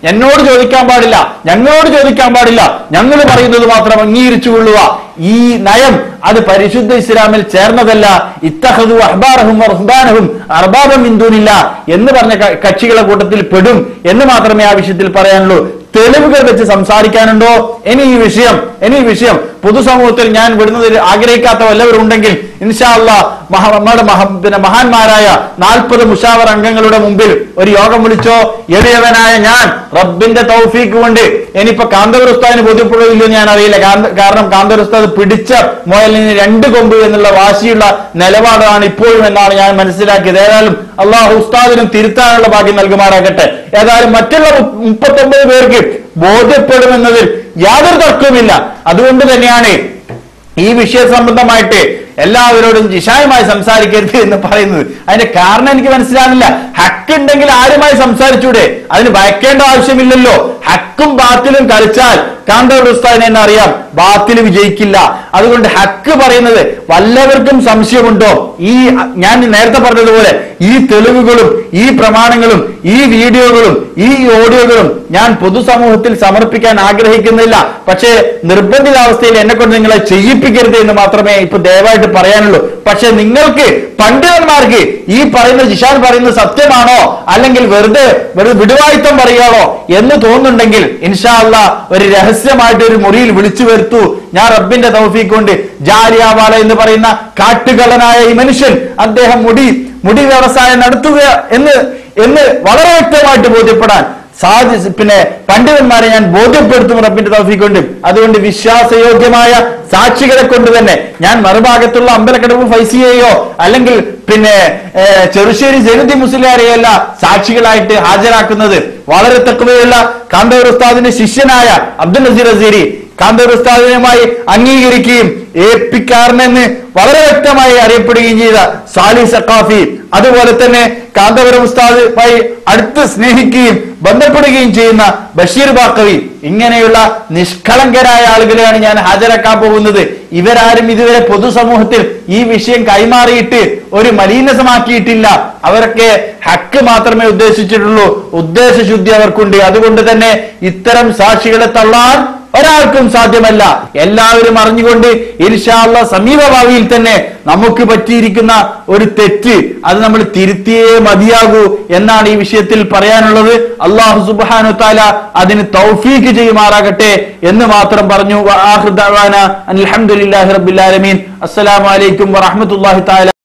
എന്നോട് ചോദിക്കാൻ പാടില്ല ഞങ്ങളോട് ചോദിക്കാൻ പാടില്ല ഞങ്ങൾ പറയുന്നത് മാത്രം അംഗീകരിച്ചു കൊള്ളുക ഈ നയം അത് പരിശുദ്ധ ഇസ്ലാമിൽ ചേർന്നതല്ല ഇത്തഹദു അഹ്ബാറഹും റഹ്ബാനഹും അർബാബം ഇന്ദൂനില്ല എന്ന് പറഞ്ഞ ക- കക്ഷികളെ കൂട്ടത്തിൽ പെടും എന്ന് മാത്രമേ ആ വിഷയത്തിൽ പറയാനുള്ളൂ തെളിവുകൾ വെച്ച് സംസാരിക്കാനുണ്ടോ ഇനി ഈ വിഷയം ഇനി ഈ വിഷയം പൊതുസമൂഹത്തിൽ ഞാൻ വിടുന്നതിൽ ആഗ്രഹിക്കാത്ത വല്ലവരും ഉണ്ടെങ്കിൽ ഇൻഷാല്ല നമ്മുടെ മഹ പിന്നെ മഹാന്മാരായ നാൽപ്പത് മുഷാവർ അംഗങ്ങളുടെ മുമ്പിൽ ഒരു യോഗം വിളിച്ചോ എളിയവനായ ഞാൻ റബ്ബിന്റെ തൗഫീക്ക് കൊണ്ട് ഇനിയിപ്പോ കാന്തപുര ഉസ്താദിന് ബോധ്യപ്പെടുകയില്ലോ ഞാൻ അറിയില്ല കാന്ത- കാരണം കാന്തപുര ഉസ്താദ് പിടിച്ച മുയലിന് രണ്ട് കൊമ്പ് എന്നുള്ള വാശിയുള്ള നിലപാടാണ് ഇപ്പോഴും എന്നാണ് ഞാൻ മനസ്സിലാക്കിയത് ഏതായാലും അള്ളാഹു ഉസ്താദിനും തിരുത്താനുള്ള ഭാഗ്യം നൽകുമാറാകട്ടെ ഏതായാലും മറ്റുള്ള മുപ്പത്തൊമ്പത് പേർക്ക് ബോധ്യപ്പെടുമെന്നതിൽ യാതൊരു തർക്കവുമില്ല അതുകൊണ്ട് തന്നെയാണ് ഈ വിഷയ സംബന്ധമായിട്ട് എല്ലാവരോടും ജിഷായുമായി സംസാരിക്കരുത് എന്ന് പറയുന്നത് അതിന്റെ കാരണം എനിക്ക് മനസ്സിലാകുന്നില്ല ഹക്ക് ഉണ്ടെങ്കിൽ ആരുമായി സംസാരിച്ചൂടെ അതിന് ഭയക്കേണ്ട ആവശ്യമില്ലല്ലോ ഹക്കും ബാത്തിലും കളിച്ചാൽ കാന്തവർ ഉസ്താദിനെ തന്നെ അറിയാം ബാത്തിൽ വിജയിക്കില്ല അതുകൊണ്ട് ഹക്ക് പറയുന്നത് വല്ലവർക്കും സംശയമുണ്ടോ ഈ ഞാൻ നേരത്തെ പറഞ്ഞതുപോലെ ഈ തെളിവുകളും ഈ പ്രമാണങ്ങളും ഈ വീഡിയോകളും ഈ ഓഡിയോകളും ഞാൻ പൊതുസമൂഹത്തിൽ സമർപ്പിക്കാൻ ആഗ്രഹിക്കുന്നില്ല പക്ഷേ നിർബന്ധിതാവസ്ഥയിൽ എന്നെ കൊണ്ട് നിങ്ങളെ ചെയ്യിപ്പിക്കരുത് എന്ന് മാത്രമേ ഇപ്പൊ ദയവായിട്ട് പറയാനുള്ളൂ പക്ഷെ നിങ്ങൾക്ക് പണ്ഡിതന്മാർക്ക് ഈ പറയുന്ന ജിഷാൻ പറയുന്നത് സത്യമാണോ അല്ലെങ്കിൽ വെറുതെ വെറുതെ വിടുവായിത്തം പറയുകയാണോ എന്ന് തോന്നുന്നുണ്ടെങ്കിൽ ഇൻഷാ അല്ല ഒരു രഹസ്യമായിട്ട് ഒരു മുറിയിൽ വിളിച്ചു വരുത്തൂ ഞാൻ റബ്ബിന്റെ തൗഫീഖ് കൊണ്ട് ജാലിയാവാല എന്ന് പറയുന്ന കാട്ടുകള്ളനായ ഈ മനുഷ്യൻ അദ്ദേഹം മുടി മുടി വ്യവസായം നടത്തുക എന്ന് എന്ന് വളരെ വ്യക്തമായിട്ട് ബോധ്യപ്പെടാൻ സാധി പിന്നെ പണ്ഡിതന്മാരെ ഞാൻ ബോധ്യപ്പെടുത്തും റബ്ബിന്റെ തൗഫീഖ് കൊണ്ട് അതുകൊണ്ട് വിശ്വാസയോഗ്യമായ സാക്ഷികളെ കൊണ്ട് തന്നെ ഞാൻ മറുഭാഗത്തുള്ള അമ്പലക്കടവ് ഫൈസിയെയോ അല്ലെങ്കിൽ പിന്നെ ഏഹ്, ചെറുശ്ശേരി ജനുദ്ദീൻ മുസ്ലിയാരെയോ അല്ല സാക്ഷികളായിട്ട് ഹാജരാക്കുന്നത് വളരെ തക്കവയുള്ള കാന്തൂർ ഉസ്താദിന്റെ ശിഷ്യനായ അബ്ദുൽ നസീർ അസീരി കാന്തൂർ ഉസ്താദിനുമായി അംഗീകരിക്കുകയും ഏൽപ്പിക്കാരനെന്ന് വളരെ വ്യക്തമായി അറിയപ്പെടുകയും ചെയ്ത സാലി സക്കാഫി അതുപോലെ തന്നെ കാന്തപുരം ഉസ്താദുമായി അടുത്ത് സ്നേഹിക്കുകയും ബന്ധപ്പെടുകയും ചെയ്യുന്ന ബഷീർ ബാക്കവി ഇങ്ങനെയുള്ള നിഷ്കളങ്കരായ ആളുകളെയാണ് ഞാൻ ഹാജരാക്കാൻ പോകുന്നത് ഇവരാരും ഇതുവരെ പൊതുസമൂഹത്തിൽ ഈ വിഷയം കൈമാറിയിട്ട് ഒരു മലീനസമാക്കിയിട്ടില്ല അവരൊക്കെ ഹക്ക് മാത്രമേ ഉദ്ദേശിച്ചിട്ടുള്ളൂ ഉദ്ദേശശുദ്ധി അവർക്കുണ്ട് അതുകൊണ്ട് തന്നെ ഇത്തരം സാക്ഷികളെ തള്ളാൻ ഒരാൾക്കും സാധ്യമല്ല എല്ലാവരും അറിഞ്ഞുകൊണ്ട് ഇൻഷാല്ല സമീപ ഭാവിയിൽ തന്നെ നമുക്ക് പറ്റിയിരിക്കുന്ന ഒരു തെറ്റ് അത് നമ്മൾ തിരുത്തിയേ മതിയാകൂ എന്നാണ് ഈ വിഷയത്തിൽ പറയാനുള്ളത് അള്ളാഹു സുബാനു താല അതിന് തൗഫീക്ക് ചെയ്യുമാറാകട്ടെ എന്ന് മാത്രം പറഞ്ഞു അലഹമുല്ലാഹി റബിൻ അസ്സലാമലൈക്കും വറഹമത്തല്ലാഹി താല